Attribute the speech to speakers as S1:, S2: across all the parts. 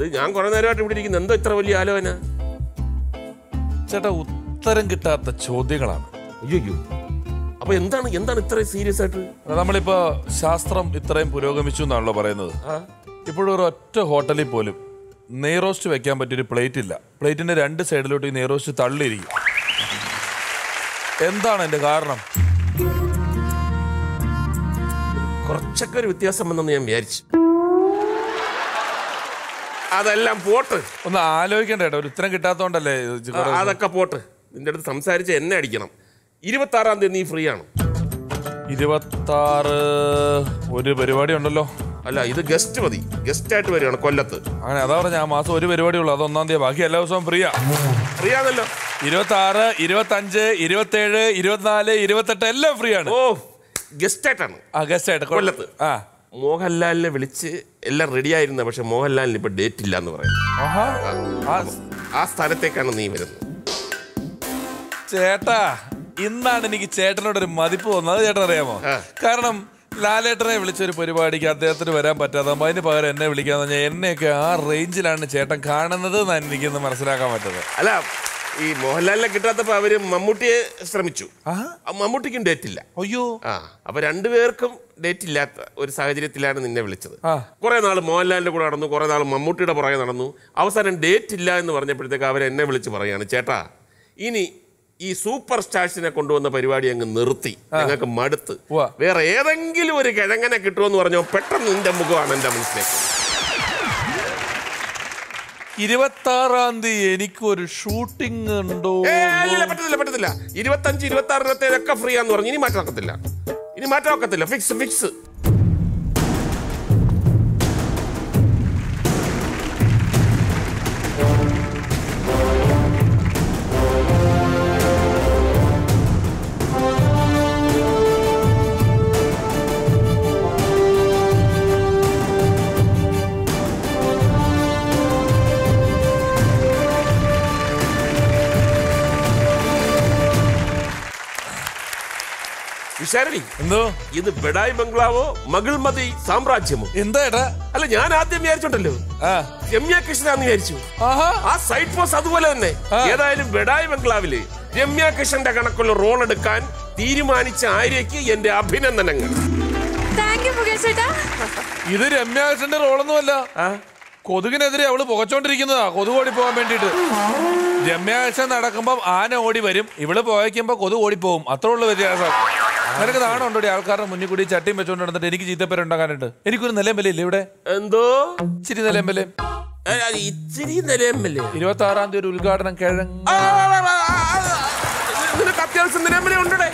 S1: ഇത് ഞാൻ കുറെ നേരമായിട്ട് ഇവിടെ ഇരിക്കുന്നു എന്തോ ഇത്ര വലിയ ആലോചന
S2: ചേട്ടാ ഉത്തരം കിട്ടാത്ത ചോദ്യങ്ങളാണ്
S1: അയ്യോ അപ്പൊ എന്താണ് എന്താണ് ഇത്ര സീരിയസ് ആയിട്ട്
S2: അത് നമ്മളിപ്പോ ശാസ്ത്രം ഇത്രയും പുരോഗമിച്ചു എന്നാണല്ലോ പറയുന്നത്
S1: ആ
S2: ഇപ്പോഴും ഒരു ഒറ്റ ഹോട്ടലിൽ പോലും നെയ്റോസ്റ്റ് വെക്കാൻ പറ്റിയൊരു പ്ലേറ്റ് ഇല്ല പ്ലേറ്റിന്റെ രണ്ട് സൈഡിലോട്ട് ഈ നെയ്റോസ്റ്റ് തള്ളിയിരിക്കും എന്താണ് എന്റെ കാരണം
S1: കുറച്ചൊക്കെ ഒരു വ്യത്യാസം വന്നെന്ന് ഞാൻ വിചാരിച്ചു അതെല്ലാം പോട്ട്
S2: ഒന്ന് ആലോചിക്കണ്ട ചേട്ടാ ഒരു ഉത്തരം കിട്ടാത്തോണ്ടല്ലേ ഇത്
S1: ആ,
S2: കുറെ-
S1: അതൊക്കെ പോട്ട് നിന്റെ അടുത്ത് സംസാരിച്ച് എന്നെ അടിക്കണം ഇരുപത്തി ആറാം തീയതി നീ ഫ്രീ ആണ്
S2: ഇരുപത്താറ് ഒരു പരിപാടി ഉണ്ടല്ലോ
S1: അല്ല ഇത് ഗസ്റ്റ് മതി ഗസ്റ്റ് ആയിട്ട് വരികയാണ് കൊല്ലത്ത്
S2: അങ്ങനെ അതാ പറഞ്ഞ ആ മാസം ഒരു പരിപാടി ഉള്ളൂ അത് ഒന്നാം തീയതി ബാക്കി എല്ലാ ദിവസവും ഫ്രീയാ
S1: ഫ്രീ ആണല്ലോ
S2: ഇരുപത്തി ആറ് ഇരുപത്തി അഞ്ച് ഇരുപത്തി ഏഴ് ഇരുപത്തിനാല് ഇരുപത്തെട്ട് എല്ലാം ഫ്രീ ആണ്
S1: ഓ ഗസ്റ്റ് ആയിട്ടാണ്
S2: അഗസ്റ്റ് ആയിട്ട്
S1: കൊല്ലത്ത്.
S2: ആ
S1: മോഹൻലാലിനെ വിളിച്ച് എല്ലാം റെഡി ആയിരുന്ന പക്ഷെ മോഹൻലാലിന് ഇപ്പൊ ഡേറ്റ് ഇല്ല എന്ന് പറയും
S2: ആഹാ. ആ,
S1: ആ സ്ഥലത്തേക്കാണ് നീ വരുന്നത്
S2: ചേട്ടാ ഇന്നാണ് എനിക്ക് ചേട്ടനോടൊരു മതിപ്പ് വന്നത് ചേട്ടൻ അറിയാമോ
S1: ആ.
S2: കാരണം ലാലേട്ടനെ വിളിച്ചൊരു പരിപാടിക്ക് അദ്ദേഹത്തിന് വരാൻ പറ്റാതെ അതിന് പകരം എന്നെ വിളിക്കാന്ന് പറഞ്ഞാൽ എന്നെയൊക്കെ ആ റേഞ്ചിലാണ് ചേട്ടൻ കാണുന്നത് എന്നാണ് എനിക്കിന്ന് മനസ്സിലാക്കാൻ പറ്റുന്നത്
S1: അല്ല ഈ മോഹൻലാലിനെ കിട്ടാത്തപ്പോ അവര് മമ്മൂട്ടിയെ ശ്രമിച്ചു
S2: ആ
S1: ആ മമ്മൂട്ടിക്കും ഡേറ്റ് ഇല്ല
S2: അയ്യോ
S1: ആ അപ്പൊ രണ്ടുപേർക്കും ഡേറ്റ് ഇല്ലാത്ത ഒരു സാഹചര്യത്തിലാണ് നിന്നെ വിളിച്ചത്
S2: ആ.
S1: കുറെ നാൾ മോഹൻലാലിന്റെ കൂടെ നടന്നു കുറെ നാൾ മമ്മൂട്ടിയുടെ പുറകെ നടന്നു അവസാനം ഡേറ്റ് ഇല്ല എന്ന് പറഞ്ഞപ്പോഴത്തേക്ക് അവർ എന്നെ വിളിച്ച് പറയാണ് ചേട്ടാ ഇനി ഈ സൂപ്പർ സ്റ്റാർസിനെ കൊണ്ടുവന്ന പരിപാടി അങ്ങ് നിർത്തി ഞങ്ങൾക്ക് മടുത്ത്
S2: ഉവ്വ.
S1: വേറെ ഏതെങ്കിലും ഒരു കിഴങ്ങനെ കിട്ടുമെന്ന് പറഞ്ഞോ പെട്ടെന്ന് നിന്റെ മുഖമാണ് എന്റെ മനസ്സിലേക്ക്
S2: ഇരുപത്തി ആറാം തീയതി എനിക്കൊരു ഷൂട്ടിംഗ് ഉണ്ടോ
S1: ഏ, ഇല്ല, പറ്റത്തില്ല പറ്റത്തില്ല ഇരുപത്തഞ്ച് ഇരുപത്തി ആറിനത്തേതൊക്കെ ഫ്രീ ആന്ന് പറഞ്ഞു ഇനി മാറ്റാക്കത്തില്ല ഇനി മാറ്റാക്കത്തില്ല ഫിക്സ് ഫിക്സ് വിശാരണി
S2: എന്തോ
S1: ഇത് ബെഡായി ബംഗ്ലാവോ മകിൾമതി സാമ്രാജ്യമോ
S2: എന്താ ഏട്ടാ
S1: അല്ല ഞാൻ ആദ്യം വിചാരിച്ചോണ്ടല്ലോ
S2: ആ
S1: രമ്യ കൃഷ്ണാന്ന് വിചാരിച്ചു
S2: ആഹാ
S1: ആ സൈഡ് പോസ്റ്റ് അതുപോലെ തന്നെ ഏതായാലും ബെഡായി ബംഗ്ലാവില് രമ്യ കൃഷ്ണന്റെ കണക്കുള്ള റോൾ എടുക്കാൻ തീരുമാനിച്ച ആര്യയ്ക്ക് എന്റെ അഭിനന്ദനങ്ങൾ
S3: താങ്ക് യു മുകേഷ് ചേട്ടാ
S2: ഇത് രമ്യാകൃഷ്ണന്റെ റോളൊന്നുമല്ല
S1: ആ?
S2: കൊതുകിനെതിരെ അവള് പുകച്ചോണ്ടിരിക്കുന്നതാ കൊതുക് ഓടി പോകാൻ വേണ്ടിട്ട് രമ്യാകൃഷ്ണൻ നടക്കുമ്പം ആന ഓടി വരും ഇവള് പോയക്കുമ്പോ കൊതുക് ഓടിപ്പോവും അത്രേ ഉള്ള വ്യത്യാസം നിനക്ക് നാണുണ്ടോ ആൾക്കാരുടെ മുന്നിൽ കൂടി ചട്ടിയും വെച്ചോണ്ട് നടന്നിട്ട് എനിക്ക് ചീത്തപ്പേര് ഉണ്ടാക്കാനായിട്ട് എനിക്കൊരു നിലയം വിലയില്ലേ ഇവിടെ
S1: എന്തോ
S2: ഇച്ചിരി നിലയം വിലയും
S1: ഏ, അത് ഇച്ചിരി നിലയമ്മല്ലേ
S2: ഇരുപത്തി ആറാം തീയതി ഒരു ഉദ്ഘാടനം കിഴങ്ങ്
S1: ആ, ആ, ആ, ആ, ആ, നിനക്ക് അത്യാവശ്യം നിലയമ്മല ഉണ്ടേ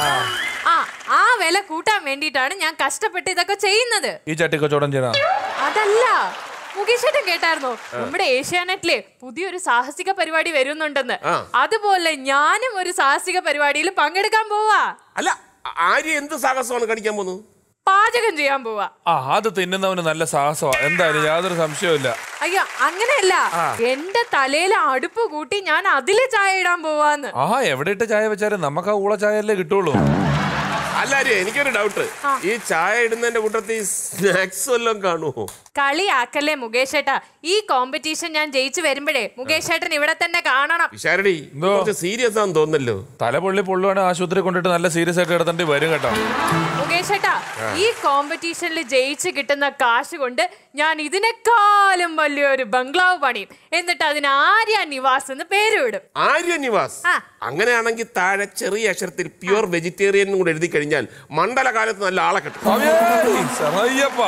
S3: ആ ആ വില കൂട്ടാൻ വേണ്ടിയിട്ടാണ് ഞാൻ കഷ്ടപ്പെട്ട് ഇതൊക്കെ ചെയ്യുന്നത്
S2: ഈ ചട്ടി കച്ചവടം ചെയ്യണം
S3: അതല്ല മുകേഷ് ചേട്ടൻ കേട്ടായിരുന്നോ നമ്മുടെ ഏഷ്യാനെറ്റിലെ പുതിയൊരു സാഹസിക പരിപാടി വരുന്നുണ്ടെന്ന്
S1: ആ.
S3: അതുപോലെ ഞാനും ഒരു സാഹസിക പരിപാടിയിൽ പങ്കെടുക്കാൻ പോവാ
S1: അല്ല ആര്യ എന്ത് സാഹസമാണ് കാണിക്കാൻ പോകുന്നത്
S3: പാചകം ചെയ്യാൻ പോവാ
S2: ആ അത് തിന്നുന്നവന് നല്ല സാഹസമാണ് എന്തായാലും യാതൊരു സംശയവും
S3: അയ്യോ അങ്ങനെയല്ല എന്റെ തലയിലെ അടുപ്പ് കൂട്ടി ഞാൻ അതില് ചായ ഇടാൻ പോവാന്ന്
S2: ആ എവിടെ ഇട്ട് ചായ വെച്ചാലും നമുക്ക് ആ ഊള ചായ അല്ലേ കിട്ടുള്ളൂ
S1: അല്ല ആര്യ എനിക്കൊരു ഡൗട്ട് ഈ ചായ ഇടുന്നതിന്റെ കൂട്ടത്തിൽ സ്നാക്സ് വല്ലതും കാണുമോ
S3: കളിയാക്കല്ലേ മുകേഷ് ചേട്ടാ ഈ കോമ്പറ്റീഷൻ ഞാൻ ജയിച്ചു വരുമ്പോഴേ മുകേഷ് ചേട്ടൻ ഇവിടെ തന്നെ കാണണം
S1: വിശാരടി
S2: എന്തോ?
S1: കുറച്ച് സീരിയസ് ആണെന്ന് തോന്നല്ലോ
S2: തല പൊള്ളി പൊള്ളുവാണ് ആശുപത്രി കൊണ്ടിട്ട് നല്ല സീരിയസ് ആയിട്ട് കിടത്തേണ്ടി വരും കേട്ടോ
S3: മുകേഷ് ചേട്ടാ ഈ കോമ്പറ്റീഷനിൽ ജയിച്ച് കിട്ടുന്ന കാശ് കൊണ്ട് ഞാൻ ഇതിനേക്കാളും വലിയൊരു ബംഗ്ലാവ് പണിയും എന്നിട്ട് അതിന് ആര്യ നിവാസ് എന്ന് പേര് വിടും
S1: ആര്യ നിവാസ്
S3: ആ.
S1: അങ്ങനെയാണെങ്കിൽ താഴെ ചെറിയ അക്ഷരത്തിൽ പ്യുവർ വെജിറ്റേറിയൻ കൂടെ എഴുതി കഴിഞ്ഞാൽ മണ്ഡലകാലത്ത് നല്ല ആളെ കിട്ടും
S2: അയ്യപ്പ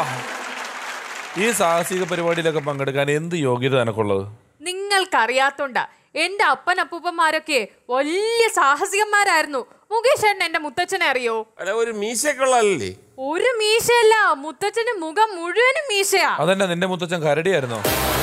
S2: ഈ സാഹസിക പരിപാടിയിലൊക്കെ പങ്കെടുക്കാൻ എന്ത് യോഗ്യത എനക്കുള്ളത്
S3: നിങ്ങൾക്കറിയാത്തോണ്ടാ എന്റെ അപ്പൻ അപ്പൂപ്പന്മാരൊക്കെ വലിയ സാഹസികന്മാരായിരുന്നു മുകേഷ് ചേട്ടൻ എന്റെ മുത്തച്ഛനെ അറിയോ
S1: അല്ല ഒരു മീശക്കുള്ളല്ലേ
S3: ഒരു മീശയല്ല മുത്തച്ഛന് മുഖം മുഴുവനും മീശയാ
S2: അതന്നെ നിന്റെ മുത്തച്ഛൻ കരടിയായിരുന്നോ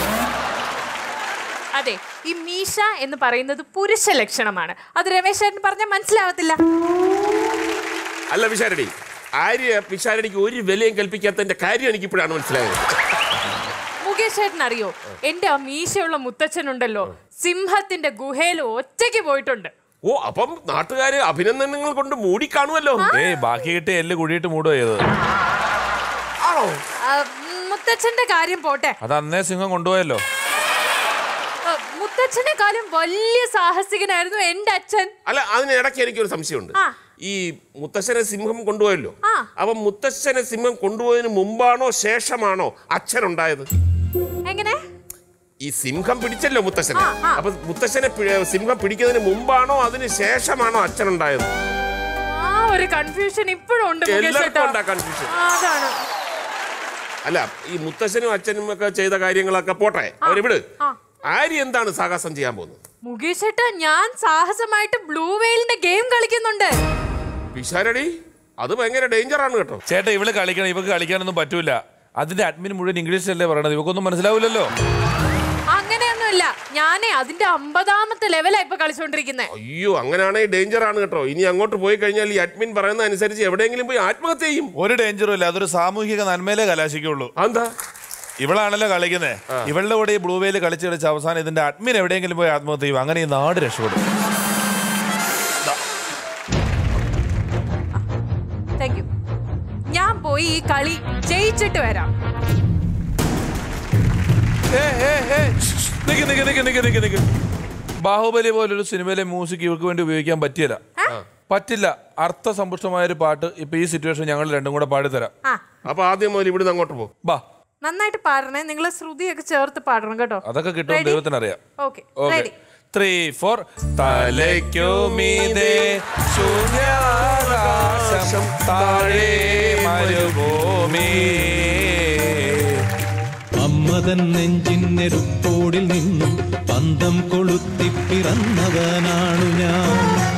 S3: അതെ ഈ മീശ എന്ന് പറയുന്നത് പുരുഷ ലക്ഷണമാണ് അത് രമേശ് ചേട്ടൻ പറഞ്ഞാൽ മനസ്സിലാവത്തില്ല
S1: അല്ല വിശാരടി ആര്യ വിശാരടിക്ക് ഒരു വിലയും കൽപ്പിക്കാത്തതിന്റെ കാര്യം എനിക്ക് ഇപ്പോഴാണ് മനസ്സിലായത്
S3: മുകേഷ് ചേട്ടൻ അറിയോ എന്റെ ആ മീശയുള്ള മുത്തച്ഛനുണ്ടല്ലോ സിംഹത്തിന്റെ ഗുഹയിൽ ഒറ്റയ്ക്ക് പോയിട്ടുണ്ട്
S1: ഓ അപ്പം നാട്ടുകാര് അഭിനന്ദനങ്ങൾ കൊണ്ട് മൂടിക്കാണുമല്ലോ
S2: ഏയ് ബാക്കി കിട്ടിയ എല്ല് കുഴിയിട്ട് മൂടുക ചെയ്തത്
S1: ആണോ
S3: ആ, മുത്തച്ഛൻ മുത്തച്ഛന്റെ കാര്യം പോട്ടെ
S2: അത് അന്നേ സിംഹം കൊണ്ടുപോയല്ലോ
S3: ഏ, മുത്തച്ഛനെക്കാളും വലിയ സാഹസികനായിരുന്നു എന്റെ അച്ഛൻ
S1: അല്ല അതിന് ഇടയ്ക്ക് എനിക്കൊരു സംശയമുണ്ട്
S3: ആ.
S1: ഈ മുത്തശ്ശനെ സിംഹം കൊണ്ടുപോയല്ലോ
S3: ആ.
S1: അപ്പൊ മുത്തശ്ശനെ സിംഹം കൊണ്ടുപോയതിന് മുമ്പാണോ ശേഷമാണോ അച്ഛനുണ്ടായത്
S3: എങ്ങനെ
S1: ഈ സിംഹം പിടിച്ചല്ലോ മുത്തശ്ശനെ
S3: ആ, ആ.
S1: അപ്പൊ മുത്തശ്ശനെ പി- സിംഹം പിടിക്കുന്നതിന് മുമ്പാണോ അതിന് ശേഷമാണോ അച്ഛനുണ്ടായത്
S3: ആ ഒരു കൺഫ്യൂഷൻ ഇപ്പോഴും ഉണ്ട് മുകേഷ്
S1: എല്ലാവർക്കും
S3: ചേട്ടാ.
S1: ഉണ്ടാ കൺഫ്യൂഷൻ
S3: ആ, അതാണ്
S1: അല്ല ഈ മുത്തശ്ശനും അച്ഛനും ഒക്കെ ചെയ്ത കാര്യങ്ങളൊക്കെ പോട്ടെ അവരിവിട്
S3: ആ.
S1: ആര്യ എന്താണ് സാഹസം ചെയ്യാൻ പോകുന്നത്
S3: മുകേഷ് ചേട്ടാ ഞാൻ സാഹസമായിട്ട് ബ്ലൂ വെയിലിന്റെ ഗെയിം കളിക്കുന്നുണ്ട്
S1: പിഷാരടി അത് ഭയങ്കര ഡേഞ്ചർ ആണ് കേട്ടോ
S2: ചേട്ടാ ഇവള് കളിക്കണം ഇവക്ക് കളിക്കാനൊന്നും പറ്റൂല അതിന്റെ അഡ്മിൻ മുഴുവൻ ഇംഗ്ലീഷിലല്ലേ പറയണത് ഇവക്കൊന്നും മനസ്സിലാവില്ലല്ലോ
S3: അങ്ങനെയൊന്നുമില്ല ഞാനേ അതിന്റെ അമ്പതാമത്തെ ലെവലാ ഇപ്പൊ കളിച്ചോണ്ടിരിക്കുന്നത്
S1: അയ്യോ അങ്ങനെയാണെങ്കിൽ ഡേഞ്ചർ ആണ് കേട്ടോ ഇനി അങ്ങോട്ട് പോയി കഴിഞ്ഞാൽ ഈ അഡ്മിൻ പറയുന്ന അനുസരിച്ച് എവിടെയെങ്കിലും പോയി ആത്മഹത്യ ചെയ്യും
S2: ഒരു ഡേഞ്ചറും ഇല്ല അതൊരു സാമൂഹിക നന്മയിലേ കലാശിക്കുള്ളൂ
S1: അതെന്താ
S2: ഇവളാണല്ലോ കളിക്കുന്നത് ഇവളുടെ കൂടെ ഈ ബ്ലൂ വെയിൽ കളിച്ച് കളിച്ച് അവസാനം ഇതിന്റെ അഡ്മിൻ എവിടെയെങ്കിലും പോയി ആത്മഹത്യ ചെയ്യും അങ്ങനെ ഈ നാട് രക്ഷപ്പെടും
S3: താങ്ക് യു ഞാൻ പോയി ഈ കളി ജയിച്ചിട്ട് വരാം
S2: ഏ, ഏ, ഏ, ശ്ശ്, ശ്ശ്, നിക്ക് നിക്ക് നിക്ക് നിക്ക് നിക്ക് നിക്ക് ബാഹുബലി പോലൊരു സിനിമയിലെ മ്യൂസിക് ഇവർക്ക് വേണ്ടി ഉപയോഗിക്കാൻ പറ്റില്ല പറ്റില്ല അർത്ഥസമ്പുഷ്ടമായ ഒരു പാട്ട് ഇപ്പൊ ഈ സിറ്റുവേഷൻ ഞങ്ങൾ രണ്ടും കൂടെ പാടിത്തരാം
S3: ആ
S1: അപ്പൊ ആദ്യം മുതൽ ഇവിടുന്ന് അങ്ങോട്ട് പോകും
S2: ബാ
S3: നന്നായിട്ട് പാടണേ നിങ്ങൾ ശ്രുതിയൊക്കെ ചേർത്ത് പാടണം കേട്ടോ
S2: അതൊക്കെ കിട്ടും
S3: Ready?
S2: ദൈവത്തിനറിയാം
S3: okay
S2: okay
S3: ready
S2: three four തലയ്ക്കു മീതെ ശൂന്യാകാശം താഴെ മരുഭൂമി
S4: അമ്മതൻ നെഞ്ചിന്നെരുപ്പോടിൽ നിന്നും പന്തം കൊളുത്തി പിറന്നവനാണു ഞാൻ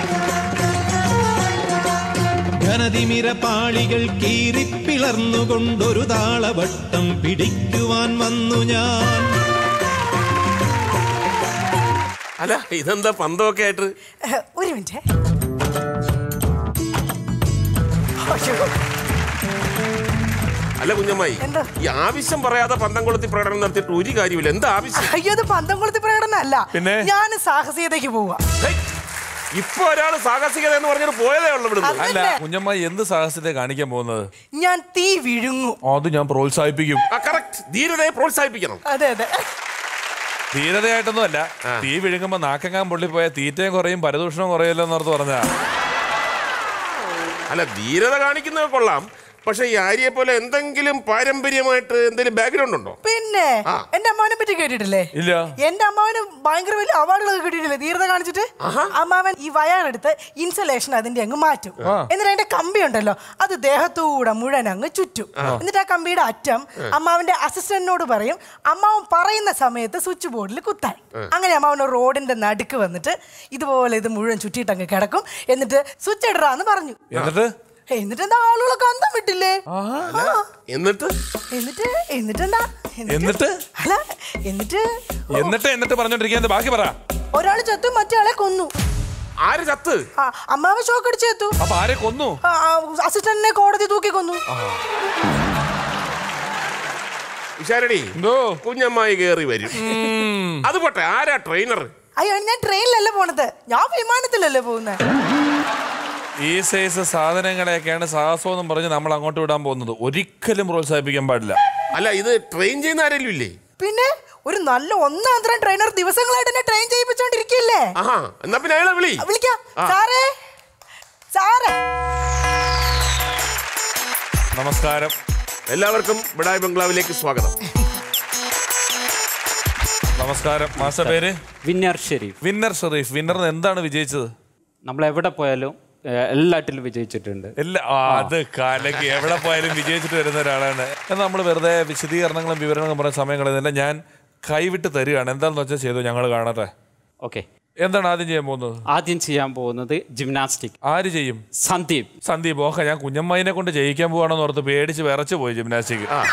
S4: ഘനതിമിര പാളികൾ കീറിപ്പിളർന്നുകൊണ്ടൊരു താളവട്ടം പിടിക്കുവാൻ വന്നു ഞാൻ
S1: അല്ല ഇതെന്താ പന്തമൊക്കെ ആയിട്ട്
S5: ഏഹ്, ഒരു മിനിറ്റ് അയ്യോ,
S1: അല്ല കുഞ്ഞമ്മായി
S5: എന്താ?
S1: ഈ ആവശ്യം പറയാതെ പന്തം കൊളുത്തി പ്രകടനം നടത്തിയിട്ട് ഒരു കാര്യമില്ല എന്താ ആവശ്യം
S5: അയ്യോ ഇത് പന്തം കൊളുത്തി പ്രകടനമല്ല
S2: പിന്നെ?
S5: ഞാൻ സാഹസികതയ്ക്ക് പോവാ
S1: ഹേയ്, ഇപ്പൊ ഒരാള് സാഹസികത എന്ന് പറഞ്ഞിട്ട് പോയതേ ഉള്ളു ഇവിടുന്ന്
S5: അത്
S2: അല്ല
S5: തന്നെ.
S2: കുഞ്ഞമ്മ എന്ത് സാഹസത്തെ കാണിക്കാൻ പോകുന്നത്
S5: ഞാൻ തീ വിഴുങ്ങും
S2: അത് ഞാൻ പ്രോത്സാഹിപ്പിക്കും
S1: ആ കറക്റ്റ് ധീരതയെ പ്രോത്സാഹിപ്പിക്കണം
S5: അതെ അതെ
S2: ധീരതയായിട്ടൊന്നും അല്ല തീ വിഴുങ്ങുമ്പോ നാക്കെങ്ങാൻ പൊള്ളിപ്പോയ തീറ്റയും കുറയും പരദൂഷണവും കുറയല്ലോ എന്നോർത്ത് പറഞ്ഞാ
S1: അല്ല ധീരത കാണിക്കുന്നത് കൊള്ളാം പക്ഷെ ഈ ആര്യയെ പോലെ എന്തെങ്കിലും പാരമ്പര്യമായിട്ട് എന്തെങ്കിലും ബാക്ക്ഗ്രൗണ്ട് ഉണ്ടോ
S5: പിന്നെ
S1: ആ.
S5: എന്റെ അമ്മാവനെ പറ്റി കേട്ടിട്ടില്ലേ
S2: ഇല്ല
S5: എന്റെ അമ്മാവന് ഭയങ്കര വലിയ അവാർഡുകളൊക്കെ കിട്ടിയിട്ടില്ലേ ധീരത കാണിച്ചിട്ട് അമ്മാവൻ ഈ വയറെടുത്ത് ഇൻസലേഷൻ അതിന്റെ അങ്ങ് മാറ്റും എന്നിട്ട് അതിന്റെ കമ്പി ഉണ്ടല്ലോ അത് ദേഹത്തൂടെ മുഴുവൻ അങ്ങ് ചുറ്റും എന്നിട്ട് ആ കമ്പിയുടെ അറ്റം അമ്മാവന്റെ അസിസ്റ്റന്റിനോട് പറയും അമ്മാവൻ പറയുന്ന സമയത്ത് സ്വിച്ച് ബോർഡിൽ കുത്താൻ അങ്ങനെ അമ്മാവൻ ഒരു റോഡിന്റെ നടുക്ക് വന്നിട്ട് ഇതുപോലെ ഇത് മുഴുവൻ ചുറ്റിയിട്ട് അങ്ങ് കിടക്കും എന്നിട്ട് സ്വിച്ച് ഇടറാന്ന് പറഞ്ഞു
S2: എന്നിട്ട്
S5: എന്നിട്ട് എന്താ ആളുകളൊക്കെ അന്തം വിട്ടില്ലേ ആ.
S1: എന്നിട്ട്
S5: എന്നിട്ട് എന്നിട്ടെന്താ
S2: എന്നിട്ട്?
S5: അല്ല എന്നിട്ട്
S2: എന്നിട്ട് എന്നിട്ട് പറഞ്ഞോണ്ടിരിക്കാൻ ബാക്കി പറ
S5: ഒരാൾ ചത്തു മറ്റേ ആളെ കൊന്നു
S1: ആര് ചത്ത്
S5: ആ, അമ്മാവൻ ഷോക്ക് അടിച്ച് ചത്തു
S2: അപ്പൊ ആരെ കൊന്നു
S5: ആ, ആ, അസിസ്റ്റന്റിനെ കോടതി തൂക്കി കൊന്നു
S1: വിശാരണി
S2: എന്തോ
S1: കുഞ്ഞമ്മായി കയറി വരും അത് പോട്ടെ ആരാ ട്രെയിനർ
S5: അയ്യോ ഞാൻ ട്രെയിനിലല്ല പോണത് ഞാൻ വിമാനത്തിലല്ലേ പോകുന്നത്
S2: ഈ സൈസ് സാധനങ്ങളെയൊക്കെയാണ് സാഹസം എന്നും പറഞ്ഞ് നമ്മൾ അങ്ങോട്ട് വിടാൻ പോകുന്നത് ഒരിക്കലും പ്രോത്സാഹിപ്പിക്കാൻ പാടില്ല
S1: അല്ല ഇത് ട്രെയിൻ ചെയ്യുന്ന ആരെങ്കിലും ഇല്ലേ
S5: പിന്നെ ഒരു നല്ല ഒന്നാം തരം ട്രെയിനർ ദിവസങ്ങളായിട്ട് എന്നെ ട്രെയിൻ ചെയ്യിപ്പിച്ചോണ്ടിരിക്കില്ലേ
S1: ആഹാ എന്നാ പിന്നെ അയാളെ വിളി
S5: വിളിക്കാം
S1: ആ.
S5: സാറേ സാറേ
S2: നമസ്കാരം
S1: എല്ലാവർക്കും ബിഡായ് ബംഗ്ലാവിലേക്ക് സ്വാഗതം
S2: നമസ്കാരം മാസ്റ്റർ പേര്
S6: winner Sherif
S2: winner Sherif winner എന്താണ് വിജയിച്ചത്
S6: നമ്മൾ എവിടെ പോയാലും ഏഹ്, എല്ലാറ്റിലും വിജയിച്ചിട്ടുണ്ട്
S2: എല്ലാ ആ, അത് കാലക്ക് എവിടെ പോയാലും വിജയിച്ചിട്ട് വരുന്ന ഒരാളാണ് എന്നാൽ നമ്മൾ വെറുതെ വിശദീകരണങ്ങളും വിവരണങ്ങളും പറയുന്ന സമയം കളയുന്നില്ല ഞാൻ കൈവിട്ട് തരികയാണ് എന്താണെന്ന് വെച്ചാൽ ചെയ്തു ഞങ്ങൾ കാണട്ടെ
S6: ഓക്കെ
S2: എന്താണ് ആദ്യം ചെയ്യാൻ പോകുന്നത്
S6: ആദ്യം ചെയ്യാൻ പോകുന്നത് ജിംനാസ്റ്റിക്
S2: ആര് ചെയ്യും
S6: സന്ദീപ്
S2: സന്ദീപ് ഓക്കെ ഞാൻ കുഞ്ഞമ്മയിനെ കൊണ്ട് ജയിക്കാൻ പോവാണെന്ന് ഓർത്ത് പേടിച്ച് വിറച്ചു പോയി ജിംനാസ്റ്റിക്
S1: ആ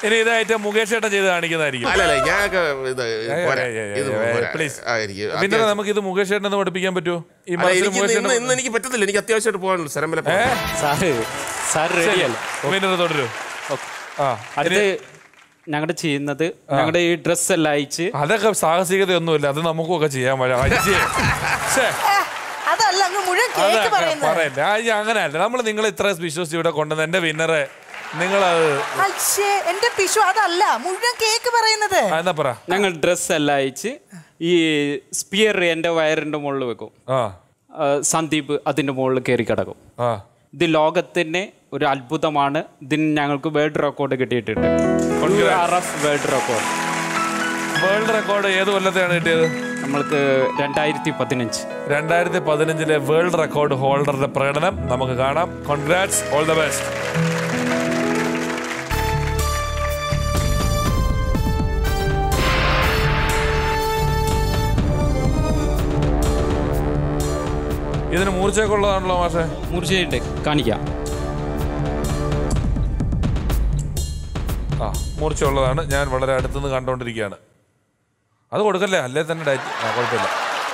S2: ഇനി ഇതായിട്ട് മുകേഷ് ഏട്ടൻ ചെയ്ത് കാണിക്കുന്നതായിരിക്കും
S1: അല്ല അല്ല ഞാനൊക്കെ ഇത് പോരാ. ഇത് പോരാ.
S2: പ്ലീസ്
S1: ആ, എനിക്ക്
S2: പിന്നെ
S1: അത്യാവശ്യം-
S2: നമുക്ക് ഇത് മുകേഷ് ഏട്ടൻ ഒന്ന് പഠിപ്പിക്കാൻ പറ്റുമോ ഈ
S1: അല്ല,
S2: മാസത്തിൽ
S1: എനിക്ക്
S2: മുകേഷ്
S1: ഇന്ന്
S2: ഏട്ടൻ
S1: ഇന്ന് എനിക്ക് പറ്റത്തില്ല എനിക്ക് അത്യാവശ്യമായിട്ട് പോകാനുള്ളൂ സ്ഥലം വരെ
S2: ഏ
S1: പോകാൻ.
S6: സാറ് സാർ റെഡിയല്ല
S2: വിന്നർ തുടരൂ ആ
S6: അടുത്ത് ഞങ്ങളുടെ ചെയ്യുന്നത് ഞങ്ങളുടെ ഈ ഡ്രസ് എല്ലാം അയച്ച്
S2: അതൊക്കെ സാഹസികതയൊന്നുമില്ല അത് നമുക്കൊക്കെ ചെയ്യാൻ പറ്റും അയ്യേ. ശ്ശേ,
S5: ഏ, അതല്ല അങ്ങ് മുഴുവൻ കേക്ക്
S2: അതൊക്കെ
S5: പറയുന്നത്
S2: പറയല്ലേ ആ, ഈ അങ്ങനെയല്ല നമ്മൾ നിങ്ങൾ ഇത്ര വിശ്വസിച്ച് ഇവിടെ കൊണ്ടുവന്ന് എന്റെ വിന്നറെ നിങ്ങളത്
S5: അച്ഛേ എന്റെ പിഷു അതല്ല മുഴുവൻ കേക്ക് പറയുന്നത്
S2: ആ, എന്നാ പറ
S6: ഞങ്ങൾ ഡ്രസ് എല്ലാം അയച്ച് ഈ സ്പിയർ എൻ്റെ വയറിൻ്റെ മുകളിൽ വെക്കും
S2: ആ
S6: ആ, സന്ദീപ് അതിൻ്റെ മുകളിൽ കയറി കിടക്കും
S2: ആ
S6: ഇത് ലോകത്തിന് ഒരു അത്ഭുതമാണ് ഇതിന് ഞങ്ങൾക്ക് വേൾഡ് റെക്കോർഡ് കിട്ടിയിട്ടുണ്ട് R F world record
S2: world record ഏത് കൊല്ലത്തെയാണ് കിട്ടിയത്
S6: നമ്മൾക്ക് രണ്ടായിരത്തി പതിനഞ്ച്
S2: രണ്ടായിരത്തി പതിനഞ്ചിലെ വേൾഡ് റെക്കോർഡ് ഹോൾഡറുടെ പ്രകടനം നമുക്ക് കാണാം കോൺഗ്രാറ്റ്സ് ഓൾ ദ ബെസ്റ്റ് ഇതിന് മൂർച്ചയൊക്കെ ഉള്ളതാണല്ലോ മാഷേ
S6: മുറിച്ചായിട്ട് കാണിക്കാം
S2: ആ മൂർച്ചയുള്ളതാണ് ഞാൻ വളരെ അടുത്തുനിന്ന് കണ്ടുകൊണ്ടിരിക്കുകയാണ് അത് കൊടുക്കല്ലേ അല്ലേ തന്നെ ഡയറ്റ് ആ കുഴപ്പമില്ല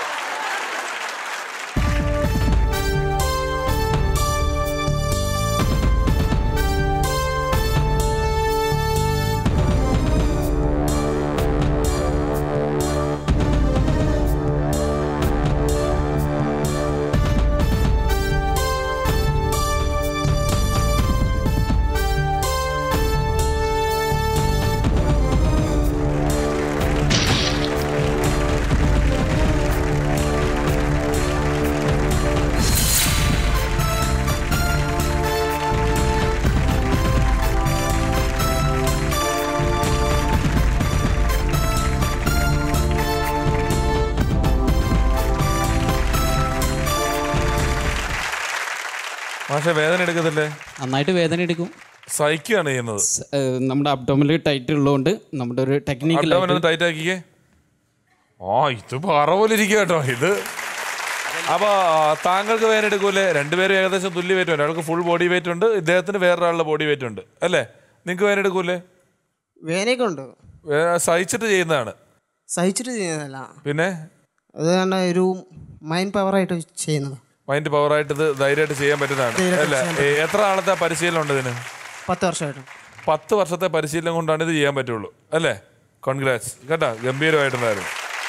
S2: മാഷെ വേദന എടുക്കത്തില്ലേ
S6: നന്നായിട്ട് വേദന എടുക്കും
S2: സഹിക്കുകയാണ് ചെയ്യുന്നത്
S6: സ്- ഏഹ് നമ്മുടെ അബ്ഡോമിൽ ടൈറ്റ് ഉള്ളതുകൊണ്ട് നമ്മുടെ ഒരു ടെക്നിക്കൽ
S2: അബ്ഡോമൻ ഒന്ന് ടൈറ്റ് ആക്കിക്കേ ആ ഇത് പറ പോലെ ഇരിക്കുക കേട്ടോ ഇത് അപ്പൊ ആ, താങ്കൾക്ക് വേദന എടുക്കൂലേ രണ്ടുപേരും ഏകദേശം തുല്യ വെയിറ്റ് ഉണ്ട് ഒരാൾക്ക് ഫുൾ ബോഡി വെയിറ്റ് ഉണ്ട് ഇദ്ദേഹത്തിന് വേറൊരാളുടെ ബോഡി വെയിറ്റ് ഉണ്ട് അല്ലേ നിങ്ങൾക്ക് വേദന എടുക്കൂലേ
S7: വേനയൊക്കെ ഉണ്ട്
S2: വേ- സഹിച്ചിട്ട് ചെയ്യുന്നതാണ്
S7: സഹിച്ചിട്ട് ചെയ്യുന്നതല്ല
S2: പിന്നെ
S7: അത് കാരണം ഒരു മൈൻഡ് പവറായിട്ട് ചെയ്യുന്നത്
S2: മൈൻഡ് പവറായിട്ട് ഇത് ധൈര്യമായിട്ട് ചെയ്യാൻ പറ്റുന്നതാണ്
S7: ധൈര്യമായിട്ട്
S2: അല്ലേ
S7: ചെയ്യാൻ
S2: ഏ, എത്ര നാളത്തെ പരിശീലനം ഉണ്ട് ഇതിന്
S7: പത്ത് വർഷമായിട്ട്
S2: പത്ത് വർഷത്തെ പരിശീലനം കൊണ്ടാണ് ഇത് ചെയ്യാൻ പറ്റുള്ളൂ അല്ലേ കോൺഗ്രാറ്റ്സ് കേട്ടാ ഗംഭീരമായിട്ടുണ്ടായിരുന്നു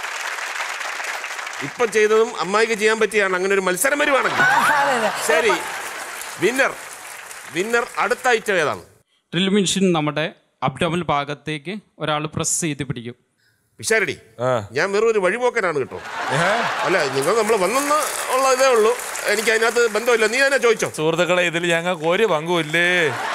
S1: ഇപ്പൊ ചെയ്തതും അമ്മായിക്ക് ചെയ്യാൻ പറ്റിയാണ് അങ്ങനെ ഒരു മത്സരം വരുവാണെങ്കിൽ
S5: അതെ അതെ
S1: ശരി വിന്നർ വിന്നർ അടുത്ത ഐറ്റം ഏതാണ്
S6: ഡ്രിൽ മെഷീൻ നമ്മുടെ അബ്ഡോമൽ ഭാഗത്തേക്ക് ഒരാൾ പ്രസ് ചെയ്ത് പിടിക്കും
S1: പിഷാരടി
S2: ആ
S1: ഞാൻ വെറും ഒരു വഴിപോക്കനാണ് കേട്ടോ
S2: ഏഹ്?
S1: അല്ല നിങ്ങൾ നമ്മൾ വന്നെന്ന് ഉള്ള ഇതേ ഉള്ളൂ എനിക്ക് അതിനകത്ത് ബന്ധമില്ല നീ തന്നെ ചോദിച്ചോ
S2: സുഹൃത്തുക്കളെ ഇതിൽ ഞങ്ങൾക്ക് ഒരു പങ്കുമില്ലേ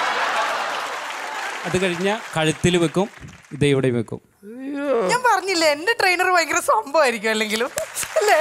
S6: അത് കഴിഞ്ഞാൽ കഴുത്തിൽ വെക്കും ഇത് ഇവിടെ വെക്കും
S5: ഞാൻ പറഞ്ഞില്ലേ എന്റെ ട്രെയിനർ ഭയങ്കര സംഭവമായിരിക്കും അല്ലെങ്കിലും അല്ലേ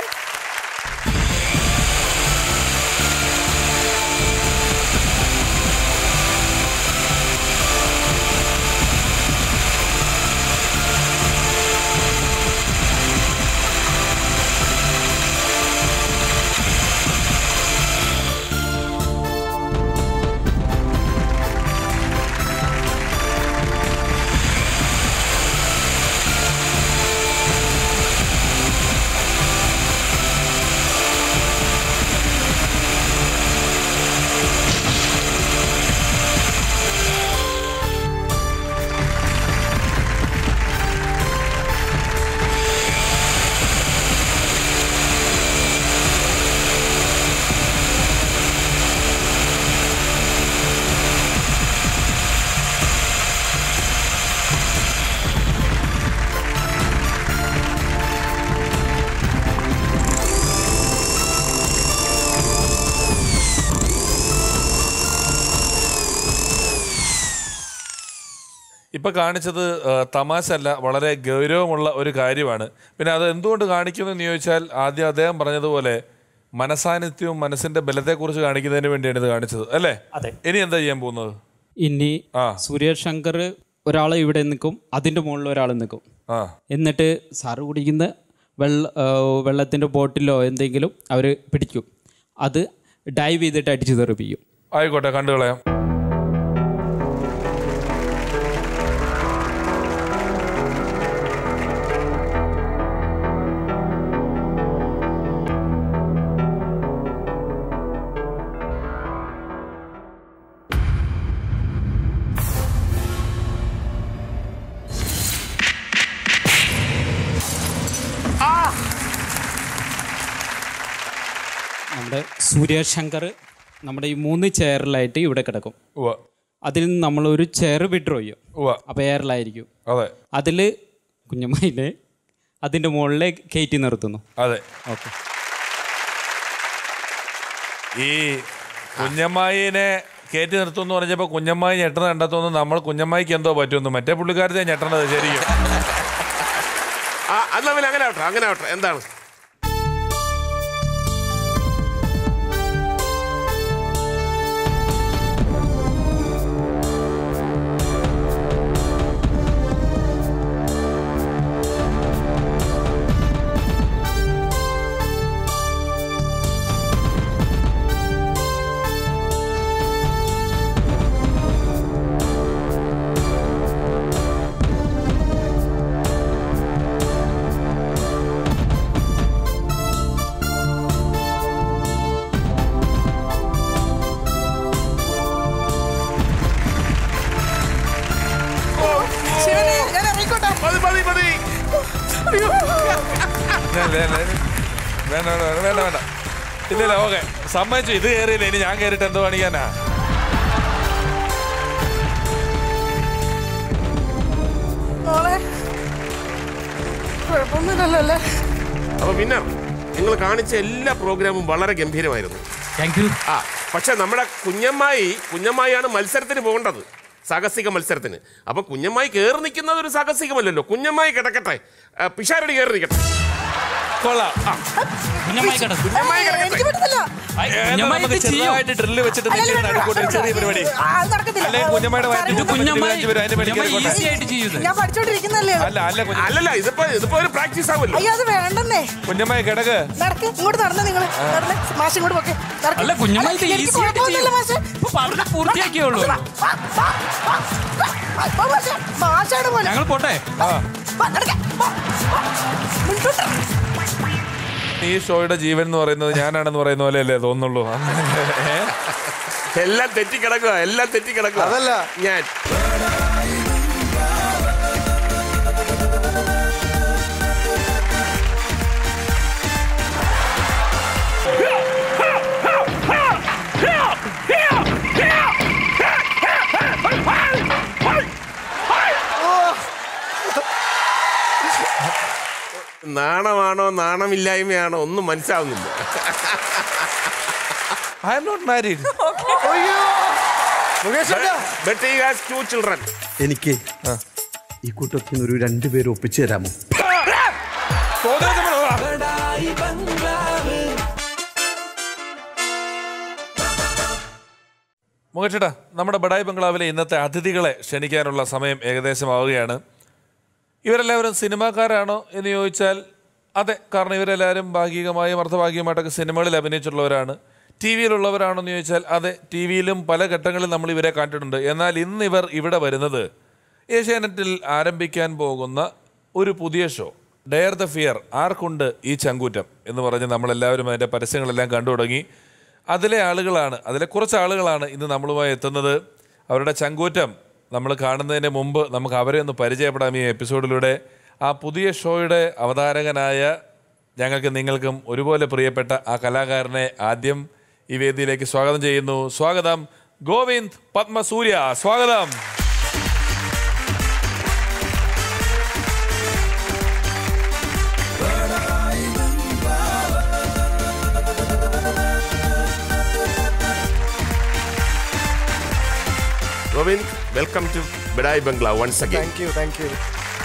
S2: ഇപ്പൊ കാണിച്ചത് ആ, തമാശ അല്ല വളരെ ഗൗരവമുള്ള ഒരു കാര്യമാണ് പിന്നെ അത് എന്തുകൊണ്ട് കാണിക്കുന്നു എന്ന് ചോദിച്ചാൽ ആദ്യം അദ്ദേഹം പറഞ്ഞതുപോലെ മനസാന്നിധ്യവും മനസ്സിന്റെ ബലത്തെക്കുറിച്ച് കാണിക്കുന്നതിന് വേണ്ടിയാണ് ഇത് കാണിച്ചത് അല്ലേ
S6: അതെ.
S2: ഇനി എന്താ ചെയ്യാൻ പോകുന്നത്
S6: ഇനി
S2: ആ.
S6: സുരേഷ് ശങ്കർ ഒരാൾ ഇവിടെ നിൽക്കും അതിൻ്റെ മുകളിൽ ഒരാൾ നിൽക്കും
S2: ആ
S6: എന്നിട്ട് സാറ് കുടിക്കുന്ന വെള്ള വെള്ളത്തിൻ്റെ ബോട്ടിലോ എന്തെങ്കിലും അവർ പിടിക്കും അത് ഡൈവ് ചെയ്തിട്ട് അടിച്ചു തെറിപ്പിക്കും
S2: ആയിക്കോട്ടെ കണ്ടു കളയാം
S6: സൂര്യശങ്കർ നമ്മുടെ ഈ മൂന്ന് ചെയറിലായിട്ട് ഇവിടെ കിടക്കും
S2: ഉവ്വ
S6: അതിൽ നിന്ന് നമ്മൾ ഒരു ചെയർ വിഡ്രോ ചെയ്യും
S2: ഉവ്വ
S6: അപ്പോൾ എയറിലായിരിക്കും
S2: അതെ
S6: അതിൽ കുഞ്ഞമ്മയിനെ അതിൻ്റെ മുകളിൽ കയറ്റി നിർത്തുന്നു
S2: അതെ
S6: ഓക്കെ
S2: ഈ കുഞ്ഞമ്മായിനെ കയറ്റി നിർത്തുമെന്ന് പറഞ്ഞപ്പോൾ കുഞ്ഞമ്മായി ഞെട്ടുന്ന കണ്ടെത്തുന്നു നമ്മൾ കുഞ്ഞമ്മായിക്ക് എന്തോ പറ്റുമെന്ന് മറ്റേ പുള്ളിക്കാരത്തെ ഞെട്ടണത് ശരിക്കും
S1: ആ എന്നാ പിന്നെ അങ്ങനെ ആവട്ടെ അങ്ങനെ ആവട്ടെ എന്താണ്
S5: ശിവനെ ഞാൻ ഇറങ്ങിക്കോട്ടെ
S1: മതി മതി മതി
S5: അയ്യോ.
S2: ഇല്ല, ഇല്ല, ഇല്ല. വേണ്ട വേണ്ട വേണ്ട വേണ്ട ഇല്ല ഇല്ല ഓക്കെ സമ്മതിച്ചു ഇത് കയറിയില്ല ഇനി ഞാൻ കയറിയിട്ട് എന്തോ കാണിക്കാനാ
S5: മോളെ കുഴപ്പമൊന്നുമില്ലല്ലോ അല്ലേ
S1: അപ്പൊ വിന്നർ നിങ്ങൾ കാണിച്ച എല്ലാ പ്രോഗ്രാമും വളരെ ഗംഭീരമായിരുന്നു
S6: താങ്ക് യു
S1: ആ പക്ഷെ നമ്മുടെ കുഞ്ഞമ്മായി കുഞ്ഞമ്മായിയാണ് മത്സരത്തിന് പോകേണ്ടത് സാഹസിക മത്സരത്തിന് അപ്പൊ കുഞ്ഞമ്മായി കയറി നിൽക്കുന്നത് ഒരു സാഹസികമല്ലല്ലോ കുഞ്ഞമ്മായി കിടക്കട്ടെ ആ, പിഷാരടി കയറി നിൽക്കട്ടെ
S2: കൊള്ളാം
S6: കുഞ്ഞമ്മായി കിടക്കും
S1: കുഞ്ഞമ്മായി
S5: എനിക്ക്
S1: കിടക്കട്ടെ
S5: പറ്റത്തില്ല
S2: എന്നാ നമുക്ക് ചെറുതായിട്ട് ഡ്രില്ല് വെച്ചിട്ട് നെറ്റിയിൽ നടുക്കൂട്ടി ഒരു ചെറിയ പരിപാടി
S5: ആ, അത് നടക്കത്തില്ല.
S2: അല്ലെങ്കിൽ കുഞ്ഞമ്മയുടെ വയറ്റിൽ
S5: സാറേ,
S2: ഇത്
S6: കുഞ്ഞമ്മായി
S2: അഞ്ച് പേര് അതിന്റെ മേളിൽ
S6: കുഞ്ഞമ്മായി
S2: കയറി
S6: ഈസി ആയിട്ട് ചെയ്യുന്നത്
S5: ഞാൻ പഠിച്ചോണ്ടിരിക്കുന്നല്ലേ
S2: അല്ല അല്ല കുഞ്ഞ
S1: അല്ലല്ല ഇതിപ്പോ ഇതിപ്പോ ഒരു പ്രാക്ടീസ് ആവുമല്ലോ
S5: അയ്യോ അത് വേണ്ടെന്നേ
S2: കുഞ്ഞമ്മായി കിടക്ക്
S5: നടക്ക് ഇങ്ങോട്ട് നടന്ന നിങ്ങള് നടന്ന് മാഷ് ഇങ്ങോട്ട് പോക്കെ നടക്ക്.
S6: അല്ല കുഞ്ഞമ്മായി
S5: അല്ല, എനിക്ക്
S6: ഈസി ആയിട്ട്
S5: കുഴപ്പമൊന്നുമില്ല, മാഷേ.
S6: ചെയ്യും ഇപ്പൊ പറഞ്ഞ് പൂർത്തിയാക്കിയുള്ളൂ
S5: വാ, വാ, വാ, വാ, വാ, വാ, മാഷേ. മാഷാണ് പോലെ
S6: ഞങ്ങൾ പോട്ടെ
S2: ആ
S5: വാ, നടക്ക്. വാ, വാ. മുൻപോട്ട്.
S2: ഈ ഷോയുടെ ജീവൻ എന്ന് പറയുന്നത് ഞാനാണെന്ന് പറയുന്ന പോലെ അല്ലേ തോന്നുള്ളൂ ഏ?
S1: എല്ലാം തെറ്റിക്കിടക്കുക എല്ലാം തെറ്റിക്കിടക്കുക
S8: അതല്ല.
S1: ഞാൻ നാണമാണോ നാണമില്ലായ്മയാണോ ഒന്നും മനസ്സിലാവുന്നില്ല
S2: I M not married
S8: Mukesh ഏട്ടാ,
S1: But he has two children.
S8: എനിക്ക് ഈ കൂട്ടത്തിൽ നിന്ന് ഒരു രണ്ടുപേരും ഒപ്പിച്ചു തരാമോ
S2: മുഖേഷേട്ടാ നമ്മുടെ ബഡായി ബംഗ്ലാവിലെ ഇന്നത്തെ അതിഥികളെ ക്ഷണിക്കാനുള്ള സമയം ഏകദേശം ആവുകയാണ് ഇവരെല്ലാവരും സിനിമാക്കാരാണോ എന്ന് ചോദിച്ചാൽ അതെ കാരണം ഇവരെല്ലാവരും ഭാഗികമായും അർത്ഥഭാഗികമായിട്ടൊക്കെ സിനിമകളിൽ അഭിനയിച്ചിട്ടുള്ളവരാണ് ടി വിയിലുള്ളവരാണെന്ന് ചോദിച്ചാൽ അതെ ടി വിയിലും പല ഘട്ടങ്ങളിൽ നമ്മൾ ഇവരെ കണ്ടിട്ടുണ്ട് എന്നാൽ ഇന്ന് ഇവർ ഇവിടെ വരുന്നത് ഏഷ്യാനെറ്റിൽ ആരംഭിക്കാൻ പോകുന്ന ഒരു പുതിയ ഷോ ഡെയർ ദ ഫിയർ ആർക്കുണ്ട് ഈ ചങ്കൂറ്റം എന്ന് പറഞ്ഞ് നമ്മളെല്ലാവരും അതിൻ്റെ പരസ്യങ്ങളെല്ലാം കണ്ടു തുടങ്ങി അതിലെ ആളുകളാണ് അതിലെ കുറച്ച് ആളുകളാണ് ഇന്ന് നമ്മളുമായി എത്തുന്നത് അവരുടെ ചങ്കൂറ്റം നമ്മൾ കാണുന്നതിന് മുമ്പ് നമുക്ക് അവരെ ഒന്ന് പരിചയപ്പെടാം ഈ എപ്പിസോഡിലൂടെ ആ പുതിയ ഷോയുടെ അവതാരകനായ ഞങ്ങൾക്ക് നിങ്ങൾക്കും ഒരുപോലെ പ്രിയപ്പെട്ട ആ കലാകാരനെ ആദ്യം ഈ വേദിയിലേക്ക് സ്വാഗതം ചെയ്യുന്നു സ്വാഗതം ഗോവിന്ദ് പത്മസൂര്യ സ്വാഗതം
S1: Robin, welcome to Bidai Bangla once again.
S8: Thank you thank you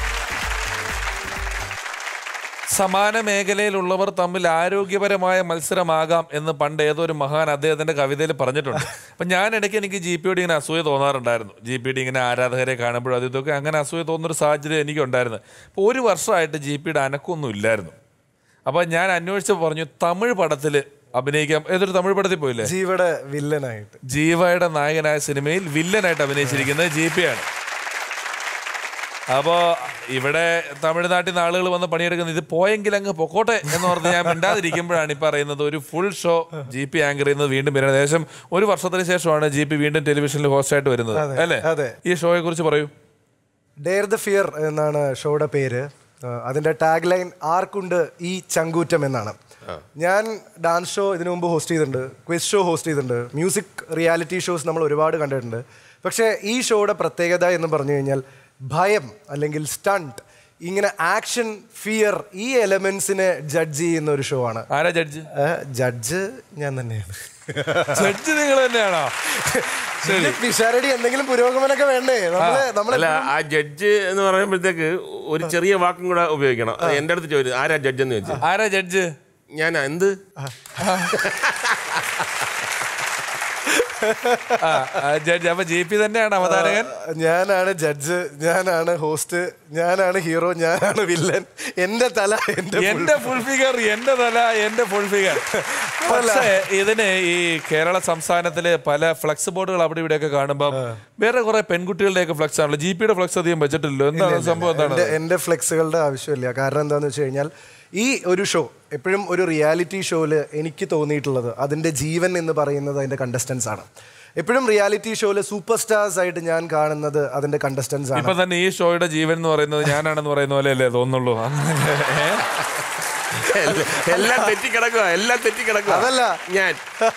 S2: സമാന മേഖലയിലുള്ളവർ തമ്മിൽ ആരോഗ്യപരമായ മത്സരമാകാം എന്ന് പണ്ട് ഏതൊരു മഹാൻ അദ്ദേഹത്തിന്റെ കവിതയിൽ പറഞ്ഞിട്ടുണ്ട് അപ്പം ഞാൻ ഇടയ്ക്ക് എനിക്ക് ജി പിയോട് ഇങ്ങനെ അസൂയ തോന്നാറുണ്ടായിരുന്നു ജി പിയുടെ ഇങ്ങനെ ആരാധകരെ കാണുമ്പോഴും അത് ഇതൊക്കെ അങ്ങനെ അസൂയ തോന്നുന്നൊരു സാഹചര്യം എനിക്കുണ്ടായിരുന്നു അപ്പോൾ ഒരു വർഷമായിട്ട് ജി പിയുടെ അനക്കൊന്നും ഇല്ലായിരുന്നു അപ്പോൾ ഞാൻ അന്വേഷിച്ചപ്പോൾ പറഞ്ഞു തമിഴ് പടത്തിൽ അഭിനയിക്കാം ഏതൊരു തമിഴ് പടത്തിൽ പോയില്ലേ
S8: ജീവയുടെ വില്ലനായിട്ട്
S2: ജീവയുടെ നായകനായ സിനിമയിൽ വില്ലനായിട്ട് അഭിനയിച്ചിരിക്കുന്നത് ജി പി ആണ് അപ്പോൾ ഇവിടെ തമിഴ്നാട്ടിൽ നിന്ന് ആളുകൾ വന്ന് പണിയെടുക്കുന്നത് ഇത് പോയെങ്കിൽ അങ്ങ് പൊക്കോട്ടെ എന്ന് പറഞ്ഞ് ഞാൻ മിണ്ടാതിരിക്കുമ്പോഴാണ് ഈ പറയുന്നത് ഒരു full show G P anchor ചെയ്യുന്നത് വീണ്ടും വരുന്നത് ഏകദേശം ഒരു വർഷത്തിന് ശേഷമാണ് ജി പി വീണ്ടും ടെലിവിഷനിൽ ഹോസ്റ്റായിട്ട് വരുന്നത്
S8: അതെ,
S2: അല്ലേ
S8: അതെ.
S2: ഈ ഷോയെ കുറിച്ച് പറയൂ
S8: ഡെയർ ദ ഫിയർ എന്നാണ് ഷോയുടെ പേര് ആ, അതിന്റെ ടാഗ് ലൈൻ ആർക്കുണ്ട് ഈ ചങ്കൂറ്റം എന്നാണ്
S9: ഞാൻ ഡാൻസ് ഷോ ഇതിനു മുമ്പ് ഹോസ്റ്റ് ചെയ്തിട്ടുണ്ട് ക്വിസ് ഷോ ഹോസ്റ്റ് ചെയ്തിട്ടുണ്ട് മ്യൂസിക് റിയാലിറ്റി ഷോസ് നമ്മൾ ഒരുപാട് കണ്ടിട്ടുണ്ട് പക്ഷേ ഈ ഷോയുടെ പ്രത്യേകത എന്ന് പറഞ്ഞു കഴിഞ്ഞാൽ ഭയം അല്ലെങ്കിൽ സ്റ്റണ്ട് ഇങ്ങനെ ആക്ഷൻ ഫിയർ ഈ എലമെന്റ്സിനെ ജഡ്ജ് ചെയ്യുന്ന ഒരു ഷോ ആണ്
S2: ആരാ ജഡ്ജ്
S9: ജഡ്ജ് ഞാൻ തന്നെയാണ്
S2: ജഡ്ജ് നിങ്ങൾ തന്നെയാണോ ശരി
S9: പിഷാരടി എന്തെങ്കിലും പുരോഗമനമൊക്കെ വേണ്ടേ നമ്മള് നമ്മള്
S1: അല്ല ആ ജഡ്ജ് എന്ന് പറയുമ്പോഴത്തേക്ക് ഒരു ചെറിയ വാക്കും കൂടെ ഉപയോഗിക്കണം എന്റെ അടുത്ത് ചോദിച്ചു ആരാ ജഡ്ജ് എന്ന് ചോദിച്ചു
S2: ആരാ ജഡ്ജ്
S1: ഞാൻ എന്ത്
S2: ആ ജഡ്ജ് അപ്പൊ ജി പി തന്നെയാണ് അവതാരകൻ
S9: ഞാനാണ് ജഡ്ജ് ഞാനാണ് ഹോസ്റ്റ് ഞാനാണ് ഹീറോ ഞാനാണ് വില്ലൻ എന്റെ തല എന്റെ full-
S2: എന്റെ ഫുൾ ഫിഗർ എന്റെ തല എന്റെ ഫുൾ ഫിഗർ പക്ഷേ ഇതിന് ഈ കേരള സംസ്ഥാനത്തില് പല ഫ്ലക്സ് ബോർഡുകൾ അവിടെ ഇവിടെയൊക്കെ കാണുമ്പോൾ വേറെ കുറെ പെൺകുട്ടികളുടെയൊക്കെ ഫ്ലക്സ് ആണല്ലോ ജി പിയുടെ ഫ്ലക്സ് അധികം വെച്ചിട്ടില്ലല്ലോ എന്താണ് സംഭവം എന്താണ്
S9: എന്റെ എന്റെ ഫ്ലെക്സുകളുടെ ആവശ്യമില്ല കാരണം എന്താന്ന് വെച്ച് കഴിഞ്ഞാൽ ഈ ഒരു ഷോ എപ്പോഴും ഒരു റിയാലിറ്റി ഷോയിൽ എനിക്ക് തോന്നിയിട്ടുള്ളത് അതിന്റെ ജീവൻ എന്ന് പറയുന്നത് അതിന്റെ കണ്ടസ്റ്റൻസ് ആണ് എപ്പോഴും റിയാലിറ്റി ഷോയിൽ സൂപ്പർ സ്റ്റാർസ് ആയിട്ട് ഞാൻ കാണുന്നത് അതിന്റെ കണ്ടസ്റ്റൻസ് ആണ്
S2: ഇപ്പൊ തന്നെ ഈ ഷോയുടെ ജീവൻ എന്ന് പറയുന്നത് ഞാനാണെന്ന് പറയുന്ന പോലെ അല്ലേ തോന്നുള്ളൂ ഏ?
S1: എല്ലാം- എല്ലാം തെറ്റിക്കിടക്കുക എല്ലാം തെറ്റിക്കിടക്കുക
S9: അതല്ല.
S1: ഞാൻ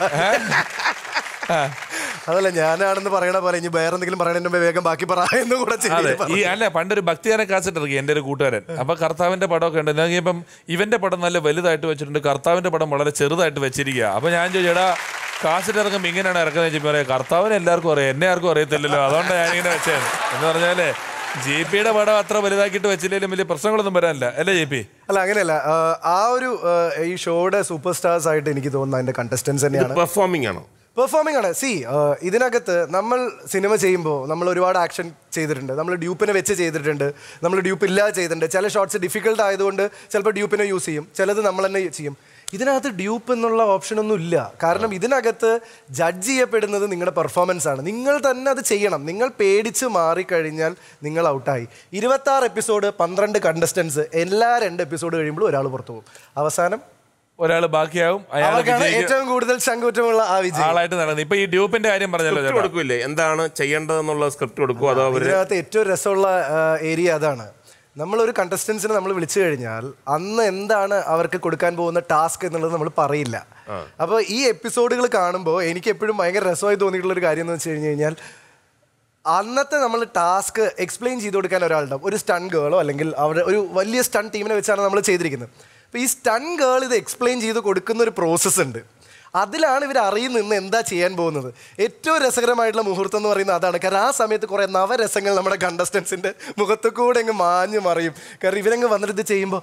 S9: അതല്ല ഞാനാണെന്ന് പറയണ പോലെ ഇനി വേറെ എന്തെങ്കിലും പറയണതിന് മുമ്പേ വേഗം ബാക്കി പറ എന്ന് കൂടെ
S2: അതെ
S9: ചെയ്ത്
S2: ഈ അല്ല പണ്ടൊരു ഭക്തിയാനെ കാസറ്റ് ഇറക്കി എൻ്റെ ഒരു കൂട്ടുകാരൻ അപ്പൊ കർത്താവിന്റെ പടമൊക്കെ ഉണ്ട് ഞാൻ ഇപ്പം ഇവന്റെ പടം നല്ല വലുതായിട്ട് വെച്ചിട്ടുണ്ട് കർത്താവിന്റെ പടം വളരെ ചെറുതായിട്ട് വെച്ചിരിക്കുക അപ്പൊ ഞാൻ ചോദിച്ചടാ കാസറ്റ് ഇറക്കുമ്പോൾ ഇങ്ങനെയാണ് ഇറക്കുന്നത് വെച്ചപ്പോൾ പറയാം കർത്താവിന് എല്ലാവർക്കും അറിയാം എന്നെ ആർക്കും അറിയത്തില്ലല്ലോ അതുകൊണ്ടാണ് ഞാനിങ്ങനെ വെച്ചത് എന്ന് പറഞ്ഞാലേ ജെ പിയുടെ പടം അത്ര വലുതാക്കിയിട്ട് വെച്ചില്ലെങ്കിലും വലിയ പ്രശ്നങ്ങളൊന്നും വരാനില്ല അല്ലേ ജെ പി
S9: അല്ല അങ്ങനെയല്ല ആ, ആ ഒരു ആ, ഈ ഷോയുടെ സൂപ്പർ സ്റ്റാർസ് ആയിട്ട് എനിക്ക് തോന്നുന്നത് അതിന്റെ കണ്ടസ്റ്റൻസ് തന്നെയാണ്
S1: പെർഫോമിംഗ് ആണോ
S9: പെർഫോമിംഗ് ആണ് സി ഇതിനകത്ത് നമ്മൾ സിനിമ ചെയ്യുമ്പോൾ നമ്മൾ ഒരുപാട് ആക്ഷൻ ചെയ്തിട്ടുണ്ട് നമ്മൾ ഡ്യൂപ്പിനെ വെച്ച് ചെയ്തിട്ടുണ്ട് നമ്മൾ ഡ്യൂപ്പ് ഇല്ലാതെ ചെയ്തിട്ടുണ്ട് ചില ഷോട്ട്സ് ഡിഫിക്കൽട്ട് ആയതുകൊണ്ട് ചിലപ്പോൾ ഡ്യൂപ്പിനെ യൂസ് ചെയ്യും ചിലത് നമ്മൾ തന്നെ ചെയ്യും ഇതിനകത്ത് ഡ്യൂപ്പ് എന്നുള്ള ഓപ്ഷൻ ഒന്നും ഇല്ല കാരണം ഇതിനകത്ത് ജഡ്ജ് ചെയ്യപ്പെടുന്നത് നിങ്ങളുടെ പെർഫോമൻസ് ആണ് നിങ്ങൾ തന്നെ അത് ചെയ്യണം നിങ്ങൾ പേടിച്ച് മാറിക്കഴിഞ്ഞാൽ നിങ്ങൾ ഔട്ടായി ഇരുപത്തി ആറ് എപ്പിസോഡ് പന്ത്രണ്ട് കണ്ടസ്റ്റൻസ് എല്ലാ രണ്ട് എപ്പിസോഡ് കഴിയുമ്പോൾ ഒരാൾ പുറത്തു പോകും അവസാനം
S2: ഒരാൾ ബാക്കിയാവും അയാൾ
S9: അവർക്കാണ്
S2: വിജയിക്കും
S9: ഏറ്റവും കൂടുതൽ ശങ്കുറ്റമുള്ള ആ വിജയം
S2: ആളായിട്ട് നടന്നത് ഇപ്പൊ ഈ ഡ്യൂപ്പിന്റെ കാര്യം പറഞ്ഞല്ലോ
S1: സ്ക്രിപ്റ്റ്
S2: ചേട്ടാ
S1: കൊടുക്കൂലേ എന്താണ് ചെയ്യേണ്ടതെന്നുള്ള സ്ക്രിപ്റ്റ് കൊടുക്കുമോ അതോ അവര്
S9: ഇതിനകത്ത് ഏറ്റവും രസമുള്ള ഏരിയ അതാണ് നമ്മളൊരു കണ്ടസ്റ്റൻസിനെ നമ്മൾ വിളിച്ചു കഴിഞ്ഞാൽ അന്ന് എന്താണ് അവർക്ക് കൊടുക്കാൻ പോകുന്ന ടാസ്ക് എന്നുള്ളത് നമ്മൾ പറയില്ല അപ്പോൾ ഈ എപ്പിസോഡുകൾ കാണുമ്പോൾ എനിക്ക് എപ്പോഴും ഭയങ്കര രസമായി തോന്നിയിട്ടുള്ള ഒരു കാര്യം എന്ന് വെച്ച് കഴിഞ്ഞ് കഴിഞ്ഞാൽ അന്നത്തെ നമ്മൾ ടാസ്ക് എക്സ്പ്ലെയിൻ ചെയ്ത് കൊടുക്കാൻ ഒരാളുണ്ടാവും ഒരു സ്റ്റൺ ഗേളോ അല്ലെങ്കിൽ അവരുടെ ഒരു വലിയ സ്റ്റൺ ടീമിനെ വെച്ചാണ് നമ്മൾ ചെയ്തിരിക്കുന്നത് അപ്പോൾ ഈ സ്റ്റൺ ഗേൾ ഇത് എക്സ്പ്ലെയിൻ ചെയ്ത് കൊടുക്കുന്ന ഒരു പ്രോസസ്സ് ഉണ്ട് അതിലാണ് ഇവർ അറിയുന്ന ഇന്ന് എന്താ ചെയ്യാൻ പോകുന്നത് ഏറ്റവും രസകരമായിട്ടുള്ള മുഹൂർത്തം എന്ന് പറയുന്നത് അതാണ് കാരണം ആ സമയത്ത് കുറേ നവരസങ്ങൾ നമ്മുടെ കണ്ടസ്റ്റൻസിൻ്റെ മുഖത്തു കൂടെ അങ്ങ് മാഞ്ഞു മറിയും കാരണം ഇവരങ്ങ് വന്നിട്ട് ഇത് ചെയ്യുമ്പോൾ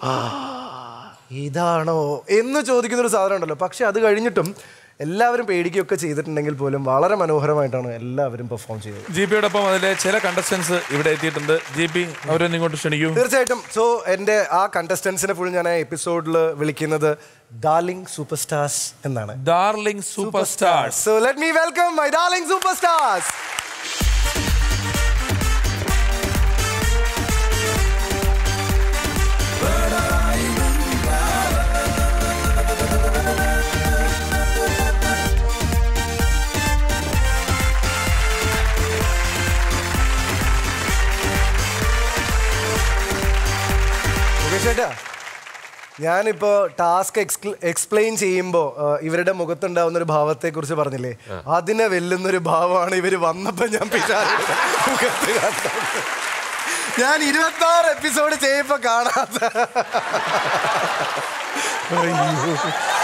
S9: ഇതാണോ എന്ന് ചോദിക്കുന്ന ഒരു സാധനം ഉണ്ടല്ലോ പക്ഷെ അത് കഴിഞ്ഞിട്ടും എല്ലാവരും പേടിക്കുകയൊക്കെ ചെയ്തിട്ടുണ്ടെങ്കിൽ പോലും വളരെ മനോഹരമായിട്ടാണ് എല്ലാവരും പെർഫോം ചെയ്തത്
S2: ജി പിയോടൊപ്പം അതിലെ ചില കണ്ടസ്റ്റൻസ് ഇവിടെ എത്തിയിട്ടുണ്ട് ജി പി അവരൊന്നും ഇങ്ങോട്ട് ക്ഷണിക്കൂ
S9: തീർച്ചയായിട്ടും സോ എൻ്റെ ആ കണ്ടസ്റ്റൻസിനെ ഫുൾ ഞാൻ എപ്പിസോഡിൽ വിളിക്കുന്നത് ഡാർലിംഗ് സൂപ്പർ സ്റ്റാർസ് എന്നാണ്
S2: darling super stars
S9: so let me welcome my darling super stars ചേട്ടാ ഞാനിപ്പോ ടാസ്ക് എക്സ്പ്ലെയിൻ ചെയ്യുമ്പോൾ ഇവരുടെ മുഖത്തുണ്ടാവുന്ന ഒരു ഭാവത്തെ കുറിച്ച് പറഞ്ഞില്ലേ അതിനെ വെല്ലുന്ന ഒരു ഭാവമാണ് ഇവര് വന്നപ്പോ ഞാൻ പിഷാരടിയുടെ മുഖത്ത് കണ്ടത് ഞാൻ ഇരുപത്തി ആറ് എപ്പിസോഡ് ചെയ്യുമ്പോ കാണാത്ത അയ്യോ.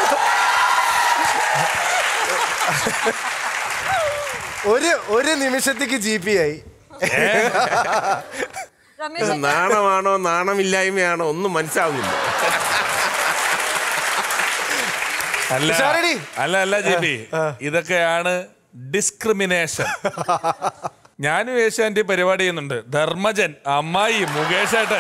S9: ഒരു ഒരു നിമിഷത്തേക്ക് ജി പി ആയി
S3: രമേശ്
S1: നാണമാണോ നാണമില്ലായ്മയാണോ ഒന്നും മനസ്സിലാവുന്നില്ല
S2: അല്ല
S9: ഉഷാറടി.
S2: അല്ല അല്ല ജി പി ഇതൊക്കെയാണ് ഡിസ്ക്രിമിനേഷൻ ഞാനും ഏഷ്യാൻ്റെ പരിപാടി ചെയ്യുന്നുണ്ട് ധർമ്മജൻ അമ്മായി മുകേഷ് ഏട്ടൻ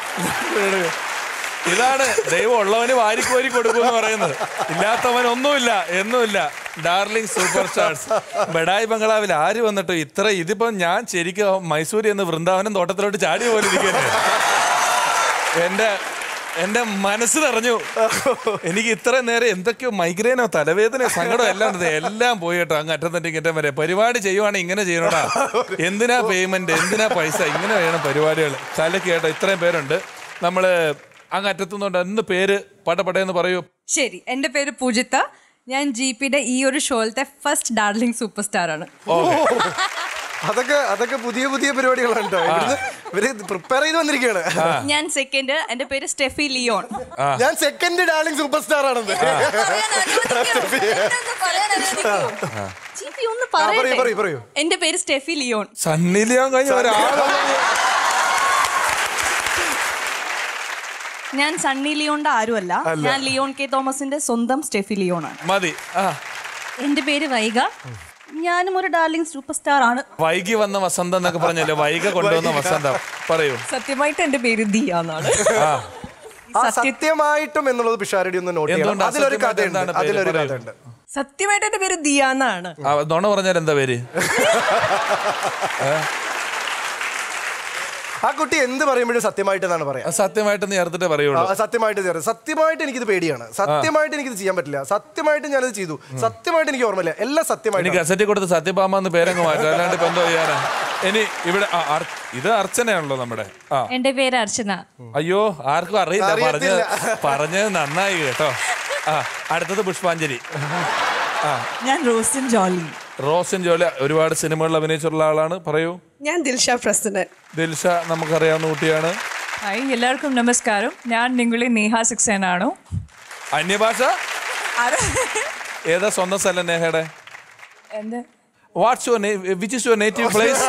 S2: ഇതാണ് ദൈവം ഉള്ളവന് വാരിക്ക് വാരി കൊടുക്കും എന്ന് പറയുന്നത് ഇല്ലാത്തവൻ ഒന്നുമില്ല എന്നുമില്ല ഡാർലിംഗ് സൂപ്പർ സ്റ്റാർസ് ബഡായി ബംഗ്ലാവിൽ ആര് വന്നിട്ട് ഇത്ര ഇതിപ്പം ഞാൻ ശരിക്കും മൈസൂരിൽ നിന്ന് വൃന്ദാവനം തോട്ടത്തിലോട്ട് ചാടിയ പോലെ ഇരിക്കുന്നത് എന്റെ എന്റെ മനസ്സ് നിറഞ്ഞു എനിക്ക് ഇത്ര നേരം എന്തൊക്കെയോ മൈഗ്രെയിനോ തലവേദനയോ സങ്കടമോ എല്ലാം ഉണ്ട്. എല്ലാം പോയി കേട്ടോ അങ്ങ് അറ്റത്തന്റെ ഇങ്ങറ്റം വരെ പരിപാടി ചെയ്യുവാണെങ്കിൽ ഇങ്ങനെ ചെയ്യണോടാ എന്തിനാ പേയ്മെന്റ് എന്തിനാ പൈസ ഇങ്ങനെ വേണം പരിപാടികൾ കലക്ക് കേട്ടോ ഇത്രയും പേരുണ്ട് നമ്മള് അങ്ങ് അറ്റത്തുനിന്നുണ്ട് എന്ന് പേര് പടപടയെന്ന് പറയൂ
S10: ശരി എൻ്റെ പേര് പൂജിത്ത ഞാൻ ജി പിയുടെ ഈ ഒരു ഷോയിലത്തെ ഫസ്റ്റ് ഡാർലിംഗ് സൂപ്പർ സ്റ്റാർ ആണ്
S9: അതൊക്കെ അതൊക്കെ പുതിയ പുതിയ പരിപാടികളാണ് കേട്ടോ ഇവിടുന്ന് ഇവര് പ്രിപ്പയർ ചെയ്ത് വന്നിരിക്കുകയാണ്
S10: ഞാൻ സെക്കൻഡ് എൻ്റെ പേര് സ്റ്റെഫി ലിയോൺ
S9: ഞാൻ സെക്കൻഡ് ഡാർലിംഗ് സൂപ്പർ സ്റ്റാർ ആണെന്ന്
S10: ജി പി ഒന്ന്
S9: ആ, പറയൂ, പറയൂ,
S10: പറയട്ടെ
S9: പറയൂ.
S10: എൻ്റെ പേര് സ്റ്റെഫി ലിയോൺ
S2: സണ്ണി ലിയോൺ കഴിഞ്ഞ ഒരാളെ
S10: ഞാൻ സണ്ണി ലിയോണിന്റെ ആരുമല്ല ഞാൻ ലിയോൺ കെ തോമസിന്റെ സ്വന്തം സ്റ്റെഫി ലിയോൺ ആണ്
S2: മതി ആ
S10: എൻ്റെ പേര് വൈഗ ഞാനും ഒരു ഡാർലിംഗ് സൂപ്പർ സ്റ്റാർ ആണ്
S2: വൈകി വന്ന വസന്തം എന്നൊക്കെ പറഞ്ഞല്ലോ വൈക കൊണ്ടുവന്ന വസന്തം പറയൂ
S10: സത്യമായിട്ട് എൻ്റെ പേര് ദിയ എന്നാണ്
S2: ആ
S9: ആ സത്യമായിട്ടും എന്നുള്ളത് പിഷാരടി ഒന്ന് നോട്ട് ചെയ്യണം
S2: എന്തുകൊണ്ടാ
S9: അതിലൊരു
S2: സത്യമായിട്ട്
S9: കഥയുണ്ട്
S2: എന്താണ് പേര്?
S9: അതിലൊരു
S2: പറയൂ.
S9: കഥയുണ്ട്
S10: സത്യമായിട്ട് എൻ്റെ പേര് ദിയ എന്നാണ്
S2: ആ, നുണ പറഞ്ഞാൽ എന്താ പേര്
S9: ആ കുട്ടി എന്ത് പറയുമ്പോഴും സത്യമായിട്ടെന്നാണ് പറയാ
S2: ആ, സത്യമായിട്ട് നീ ചേർത്തിട്ടേ പറയുള്ളൂ
S9: ആ, സത്യമായിട്ട് ചേർത്ത് സത്യമായിട്ട് എനിക്കിത് പേടിയാണ് സത്യമായിട്ട് എനിക്കിത് ചെയ്യാൻ പറ്റില്ല സത്യമായിട്ട് ഞാനത് ചെയ്തു സത്യമായിട്ട് എനിക്ക് ഓർമ്മയില്ല എല്ലാം
S2: ഇനി
S9: സത്യമായിട്ട്
S2: ഗസറ്റി കൊടുത്ത് സത്യഭാമ എന്ന് പേരങ്ങ് മാറ്റും അല്ലാണ്ട് ഇപ്പൊ എന്തോ ചെയ്യാനാ ഇനി ഇവിടെ ആ, അർ- ഇത് അർച്ചനയാണല്ലോ നമ്മുടെ ആ
S10: എൻ്റെ പേര് അർച്ചന
S2: അയ്യോ ആർക്കും അറിയില്ല പറഞ്ഞത്
S9: അറിയത്തില്ല.
S2: പറഞ്ഞത് നന്നായി കേട്ടോ ആ അടുത്തത് പുഷ്പാഞ്ജലി ആ
S10: ഞാൻ റോസിൻ ജോളി
S2: റോസിൻ ജോലി ഒരുപാട് സിനിമകളിൽ അഭിനയിച്ചിട്ടുള്ള ആളാണ് പറയൂ
S10: ഞാൻ ദിൽഷ പ്രസിഡന്റ്
S2: ദിൽഷ നമുക്കറിയാവുന്ന കുട്ടിയാണ്
S10: ഹായ് എല്ലാവർക്കും നമസ്കാരം ഞാൻ നിങ്ങളെ നേഹ സിക്സേന ആണ്
S2: അന്യഭാഷ ഏതാ സ്വന്തം സ്ഥലം നേഹയുടെ
S10: എന്ത്
S2: what's your which is your native place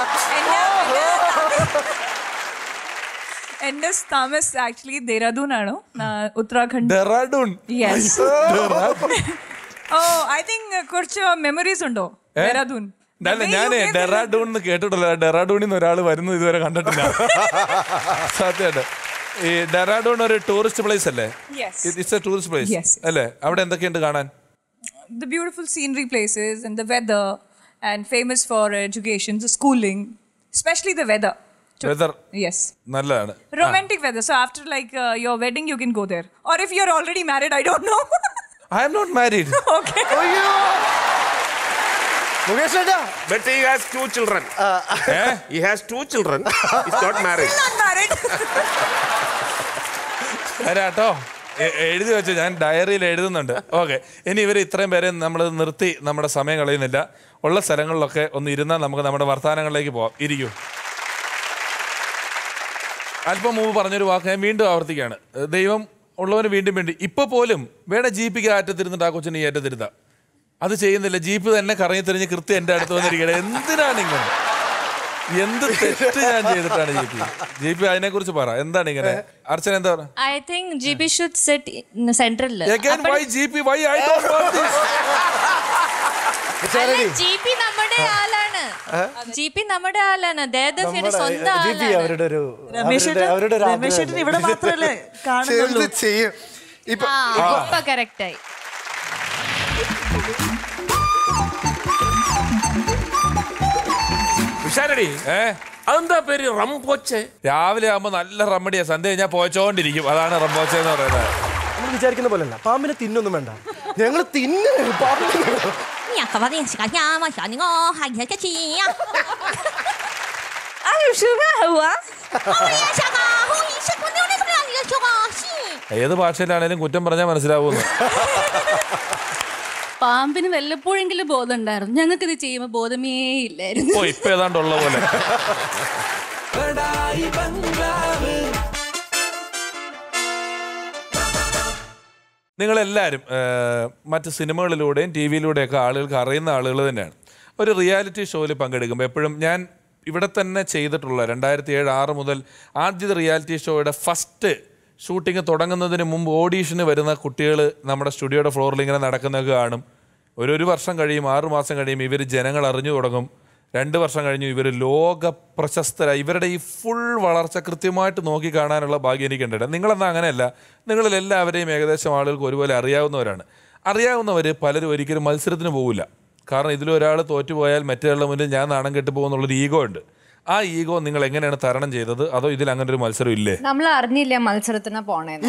S10: എൻ്റെ താമസ് ആക്ച്വലി ദേഹ്റാദൂൺ ആണ് Uttarakhand
S2: Dehradun
S10: yes oh I think കുറച്ച് മെമ്മറീസ് ഉണ്ടോ ദേഹ്റാദൂൺ
S2: അല്ല ഞാൻ ഡെറാഡൂൺ എന്ന് കേട്ടിട്ടില്ല ഡെറാഡൂണിൽ നിന്ന് ഒരാൾ വരുന്നത് ഇതുവരെ കണ്ടിട്ടില്ല സത്യമായിട്ട് ഈ ഡെറാഡൂൺ ഒരു ടൂറിസ്റ്റ് പ്ലേസ് അല്ലേ
S10: Yes.
S2: It's a tourist place
S10: Yes.
S2: അല്ലേ അവിടെ എന്തൊക്കെയുണ്ട് കാണാൻ
S10: the beautiful scenery places and the weather and famous for education, the schooling, especially the weather. To-
S2: weather
S10: Yes.
S2: നല്ലതാണ്
S10: Romantic weather. So after like uh, your wedding, you can go there. Or if you're already married, I don't know.
S2: I M not married
S10: okay.
S9: Mukesh ചേട്ടാ
S1: But he has two children. He has two children. He's not married.
S10: Not married.
S2: കേട്ടോ എഴുതി വെച്ചു ഞാൻ ഡയറിയിൽ എഴുതുന്നുണ്ട് okay ഇനി ഇവർ ഇത്രയും പേരെ നമ്മൾ നിർത്തി നമ്മുടെ സമയം കളയുന്നില്ല ഉള്ള സ്ഥലങ്ങളിലൊക്കെ ഒന്ന് ഇരുന്നാൽ നമുക്ക് നമ്മുടെ വർത്തമാനങ്ങളിലേക്ക് പോവാം ഇരിക്കൂ അല്പം മുമ്പ് പറഞ്ഞൊരു വാക്ക് ഞാൻ വീണ്ടും ആവർത്തിക്കുകയാണ് ദൈവം ഉള്ളവന് വീണ്ടും വേണ്ടി ഇപ്പൊ പോലും വേണ ജീപ്പിക്ക് അറ്റത്തിരുന്നിട്ട് ആ കൊച്ചിനെ ഈ അറ്റത്തിരുത്താം അത് ചെയ്യുന്നില്ല ജീപ്പ് തന്നെ കറങ്ങി തിരിഞ്ഞ് കൃത്യം എൻ്റെ അടുത്ത് വന്നിരിക്കണേ എന്തിനാണ് ഇങ്ങനെ എന്ത് തെറ്റ് ഞാൻ ചെയ്തിട്ടാണ് ജി പി ജി പി അതിനെ കുറിച്ച് പറ എന്താണ് ഇങ്ങനെ അർച്ചന എന്താ പറ
S11: I think GB should sit in the central.
S2: Again, why GP? Why I don't want this?
S11: G P നമ്മുടെ ആളാണ് ജി പി നമ്മുടെ ആളാണ് ദേദഫിയുടെ സ്വന്തം
S9: ജി പി
S11: ആളാണ്
S9: അവരുടെ ഒരു
S5: രമേശ്
S9: അവരുടെ- അവരുടെ ഒരു
S5: രമേശ് ചേട്ടൻ ഇവിടെ മാത്രമല്ലേ
S9: പക്ഷെ
S5: കാണുന്നുള്ളൂ
S9: എന്ത് ചെയ്യും ഇപ്പൊ
S11: ആ ഇപ്പൊ കറക്റ്റ് ആയി
S1: വിശാലടി
S2: ഏ
S1: അതെന്താ പേര് റംപോച്ചെ
S2: രാവിലെ ആകുമ്പോ നല്ല റമ്മടിയാ സന്ധ്യ കഴിഞ്ഞാൽ പോയിച്ചോണ്ടിരിക്കും അതാണ് റംബോച്ച എന്ന് പറയുന്നത്
S9: നമ്മൾ വിചാരിക്കുന്ന പോലെയല്ല പാമ്പിനെ തിന്നൊന്നും വേണ്ട ഞങ്ങൾ തിന്നു പാമ്പിനെ
S11: 你可把电视干呀嘛？小你我还你个气呀！
S10: Are you sure? What?
S11: 我也想啊，我一是我牛那个你个小啊是。
S2: ഏത് ഭാഷയിലാണേലും കുറ്റം പറഞ്ഞാൽ മനസ്സിലാവുന്നു
S12: പാമ്പിന് വല്ലപ്പോഴെങ്കിലും ബോധം ഉണ്ടായിരുന്നു ഞങ്ങൾക്ക് ഇത് ചെയ്യുമ്പോൾ ബോധമേ ഇല്ലായിരുന്നു
S2: ഓ ഇപ്പൊ ഏതാണ്ടുള്ള പോലെ നിങ്ങളെല്ലാവരും ഏഹ്, മറ്റ് സിനിമകളിലൂടെയും ടി വിയിലൂടെയൊക്കെ ആളുകൾക്ക് അറിയുന്ന ആളുകൾ തന്നെയാണ് ഒരു റിയാലിറ്റി ഷോയിൽ പങ്കെടുക്കുമ്പോൾ എപ്പോഴും ഞാൻ ഇവിടെ തന്നെ ചെയ്തിട്ടുള്ള രണ്ടായിരത്തി ഏഴ് ആറ് മുതൽ ആദ്യത്തെ റിയാലിറ്റി ഷോയുടെ ഫസ്റ്റ് ഷൂട്ടിംഗ് തുടങ്ങുന്നതിന് മുമ്പ് ഓഡീഷന് വരുന്ന കുട്ടികൾ നമ്മുടെ സ്റ്റുഡിയോയുടെ ഫ്ലോറിൽ ഇങ്ങനെ നടക്കുന്നതൊക്കെ കാണും ഒരു ഒരു വർഷം കഴിയും ആറ് മാസം കഴിയും ഇവർ ജനങ്ങൾ അറിഞ്ഞു തുടങ്ങും രണ്ട് വർഷം കഴിഞ്ഞു ഇവർ ലോക പ്രശസ്തരായി ഇവരുടെ ഈ ഫുൾ വളർച്ച കൃത്യമായിട്ട് നോക്കി കാണാനുള്ള ഭാഗ്യം എനിക്കുണ്ട് നിങ്ങളെന്നാൽ അങ്ങനെയല്ല നിങ്ങളിൽ എല്ലാവരെയും ഏകദേശം ആളുകൾക്ക് ഒരുപോലെ അറിയാവുന്നവരാണ് അറിയാവുന്നവർ പലരും ഒരിക്കലും മത്സരത്തിന് പോകില്ല കാരണം ഇതിലൊരാൾ തോറ്റുപോയാൽ മറ്റേയാളുടെ മുന്നിൽ ഞാൻ നാണം കെട്ടു പോകുന്നുള്ളൊരു ഈഗോ ഉണ്ട് ആ ഈഗോ നിങ്ങൾ എങ്ങനെയാണ് തരണം ചെയ്തത് അതോ ഇതിൽ അങ്ങനെ ഒരു മത്സരം ഇല്ലേ
S10: നമ്മൾ അറിഞ്ഞില്ല മത്സരത്തിന് പോണേന്ന്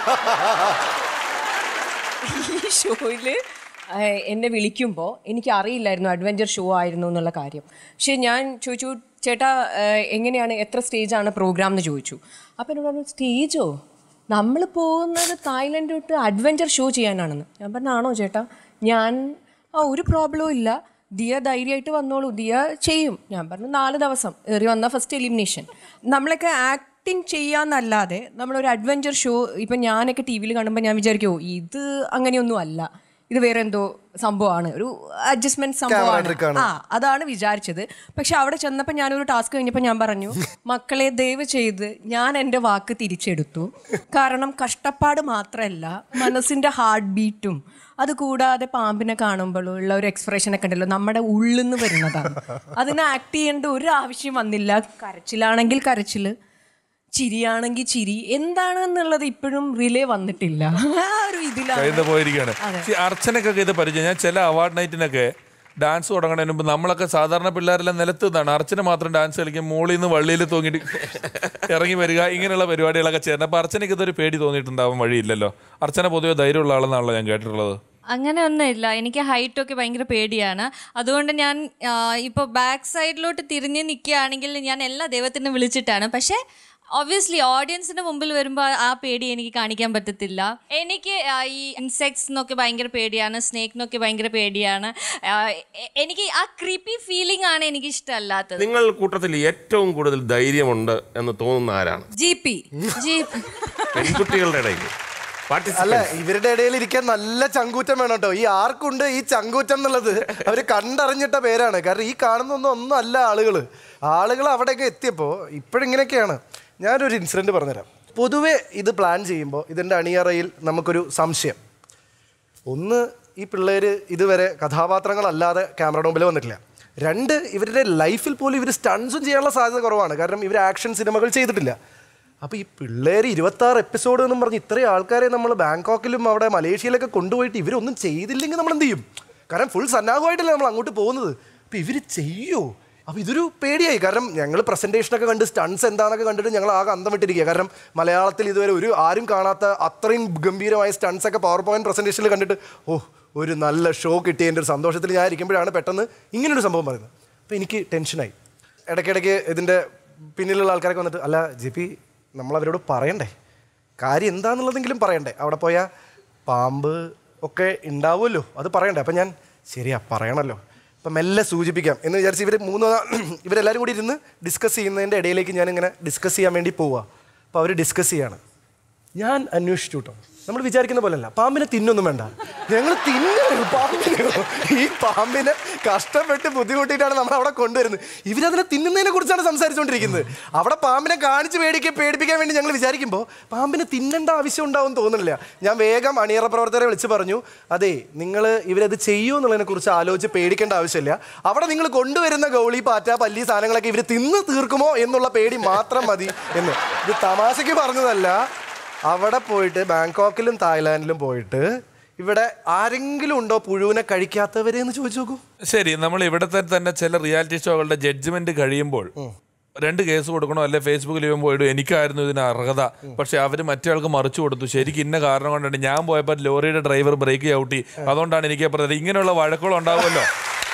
S13: ഈ ഷോയില് എന്നെ വിളിക്കുമ്പോൾ എനിക്ക് അറിയില്ലായിരുന്നു അഡ്വഞ്ചർ ഷോ ആയിരുന്നു എന്നുള്ള കാര്യം പക്ഷെ ഞാൻ ചോദിച്ചു ചേട്ടാ ഏഹ്, എങ്ങനെയാണ് എത്ര സ്റ്റേജാണ് പ്രോഗ്രാം എന്ന് ചോദിച്ചു അപ്പം എന്നോട് പറഞ്ഞു സ്റ്റേജോ നമ്മൾ പോകുന്നത് തായ്ലൻഡ് തൊട്ട് അഡ്വഞ്ചർ ഷോ ചെയ്യാനാണെന്ന് ഞാൻ പറഞ്ഞു ആണോ ചേട്ടാ ഞാൻ ആ ഒരു പ്രോബ്ലവും ഇല്ല ദിയ ധൈര്യമായിട്ട് വന്നോളൂ ദിയ ചെയ്യും ഞാൻ പറഞ്ഞു നാല് ദിവസം ഏറി വന്ന ഫസ്റ്റ് എലിമിനേഷൻ നമ്മളൊക്കെ ആക്ടിങ് ചെയ്യാന്നല്ലാതെ നമ്മളൊരു അഡ്വഞ്ചർ ഷോ ഇപ്പം ഞാനൊക്കെ ടി വിയിൽ കാണുമ്പോൾ ഞാൻ വിചാരിക്കുമോ ഇത് അങ്ങനെയൊന്നും അല്ല ഇത് വേറെ എന്തോ സംഭവമാണ് ഒരു അഡ്ജസ്റ്റ്മെന്റ്
S9: trick
S13: സംഭവമാണ്
S9: ആണ്.
S13: ആ അതാണ് വിചാരിച്ചത് പക്ഷെ അവിടെ ചെന്നപ്പോൾ ഞാനൊരു ടാസ്ക് കഴിഞ്ഞപ്പോൾ ഞാൻ പറഞ്ഞു മക്കളെ ദയവ് ചെയ്ത് ഞാൻ എൻ്റെ വാക്ക് തിരിച്ചെടുത്തു കാരണം കഷ്ടപ്പാട് മാത്രമല്ല മനസ്സിൻ്റെ ഹാർട്ട് ബീറ്റും അതുകൂടാതെ പാമ്പിനെ കാണുമ്പോൾ ഉള്ള ഒരു എക്സ്പ്രഷൻ ഒക്കെ ഉണ്ടല്ലോ നമ്മുടെ ഉള്ളിൽ നിന്ന് വരുന്നതാണ് അതിന് ആക്ട് ചെയ്യേണ്ട ഒരു ആവശ്യം വന്നില്ല കരച്ചിലാണെങ്കിൽ കരച്ചിൽ ചിരിയാണെങ്കിൽ ചിരി എന്താണെന്നുള്ളത് ഇപ്പോഴും റിലേ വന്നിട്ടില്ല ആ ഒരു ഇതിലാണ്
S2: കയ്യിൽ പോയിരിക്കുകയാണ്
S13: അതെ.
S2: പക്ഷേ അർച്ചനക്കൊക്കെ ഇത് പരിചയം ഞാൻ ചില അവാർഡ് നൈറ്റിനൊക്കെ ഡാൻസ് തുടങ്ങുന്നതിന് മുമ്പ് നമ്മളൊക്കെ സാധാരണ പിള്ളേരെല്ലാം നിലത്ത് നിന്നാണ് അർച്ചന മാത്രം ഡാൻസ് കളിക്കും മുകളിൽ നിന്ന് വള്ളിയിൽ തൂങ്ങിയിട്ട് ഇറങ്ങി വരിക ഇങ്ങനെയുള്ള പരിപാടികളൊക്കെ ചേർന്ന് അപ്പൊ അർച്ചനയ്ക്ക് ഇതൊരു പേടി തോന്നിയിട്ടുണ്ടാവാൻ വഴിയില്ലല്ലോ അർച്ചന പൊതുവെ ധൈര്യമുള്ള ആളെന്നാണല്ലോ ഞാൻ കേട്ടിട്ടുള്ളത്
S11: അങ്ങനെ ഒന്നുമില്ല എനിക്ക് ഹൈറ്റ് ഒക്കെ ഭയങ്കര പേടിയാണ് അതുകൊണ്ട് ഞാൻ ഇപ്പോൾ ബാക്ക് സൈഡിലോട്ട് തിരിഞ്ഞ് നിൽക്കുകയാണെങ്കിൽ ഞാൻ എല്ലാ ദൈവത്തിനും വിളിച്ചിട്ടാണ് പക്ഷേ ഒബ്വിയസ്ലി ഓഡിയൻസിന്റെ മുമ്പിൽ വരുമ്പോൾ ആ പേടി എനിക്ക് കാണിക്കാൻ പറ്റത്തില്ല എനിക്ക് ആ, ഈ ഇൻസെക്ട്സിനൊക്കെ ഭയങ്കര പേടിയാണ് സ്നേക്കിനൊക്കെ ഭയങ്കര പേടിയാണ് ആ, എ- എനിക്ക് ആ ക്രീപ്പി ഫീലിംഗ് ആണ് എനിക്ക് ഇഷ്ടമല്ലാത്തത്
S1: നിങ്ങൾ കൂട്ടത്തിൽ ഏറ്റവും കൂടുതൽ ധൈര്യമുണ്ട് എന്ന് തോന്നുന്ന ആരാണ്
S11: ജി പി ജി
S1: പെൺകുട്ടികളുടെ ഇടയിൽ
S9: അല്ല ഇവരുടെ ഇടയിൽ ഇരിക്കാൻ നല്ല ചങ്കൂറ്റം വേണം കേട്ടോ ഈ ആർക്കുണ്ട് ഈ ചങ്കൂറ്റം എന്നുള്ളത് അവര് കണ്ടറിഞ്ഞിട്ട പേരാണ് കാരണം ഈ കാണുന്നൊന്നും ഒന്നും അല്ല ആളുകൾ ആളുകൾ അവിടെയൊക്കെ എത്തിയപ്പോൾ ഇപ്പോഴിങ്ങനെയൊക്കെയാണ് ഞാനൊരു ഇൻസിഡന്റ് പറഞ്ഞുതരാം പൊതുവെ ഇത് പ്ലാൻ ചെയ്യുമ്പോൾ ഇതിൻ്റെ അണിയറയിൽ നമുക്കൊരു സംശയം ഒന്ന് ഈ പിള്ളേർ ഇതുവരെ കഥാപാത്രങ്ങളല്ലാതെ ക്യാമറയുടെ മുമ്പിൽ വന്നിട്ടില്ല രണ്ട് ഇവരുടെ ലൈഫിൽ പോലും ഇവർ സ്റ്റൺസും ചെയ്യാനുള്ള സാധ്യത കുറവാണ് കാരണം ഇവർ ആക്ഷൻ സിനിമകൾ ചെയ്തിട്ടില്ല അപ്പോൾ ഈ പിള്ളേർ ഇരുപത്താറ് എപ്പിസോഡ് എന്നും പറഞ്ഞ് ഇത്രയും ആൾക്കാരെ നമ്മൾ ബാങ്കോക്കിലും അവിടെ മലേഷ്യയിലൊക്കെ കൊണ്ടുപോയിട്ട് ഇവരൊന്നും ചെയ്തില്ലെങ്കിൽ നമ്മൾ എന്ത് ചെയ്യും കാരണം ഫുൾ സന്നാഹമായിട്ടല്ലേ നമ്മൾ അങ്ങോട്ട് പോകുന്നത് അപ്പോൾ ഇവർ ചെയ്യോ അപ്പോൾ ഇതൊരു പേടിയായി കാരണം ഞങ്ങൾ പ്രസൻറ്റേഷനൊക്കെ കണ്ട് സ്റ്റൺസ് എന്താണെന്നൊക്കെ കണ്ടിട്ട് ഞങ്ങൾ ആകെ അന്തം വിട്ടിരിക്കുക കാരണം മലയാളത്തിൽ ഇതുവരെ ഒരു ആരും കാണാത്ത അത്രയും ഗംഭീരമായ സ്റ്റൺസ് ഒക്കെ പവർ പോയിന്റ് പ്രസൻറ്റേഷനിൽ കണ്ടിട്ട് ഓ ഒരു നല്ല ഷോ കിട്ടിയതിൻ്റെ ഒരു സന്തോഷത്തിൽ ഞാൻ ഇരിക്കുമ്പോഴാണ് പെട്ടെന്ന് ഇങ്ങനൊരു സംഭവം പറയുന്നത് അപ്പോൾ എനിക്ക് ടെൻഷനായി ഇടയ്ക്കിടയ്ക്ക് ഇതിൻ്റെ പിന്നിലുള്ള ആൾക്കാരൊക്കെ വന്നിട്ട് അല്ല ജി പി നമ്മൾ അവരോട് പറയണ്ടേ കാര്യം എന്താണെന്നുള്ളതെങ്കിലും പറയണ്ടേ അവിടെ പോയാൽ പാമ്പ് ഒക്കെ ഉണ്ടാവുമല്ലോ അത് പറയണ്ടേ അപ്പം ഞാൻ ശരിയാ പറയണമല്ലോ അപ്പം മെല്ലെ സൂചിപ്പിക്കാം എന്ന് വിചാരിച്ച് ഇവർ മൂന്ന് ഇവരെല്ലാവരും കൂടി ഇരുന്ന് ഡിസ്കസ് ചെയ്യുന്നതിൻ്റെ ഇടയിലേക്ക് ഞാനിങ്ങനെ ഡിസ്കസ് ചെയ്യാൻ വേണ്ടി പോവുക അപ്പോൾ അവർ ഡിസ്കസ് ചെയ്യാണ് ഞാൻ അന്വേഷിച്ചു കേട്ടോ നമ്മൾ വിചാരിക്കുന്ന പോലെയല്ല പാമ്പിനെ തിന്നൊന്നും വേണ്ട ഞങ്ങൾ തിന്നു പാമ്പിനെ ഈ പാമ്പിനെ കഷ്ടപ്പെട്ട് ബുദ്ധിമുട്ടിയിട്ടാണ് നമ്മൾ അവിടെ കൊണ്ടുവരുന്നത് ഇവരതിനെ തിന്നുന്നതിനെ കുറിച്ചാണ് സംസാരിച്ചുകൊണ്ടിരിക്കുന്നത് അവിടെ പാമ്പിനെ കാണിച്ച് പേടിക്കുക പേടിപ്പിക്കാൻ വേണ്ടി ഞങ്ങൾ വിചാരിക്കുമ്പോൾ പാമ്പിനെ തിന്നേണ്ട ആവശ്യം ഉണ്ടാവും തോന്നുന്നില്ല ഞാൻ വേഗം അണിയറ പ്രവർത്തകരെ വിളിച്ച് പറഞ്ഞു അതെ നിങ്ങൾ ഇവരത് ചെയ്യൂ എന്നുള്ളതിനെ കുറിച്ച് ആലോചിച്ച് പേടിക്കേണ്ട ആവശ്യമില്ല അവിടെ നിങ്ങൾ കൊണ്ടുവരുന്ന ഗൗളി പാറ്റ പല്ലി സാധനങ്ങളൊക്കെ ഇവർ തിന്ന് തീർക്കുമോ എന്നുള്ള പേടി മാത്രം മതി എന്ന് ഇത് തമാശയ്ക്ക് പറഞ്ഞതല്ല അവിടെ പോയിട്ട് ബാങ്കോക്കിലും തായ്ലാൻഡിലും പോയിട്ട് ഇവിടെ ആരെങ്കിലും ഉണ്ടോ പുഴുവിനെ കഴിക്കാത്തവരെ എന്ന് ചോദിച്ചു നോക്കൂ
S2: ശരി നമ്മൾ ഇവിടുത്തെ തന്നെ ചില റിയാലിറ്റി ഷോകളുടെ ജഡ്ജ്മെന്റ് കഴിയുമ്പോൾ രണ്ട് കേസ് കൊടുക്കണോ അല്ലെ ഫേസ്ബുക്കിൽ ഇവൻ പോയിടും എനിക്കായിരുന്നു ഇതിന് അർഹത പക്ഷെ അവര് മറ്റേ ആൾക്ക് മറിച്ചു കൊടുത്തു ശരിക്കും ഇന്ന കാരണം കൊണ്ടാണ് ഞാൻ പോയപ്പോൾ ലോറിയുടെ ഡ്രൈവർ ബ്രേക്ക് ചവിട്ടി അതുകൊണ്ടാണ് എനിക്ക് പറഞ്ഞത് ഇങ്ങനെയുള്ള വഴക്കുകൾ ഉണ്ടാവുമല്ലോ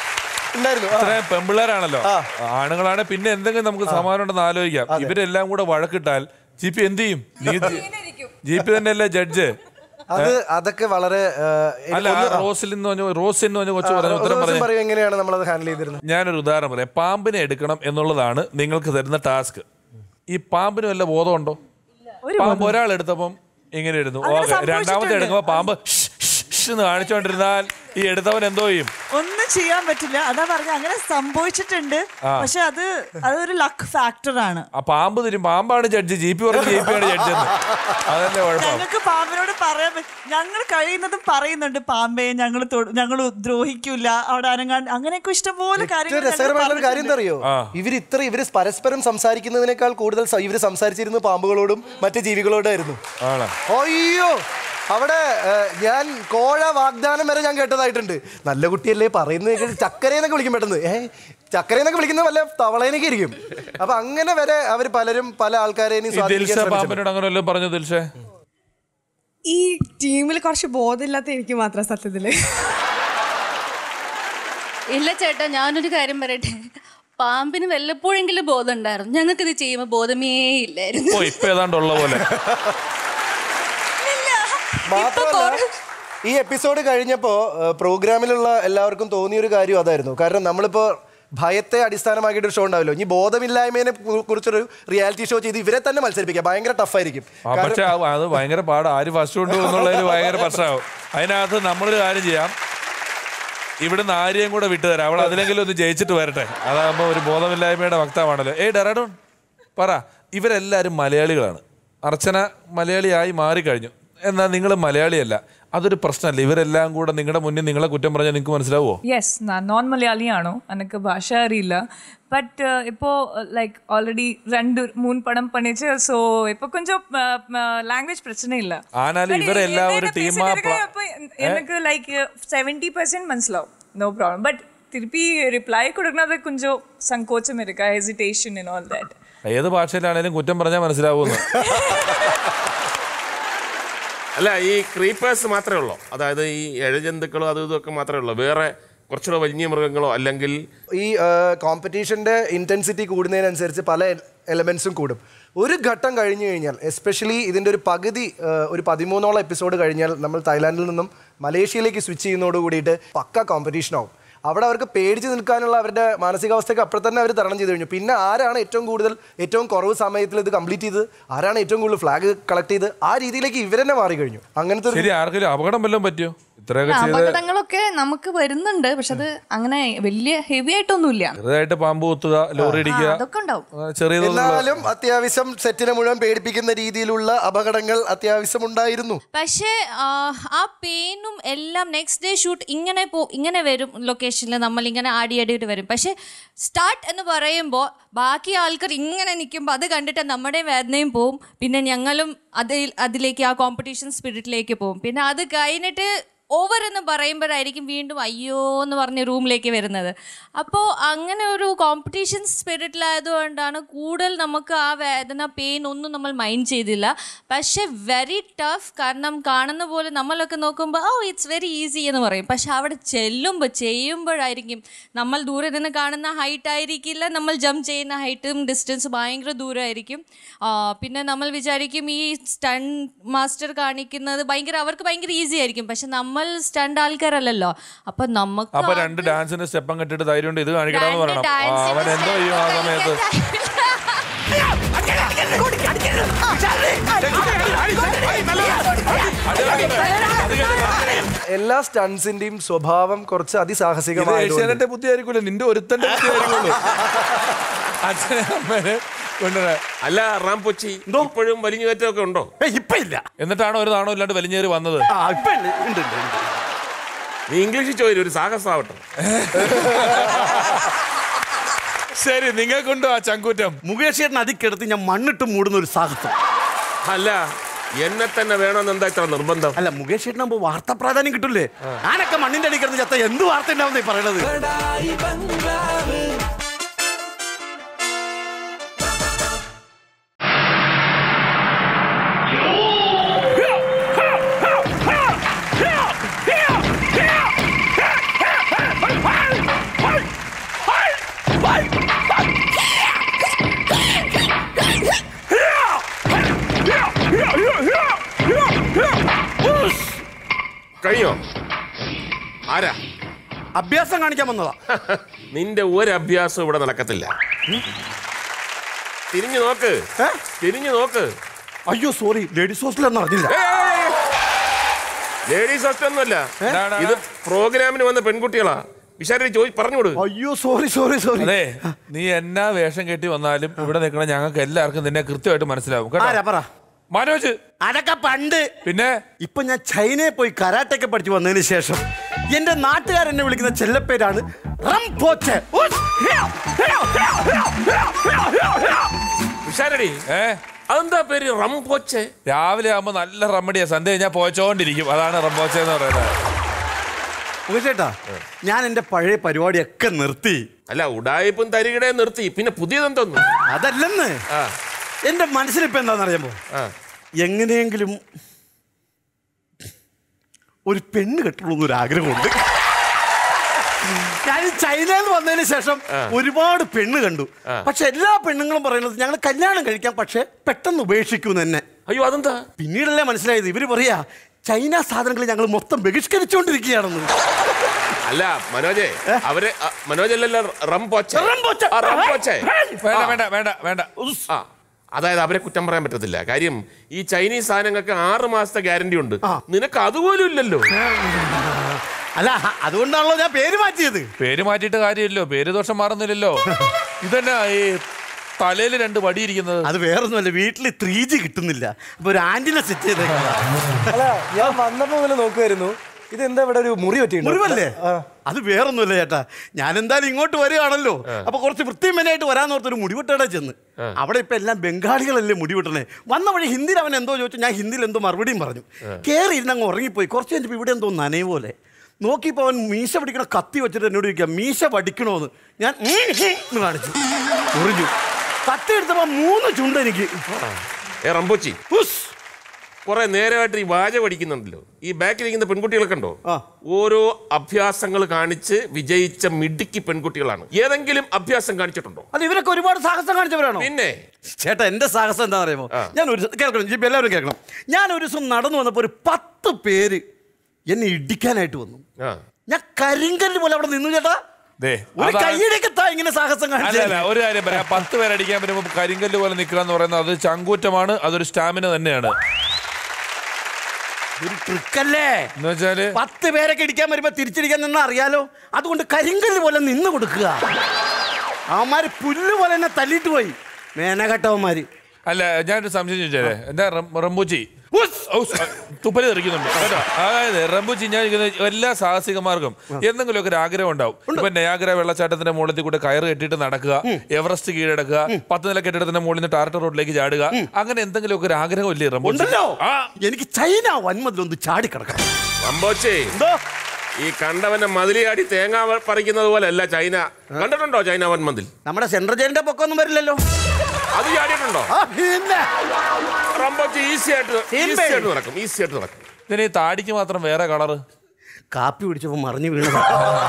S2: അത്രയും പെമ്പിള്ളേരാണല്ലോ ആണുങ്ങളാണ് പിന്നെ എന്തെങ്കിലും നമുക്ക് സമാനം ഉണ്ടെന്ന് ആലോചിക്കാം ഇവരെല്ലാം കൂടെ വഴക്കിട്ടാൽ ജി പി എന്ത് ചെയ്യും നീ ജി പി തന്നെയല്ലേ ജഡ്ജ്
S9: അത് അതൊക്കെ വളരെ ആ, എനിക്ക്
S2: അല്ല ആ
S9: ഒന്ന്
S2: റോസിൽ എന്ന് പറഞ്ഞ റോസിൽ എന്ന് പറഞ്ഞ കൊച്ചു
S9: ആ,
S2: പറഞ്ഞു ഉത്തരം
S9: റോസും
S2: പറഞ്ഞു
S9: പറയും എങ്ങനെയാണ് നമ്മളത് ഹാൻഡിൽ ചെയ്തിരുന്നത്
S2: ഞാനൊരു ഉദാഹരണം പറയാം പാമ്പിനെ എടുക്കണം എന്നുള്ളതാണ് നിങ്ങൾക്ക് തരുന്ന ടാസ്ക് ഈ പാമ്പിന് വല്ല ബോധമുണ്ടോ പാമ്പ് ഒരാൾ എടുത്തപ്പം എങ്ങനെ എടുത്തു
S14: അങ്ങനെ
S2: ഓക്കെ രണ്ടാമത്തെ
S14: സംഭവിച്ചിട്ടുണ്ട്.
S2: എടുക്കുമ്പോ പാമ്പ് ഷ് ഷ് ഷ് എന്ന് കാണിച്ചോണ്ടിരുന്നാൽ ഈ എടുത്തവൻ എന്തോ ചെയ്യും
S14: ഒന്നും ചെയ്യാൻ പറ്റില്ല അതാ പറഞ്ഞ അങ്ങനെ സംഭവിച്ചിട്ടുണ്ട്
S2: ആ.
S14: പക്ഷെ അത് അതൊരു ലക്ക് ഫാക്ടറാണ്
S2: ആ പാമ്പ് തരും പാമ്പാണ് ജഡ്ജി ജി പി പറഞ്ഞ ജി പി ആണ് ജഡ്ജി എന്ന് അതല്ലേ കുഴപ്പം
S14: ഞങ്ങൾക്ക് പാമ്പിനോട് പറയാൻ പ- ഞങ്ങൾ കഴിയുന്നതും പറയുന്നുണ്ട് പാമ്പേ ഞങ്ങൾ ഞങ്ങൾ ദ്രോഹിക്കൂല അവിടെ അനങ്ങാണ്ട് അങ്ങനെയൊക്കെ ഇഷ്ടംപോലെ
S9: ഏറ്റവും
S14: കാര്യങ്ങൾ ഞങ്ങൾ
S9: രസകരമായിട്ടുള്ള കാര്യം എന്താ അറിയോ ഇവർ ഇത്ര ഇവര് പരസ്പരം സംസാരിക്കുന്നതിനേക്കാൾ കൂടുതൽ സ- ഇവര് സംസാരിച്ചിരുന്നത് പാമ്പുകളോടും മറ്റു ജീവികളോടായിരുന്നു
S2: ആണ്
S9: അയ്യോ അവിടെ ഏഹ്, ഞാൻ കോഴ വാഗ്ദാനം വരെ ഞാൻ കേട്ടതായിട്ടുണ്ട് നല്ല കുട്ടിയല്ലേ പറയുന്നത് ചക്കരയെന്നൊക്കെ വിളിക്കും പെട്ടെന്ന് ഏ ചക്കരയെന്നൊക്കെ വിളിക്കുന്നത് വല്ല തവളേനൊക്കെ ഇരിക്കും അപ്പൊ അങ്ങനെ വരെ അവർ പലരും പല ആൾക്കാരെയും
S2: ഈ
S9: സ്വാധീനിക്കാൻ
S2: ദിൽഷ
S9: ശ്രമിച്ചിട്ടുണ്ട്.
S2: പാമ്പിനോട് അങ്ങനെ വല്ലതും പറഞ്ഞു ദിൽഷേ
S15: ഈ ടീമിൽ കുറച്ച് ബോധമില്ലാത്ത എനിക്ക് മാത്രം സത്യത്തില്
S12: ഇല്ല ചേട്ടാ ഞാനൊരു കാര്യം പറയട്ടെ പാമ്പിന് വല്ലപ്പോഴെങ്കിലും ബോധം ഉണ്ടായിരുന്നു ഞങ്ങൾക്ക് ഇത് ചെയ്യുമ്പോൾ ബോധമേ ഇല്ലായിരുന്നു
S2: ഓ ഇപ്പൊ ഏതാണ്ടുള്ള പോലെ
S9: മാത്രമല്ല ഈ എപ്പിസോഡ് കഴിഞ്ഞപ്പോൾ പ്രോഗ്രാമിലുള്ള എല്ലാവർക്കും തോന്നിയൊരു കാര്യം അതായിരുന്നു കാരണം നമ്മളിപ്പോൾ ഭയത്തെ അടിസ്ഥാനമാക്കിയിട്ട് ഒരു ഷോ ഉണ്ടാവല്ലോ ഇനി ബോധമില്ലായ്മയെ കു- കുറിച്ചൊരു റിയാലിറ്റി ഷോ ചെയ്ത് ഇവരെ തന്നെ മത്സരിപ്പിക്കുക ഭയങ്കര ടഫായിരിക്കും
S2: ആ, പക്ഷെ അത് അത് ഭയങ്കര പാട് ആര് ഫസ്റ്റ് കൊണ്ടുപോകും എന്നുള്ളതിൽ ഭയങ്കര പ്രശ്നമാവും അതിനകത്ത് നമ്മളൊരു കാര്യം ചെയ്യാം ഇവിടുന്ന് ആരെയും കൂടെ വിട്ടുതരാം അവൾ അതിലെങ്കിലും ഒന്ന് ജയിച്ചിട്ട് വരട്ടെ അതാകുമ്പോൾ ഒരു ബോധമില്ലായ്മയുടെ വക്താവാണല്ലോ ഏയ് ഡെറാഡോൺ പറ ഇവരെല്ലാവരും മലയാളികളാണ് അർച്ചന മലയാളിയായി മാറിക്കഴിഞ്ഞു എന്നാൽ നിങ്ങൾ മലയാളിയല്ല അതൊരു പ്രശ്നമല്ല ഇവരെല്ലാം കൂടെ നിങ്ങളുടെ മുന്നിൽ നിങ്ങളെ കുറ്റം പറഞ്ഞാൽ നിങ്ങൾക്ക് മനസ്സിലാവുമോ
S10: യെസ് ഞാൻ നോൺ മലയാളിയാണോ എനിക്ക് ഭാഷ അറിയില്ല ബട്ട് ഇപ്പോൾ ലൈക്ക് ஆல்ரெடி ரெண்டு மூணு படம் பண்ணிச்சு ஸோ இப்போ கொஞ்சம் லாங்குவேஜ் பிரச்சனை இல்லை
S2: ആനാലും ഇവരെല്ലാം ഒരു ടീമാ
S10: அப்போ எனக்கு லைக் செவன்டி பர்சன்ட் மனசிலாവും நோ ப்ராப்ளம் பட் திருப்பி ரிப்ளை கொடுக்கறது கொஞ்சம் சங்கோச்சம் இருக்கா ஹெசிடேஷன் அண்ட் ஆல் தட்
S2: ഏത് ഭാഷയിലാണേലും കുറ്റം പറഞ്ഞാൽ മനസ്സിലാവുമെന്ന്
S1: അല്ല ഈ ക്രീപ്പേഴ്സ് മാത്രമേ ഉള്ളൂ അതായത് ഈ എഴജന്തുക്കളോ അതും ഇതൊക്കെ മാത്രമേ ഉള്ളൂ വേറെ കുറച്ചുകൂടെ വലിയ മൃഗങ്ങളോ അല്ലെങ്കിൽ
S9: ഈ കോമ്പറ്റീഷൻ്റെ ഇൻറ്റൻസിറ്റി കൂടുന്നതിനനുസരിച്ച് പല എലമെൻസും കൂടും ഒരു ഘട്ടം കഴിഞ്ഞു കഴിഞ്ഞാൽ എസ്പെഷ്യലി ഇതിൻ്റെ ഒരു പകുതി ആ, ഒരു പതിമൂന്നോളം എപ്പിസോഡ് കഴിഞ്ഞാൽ നമ്മൾ തായ്ലാൻഡിൽ നിന്നും മലേഷ്യയിലേക്ക് സ്വിച്ച് ചെയ്യുന്നതോട് കൂടിയിട്ട് പക്ക കോമ്പറ്റീഷൻ ആവും അവിടെ അവർക്ക് പേടിച്ച് നിൽക്കാനുള്ള അവരുടെ മാനസികാവസ്ഥയൊക്കെ അപ്പോൾ തന്നെ അവർ തരണം ചെയ്ത് കഴിഞ്ഞു പിന്നെ ആരാണ് ഏറ്റവും കൂടുതൽ ഏറ്റവും കുറവ് സമയത്തിൽ ഇത് കംപ്ലീറ്റ് ചെയ്ത് ആരാണ് ഏറ്റവും കൂടുതൽ ഫ്ലാഗ് കളക്ട് ചെയ്ത് ആ രീതിയിലേക്ക് ഇവരെന്നെ മാറി കഴിഞ്ഞു അങ്ങനത്തെ ഒരു
S2: ശരി ആർക്കെങ്കിലും അപകടം വല്ലതും പറ്റിയോ ഇത്രയൊക്കെ ചെയ്ത്
S12: അപകടങ്ങളൊക്കെ നമുക്ക് വരുന്നുണ്ട് പക്ഷെ അത് അങ്ങനെ വലിയ ഹെവി ആയിട്ടൊന്നുമില്ല
S2: ചെറുതായിട്ട് പാമ്പ് കുത്തുക ലോറി ഇടിക്കുക
S12: അതൊക്കെ ഉണ്ടാവും
S2: ആ, ചെറിയ തോതിലുള്ള
S9: എന്നാലും അത്യാവശ്യം സെറ്റിനെ മുഴുവൻ പേടിപ്പിക്കുന്ന രീതിയിലുള്ള അപകടങ്ങൾ അത്യാവശ്യം ഉണ്ടായിരുന്നു
S11: പക്ഷേ ആ, ആ പെയിനും എല്ലാം നെക്സ്റ്റ് ഡേ ഷൂട്ട് ഇങ്ങനെ പോ ഇങ്ങനെ വരും ലൊക്കേഷനിൽ നമ്മൾ ഇങ്ങനെ ആടി ആടിയിട്ട് വരും പക്ഷേ സ്റ്റാർട്ട് എന്ന് പറയുമ്പോൾ ബാക്കി ആൾക്കാർ ഇങ്ങനെ നിൽക്കുമ്പോൾ അത് കണ്ടിട്ട് നമ്മുടെ വേദനയും പോവും പിന്നെ ഞങ്ങളും അതിൽ അതിലേക്ക് ആ കോമ്പറ്റീഷൻ സ്പിരിറ്റിലേക്ക് പോവും പിന്നെ അത് കഴിഞ്ഞിട്ട് ഓവർ എന്ന് പറയുമ്പോഴായിരിക്കും വീണ്ടും അയ്യോ എന്ന് പറഞ്ഞ് റൂമിലേക്ക് വരുന്നത് അപ്പോൾ അങ്ങനെ ഒരു കോമ്പറ്റീഷൻ സ്പിരിറ്റിലായതുകൊണ്ടാണ് കൂടുതൽ നമുക്ക് ആ വേദന പെയിൻ ഒന്നും നമ്മൾ മൈൻഡ് ചെയ്തില്ല പക്ഷേ വെരി ടഫ് കാരണം കാണുന്ന പോലെ നമ്മളൊക്കെ നോക്കുമ്പോൾ ഓ ഇറ്റ്സ് വെരി ഈസി എന്ന് പറയും പക്ഷെ അവിടെ ചെല്ലുമ്പോൾ ചെയ്യുമ്പോഴായിരിക്കും നമ്മൾ ദൂരെ നിന്ന് കാണുന്ന ഹൈറ്റ് ആയിരിക്കില്ല നമ്മൾ ജമ്പ് ചെയ്യുന്ന ഹൈറ്റും ഡിസ്റ്റൻസ് ഭയങ്കര ദൂരമായിരിക്കും ആ, പിന്നെ നമ്മൾ വിചാരിക്കും ഈ സ്റ്റണ്ട് മാസ്റ്റർ കാണിക്കുന്നത് ഭയങ്കര അവർക്ക് ഭയങ്കര ഈസി ആയിരിക്കും പക്ഷെ നമ്മൾ സ്റ്റണ്ട് ആൾക്കാരല്ലല്ലോ അപ്പൊ നമുക്ക്
S2: അപ്പൊ രണ്ട് ഡാൻസിന്റെ സ്റ്റെപ്പം കെട്ടിട്ട് ധൈര്യം ഉണ്ട് ഇത് കാണിക്കണമെന്ന് പറയണം ആ, അവൻ എന്തോ ചെയ്യും ആ സമയത്ത്
S9: എല്ലാ സ്റ്റൺസിന്റെയും സ്വഭാവം കുറച്ച്
S2: ഇത്
S9: അതിസാഹസികമായ
S2: ഏഷ്യാനെന്റെ ബുദ്ധി ആയിരിക്കുമല്ലോ നിന്റെ ഒരുത്തന്റെ ബുദ്ധി ആയിരിക്കുള്ളൂ അച്ഛനെ അമ്മേനെ കൊണ്ടുവരാൻ
S1: അല്ല റാം പൊച്ചി ഇപ്പോഴും വലിഞ്ഞു കയറ്റമൊക്കെ ഉണ്ടോ
S8: ഇപ്പൊ ഇല്ല
S2: എന്നിട്ടാണോ ഒരു നാണോ ഇല്ലാണ്ട് വലിഞ്ഞേറി വന്നത്
S8: ആ ഇപ്പൊ ഉണ്ട് ഉണ്ട് ഉണ്ട്, ഉണ്ട്.
S1: നീ ഇംഗ്ലീഷിൽ ചോദിച്ചു ഒരു സാഹസമാവട്ടെ
S2: ശരി നിങ്ങൾക്കുണ്ടോ ആ ചങ്കൂറ്റം
S8: മുകേഷ് ചേട്ടൻ അതിക്കെടുത്ത് ഞാൻ മണ്ണിട്ട് മൂടുന്ന ഒരു സാഹസം
S1: അല്ല എന്നെ തന്നെ വേണമെന്ന് എന്താ ഇത്ര നിർബന്ധം
S8: അല്ല മുകേഷ് ചേട്ടനാകുമ്പോ വാർത്താ പ്രാധാന്യം കിട്ടൂലേ ഞാനൊക്കെ മണ്ണിന്റെ അടി കിടന്ന് ചത്ത എന്ത് വാർത്ത ഉണ്ടാവുന്നേ പറയണത്
S1: കഴിഞ്ഞോ ആരാ
S8: അഭ്യാസം കാണിക്കാൻ വന്നതാ
S1: നിന്റെ ഒരു അഭ്യാസം ഇവിടെ നടക്കത്തില്ല തിരിഞ്ഞു നോക്ക് തിരിഞ്ഞു നോക്ക്
S8: അയ്യോ സോറി ലേഡീസ് ഹോസ്റ്റലെന്ന് അറിഞ്ഞില്ല
S1: ലേഡീസ് ഹോസ്റ്റൽ ഒന്നുമല്ല ഇത് പ്രോഗ്രാമിന് വന്ന പെൺകുട്ടികളാ വിശാരി ചോദി പറഞ്ഞുകൊടു
S8: അയ്യോ സോറി സോറി സോറി
S2: അതെ നീ എന്നാ വേഷം കെട്ടി വന്നാലും ഇവിടെ നിൽക്കണ ഞങ്ങൾക്ക് എല്ലാവർക്കും നിന്നെ കൃത്യമായിട്ട് മനസ്സിലാവും കേട്ടോ
S8: ആരാ പറ
S2: മനോജ്
S8: അതൊക്കെ പണ്ട്
S2: പിന്നെ
S8: ഇപ്പൊ ഞാൻ ചൈനയിൽ പോയി കരാട്ടൊക്കെ പഠിച്ചു വന്നതിന് ശേഷം എന്റെ നാട്ടുകാരെന്നെ വിളിക്കുന്ന ചെല്ലപ്പേരാണ് റംപോച്ചെ. ഉസ്.
S1: വിശാരടി
S2: ഏ
S1: അതെന്താ പേര് റംപോച്ചെ
S2: രാവിലെ ആകുമ്പോ നല്ല റമ്മടിയാ സന്ധ്യ കഴിഞ്ഞാൽ പോയിച്ചോണ്ടിരിക്കും അതാണ് റംബോച്ച എന്ന് പറയുന്നത്
S8: മുകേഷേട്ടാ ഞാൻ എന്റെ പഴയ പരിപാടിയൊക്കെ നിർത്തി
S1: അല്ല ഉടായിപ്പും തരികിടെ നിർത്തി പിന്നെ പുതിയതെന്തോന്നു
S8: അതല്ലെന്ന് എന്റെ മനസ്സിലിപ്പോ എന്താണെന്നറിയാമോ എങ്ങനെയെങ്കിലും ഒരു പെണ്ണ് കെട്ടണമെന്ന് ഒരു ആഗ്രഹമുണ്ട് ഞാൻ ഈ ചൈനയിൽ നിന്ന് വന്നതിന് ശേഷം ഒരുപാട് പെണ്ണ് കണ്ടു പക്ഷെ എല്ലാ പെണ്ണുങ്ങളും പറയുന്നത് ഞങ്ങൾ കല്യാണം കഴിക്കാം പക്ഷെ പെട്ടെന്ന് ഉപേക്ഷിക്കും തന്നെ
S1: അയ്യോ അതെന്താ
S8: പിന്നീടല്ലേ മനസ്സിലായത് ഇവര് പറയാ ചൈന സാധനങ്ങൾ ഞങ്ങൾ മൊത്തം ബഹിഷ്കരിച്ചുകൊണ്ടിരിക്കുകയാണെന്ന്
S1: അല്ല മനോജെ അവരെ അ, മനോജല്ലല്ലോ റം പോച്ച ആ, റം പോച്ചേ.
S2: വേണ്ട വേണ്ട വേണ്ട വേണ്ട
S1: ആ അതായത് അവരെ കുറ്റം പറയാൻ പറ്റത്തില്ല കാര്യം ഈ ചൈനീസ് സാധനങ്ങൾക്ക് ആറ് മാസത്തെ ഗ്യാരണ്ടി ഉണ്ട് നിനക്ക് അതുപോലും ഇല്ലല്ലോ
S8: അല്ല അതുകൊണ്ടാണല്ലോ ഞാൻ പേര് മാറ്റിയത്
S2: പേര് മാറ്റിയിട്ട് കാര്യമില്ലല്ലോ പേര് ദോഷം മാറുന്നില്ലല്ലോ ഇതന്നെ ഈ തലയിൽ രണ്ട് വടിയിരിക്കുന്നത്
S8: അത് വേറൊന്നുമല്ല വീട്ടിൽ ത്രീ ജി കിട്ടുന്നില്ല അപ്പൊ ഒരു ആന്റിനെ സെറ്റ് ചെയ്തേക്കാം
S9: അല്ല ഞാൻ വന്നപ്പോ മുതൽ നോക്കുമായിരുന്നു ഇത് എന്താ ഇവിടെ ഒരു മുറി പറ്റിയിട്ടുണ്ടോ?
S8: മുറിവല്ലേ
S9: ആ.
S8: അത് വേറൊന്നുമല്ല ചേട്ടാ ഞാൻ എന്തായാലും ഇങ്ങോട്ട് വരികയാണല്ലോ അപ്പൊ കുറച്ച് വൃത്തിമനായിട്ട് വരാന്നോർത്ത് ഒരു മുടിവെട്ടയുടെ ചെന്ന് അവിടെ ഇപ്പൊ എല്ലാം ബംഗാളികളല്ലേ മുടിവെട്ടണേ വന്ന വഴി ഹിന്ദിയിൽ അവൻ എന്തോ ചോദിച്ചു ഞാൻ ഹിന്ദിയിൽ എന്തോ മറുപടിയും പറഞ്ഞു കയറി ഇരുന്നങ്ങ് ഉറങ്ങിപ്പോയി കുറച്ച് കഴിഞ്ഞപ്പോൾ ഇവിടെ എന്തോ നനവ് പോലെ നോക്കിയപ്പോൾ അവൻ മീശ പിടിക്കണ കത്തി വെച്ചിട്ട് എന്നോട് ചോദിക്കുക മീശ പഠിക്കണോന്ന് ഞാൻ ഉം ഹും എന്ന് കാണിച്ചു മുറിഞ്ഞു കത്തി എടുത്തപ്പോ മൂന്ന് ചുണ്ട് എനിക്ക്
S1: ഏ റംബോച്ചി കുറെ നേരമായിട്ട് ഈ വാച പഠിക്കുന്നുണ്ടല്ലോ ഈ ബാക്കിലിരിക്കുന്ന പെൺകുട്ടികളൊക്കെ ഉണ്ടോ ഓരോ അഭ്യാസങ്ങൾ കാണിച്ച് വിജയിച്ച മിടുക്കി പെൺകുട്ടികളാണ് ഏതെങ്കിലും അഭ്യാസം കാണിച്ചിട്ടുണ്ടോ
S8: അത് ഇവരൊക്കെ ഒരുപാട് സാഹസം കാണിച്ചവരാണോ
S1: പിന്നെ
S8: ചേട്ടാ എന്റെ സാഹസം എന്താ പറയുമോ ഞാൻ ഒരു ദിവസം- കേൾക്കണം ജിപി എല്ലാവരും കേൾക്കണം ഞാൻ ഒരു ദിവസം നടന്നു വന്നപ്പോൾ ഒരു പത്ത് പേര് എന്നെ ഇടിക്കാനായിട്ട് വന്നു ഞാൻ കരിങ്കല്ല് പോലെ അവിടെ നിന്നു ചേട്ടാ
S2: ദേ,
S8: ഒരു
S2: അതാണ്-
S8: കൈയിടേക്ക് താ ഇങ്ങനെ സാഹസം
S2: അല്ല
S8: കാണിച്ചത്
S2: അല്ല ഒരു കാര്യം പറയാം പത്ത് പേരടിക്കാൻ പറ്റുമ്പോൾ കരിങ്കല്ല് പോലെ നിൽക്കുക എന്ന് പറയുന്നത് അത് ചങ്കൂറ്റമാണ് അതൊരു സ്റ്റാമിന തന്നെയാണ്
S8: ഒരു ട്രിക്കല്ലേ
S2: എന്ന് വെച്ചാല്
S8: പത്ത് പേരൊക്കെ ഇടിക്കാൻ വരുമ്പോ തിരിച്ചിടിക്കാൻ നിന്നാ അറിയാലോ അതുകൊണ്ട് കരിങ്കല്ല് പോലെ നിന്ന് കൊടുക്കുക അവന്മാര് പുല്ല് പോലെ എന്നെ തല്ലിട്ട് പോയി മേനകെട്ടവന്മാര്
S2: അല്ല ഞാനൊരു സംശയം ചോദിച്ചാലേ എന്താ റംബൂച്ചി തുപ്പല് തെറിക്കുന്നുണ്ട് കേട്ടോ അതായത് റംബൂച്ചി ഞാൻ ചോദിക്കുന്നത് എല്ലാ സാഹസികമാർക്കും എന്തെങ്കിലുമൊക്കെ ഒരു ആഗ്രഹം ഉണ്ടാവും ഇപ്പൊ നയാഗ്ര വെള്ളച്ചാട്ടത്തിന്റെ മുകളിൽ കൂടെ കയറ് കെട്ടിയിട്ട് നടക്കുക എവറസ്റ്റ് കീഴടക്കുക പത്ത് നില കെട്ടിടത്തിന്റെ മുകളിൽ നിന്ന് ടാർട്ടർ റോഡിലേക്ക് ചാടുക അങ്ങനെ എന്തെങ്കിലുമൊക്കെ ഒരു ആഗ്രഹം ഇല്ലേ റംബൂച്ചി
S8: ഉണ്ടല്ലോ എനിക്ക് ചൈന വൻമതിലൊന്ന് ചാടിക്കിടക്കണം
S1: റംബോച്ചേ ഈ കണ്ടവനെ മതിലിയാടി തേങ്ങ പറിക്കുന്നത് പോലെ അല്ല ചൈന കണ്ടിട്ടുണ്ടോ ചൈന വൻ മതിൽ
S8: നമ്മുടെ സെൻട്രൽ ജയിലിന്റെ പൊക്കൊന്നും വരില്ലല്ലോ
S1: അത് ചാടിയിട്ടുണ്ടോ
S8: ആ, പിന്നെ.
S1: റംബോച്ചി ഈസി ആയിട്ട് ഈസി ആയിട്ട് നടക്കും ഈസി ആയിട്ട് നടക്കും
S2: ഇതിന് ഈ താടിക്ക് മാത്രം വേറെ കളറ്
S8: കാപ്പി കുടിച്ചപ്പോ മറിഞ്ഞു വീണതാ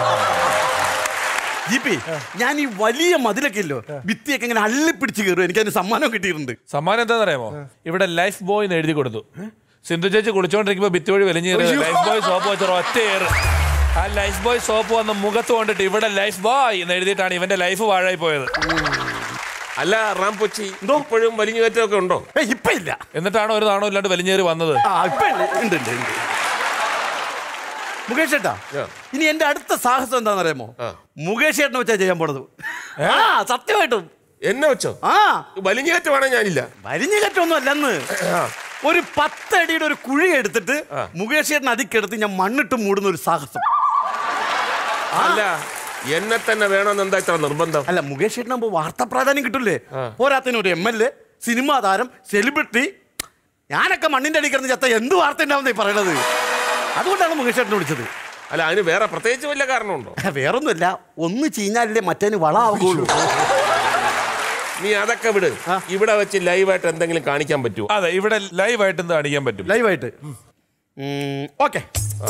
S8: ജിപി ഞാൻ ഈ വലിയ മതിലൊക്കെ ഇല്ലോ ഭിത്തിയൊക്കെ ഇങ്ങനെ അള്ളിപ്പിടിച്ച് കയറും എനിക്ക് അതിന് സമ്മാനം കിട്ടിയിട്ടുണ്ട്
S2: സമ്മാനം എന്താണെന്ന് അറിയാമോ ഇവിടെ ലൈഫ് ബോയ് എന്ന് എഴുതി കൊടുത്തു സിന്ധു ചേച്ചി കുളിച്ചോണ്ടിരിക്കുമ്പോ ഭിത്തി വഴി വലിഞ്ഞേറി
S8: അയ്യോ.
S2: ലൈഫ് ബോയ് സോപ്പ് വെച്ച ഒറ്റ ഏറ് ആ ലൈഫ് ബോയ് സോപ്പ് വന്ന് മുഖത്ത് കൊണ്ടിട്ട് ഇവിടെ ലൈഫ് ബോയ് എന്ന് എഴുതിയിട്ടാണ് ഇവന്റെ ലൈഫ് വാഴായി പോയത്
S1: അല്ല റാം കൊച്ചി ഇപ്പോഴും വലിഞ്ഞു കയറ്റമൊക്കെ ഉണ്ടോ
S8: ഇപ്പൊ ഇല്ല
S2: എന്നിട്ടാണ് ഒരു നാണോ ഇല്ലാണ്ട് വലിഞ്ഞേറി വന്നത്
S8: ആ ഇപ്പൊ ഉണ്ട് ഉണ്ട് ഉണ്ട് ഉണ്ട്. മുകേഷ് ചേട്ടാ ഇനി എന്റെ അടുത്ത സാഹസം എന്താണെന്ന് അറിയാമോ മുകേഷ് ചേട്ടനെ വെച്ചാ ചെയ്യാൻ പോണത് ആ സത്യമായിട്ടും
S1: എന്നെ വെച്ചോ
S8: ആ
S1: വലിഞ്ഞു കയറ്റമാണേ ഞാനില്ല
S8: വലിഞ്ഞു കയറ്റമൊന്നും അല്ലെന്ന് ഒരു പത്തടിയുടെ ഒരു കുഴി എടുത്തിട്ട് മുകേഷ് ചേട്ടൻ അതിക്കെടുത്ത് ഞാൻ മണ്ണിട്ട് മൂടുന്ന ഒരു സാഹസം
S1: അല്ല എന്നെ തന്നെ വേണമെന്ന് എന്താ ഇത്ര നിർബന്ധം
S8: അല്ല മുകേഷ് ചേട്ടനാകുമ്പോ വാർത്താ പ്രാധാന്യം കിട്ടില്ലേ പോരാത്തിന് ഒരു എം എൽ എ സിനിമാ താരം സെലിബ്രിറ്റി ഞാനൊക്കെ മണ്ണിന്റെ അടി കിടന്ന് ചത്ത എന്ത് വാർത്ത ഉണ്ടാവുന്നേ പറയണത് അതുകൊണ്ടാണ് മുകേഷ് ചേട്ടനെ വിളിച്ചത്
S1: അല്ല അതിന് വേറെ പ്രത്യേകിച്ച് വല്ല കാരണമുണ്ടോ
S8: വേറൊന്നുമില്ല ഒന്ന് ചീഞ്ഞാലല്ലേ മറ്റേന് വള ആവുകയുള്ളൂ
S1: നീ അതൊക്കെ വിട് ഇവിടെ വെച്ച് ലൈവായിട്ട് എന്തെങ്കിലും കാണിക്കാൻ പറ്റുമോ
S2: അതെ ഇവിടെ ലൈവായിട്ട് എന്ത് കാണിക്കാൻ പറ്റും
S8: ലൈവായിട്ട് ഓക്കെ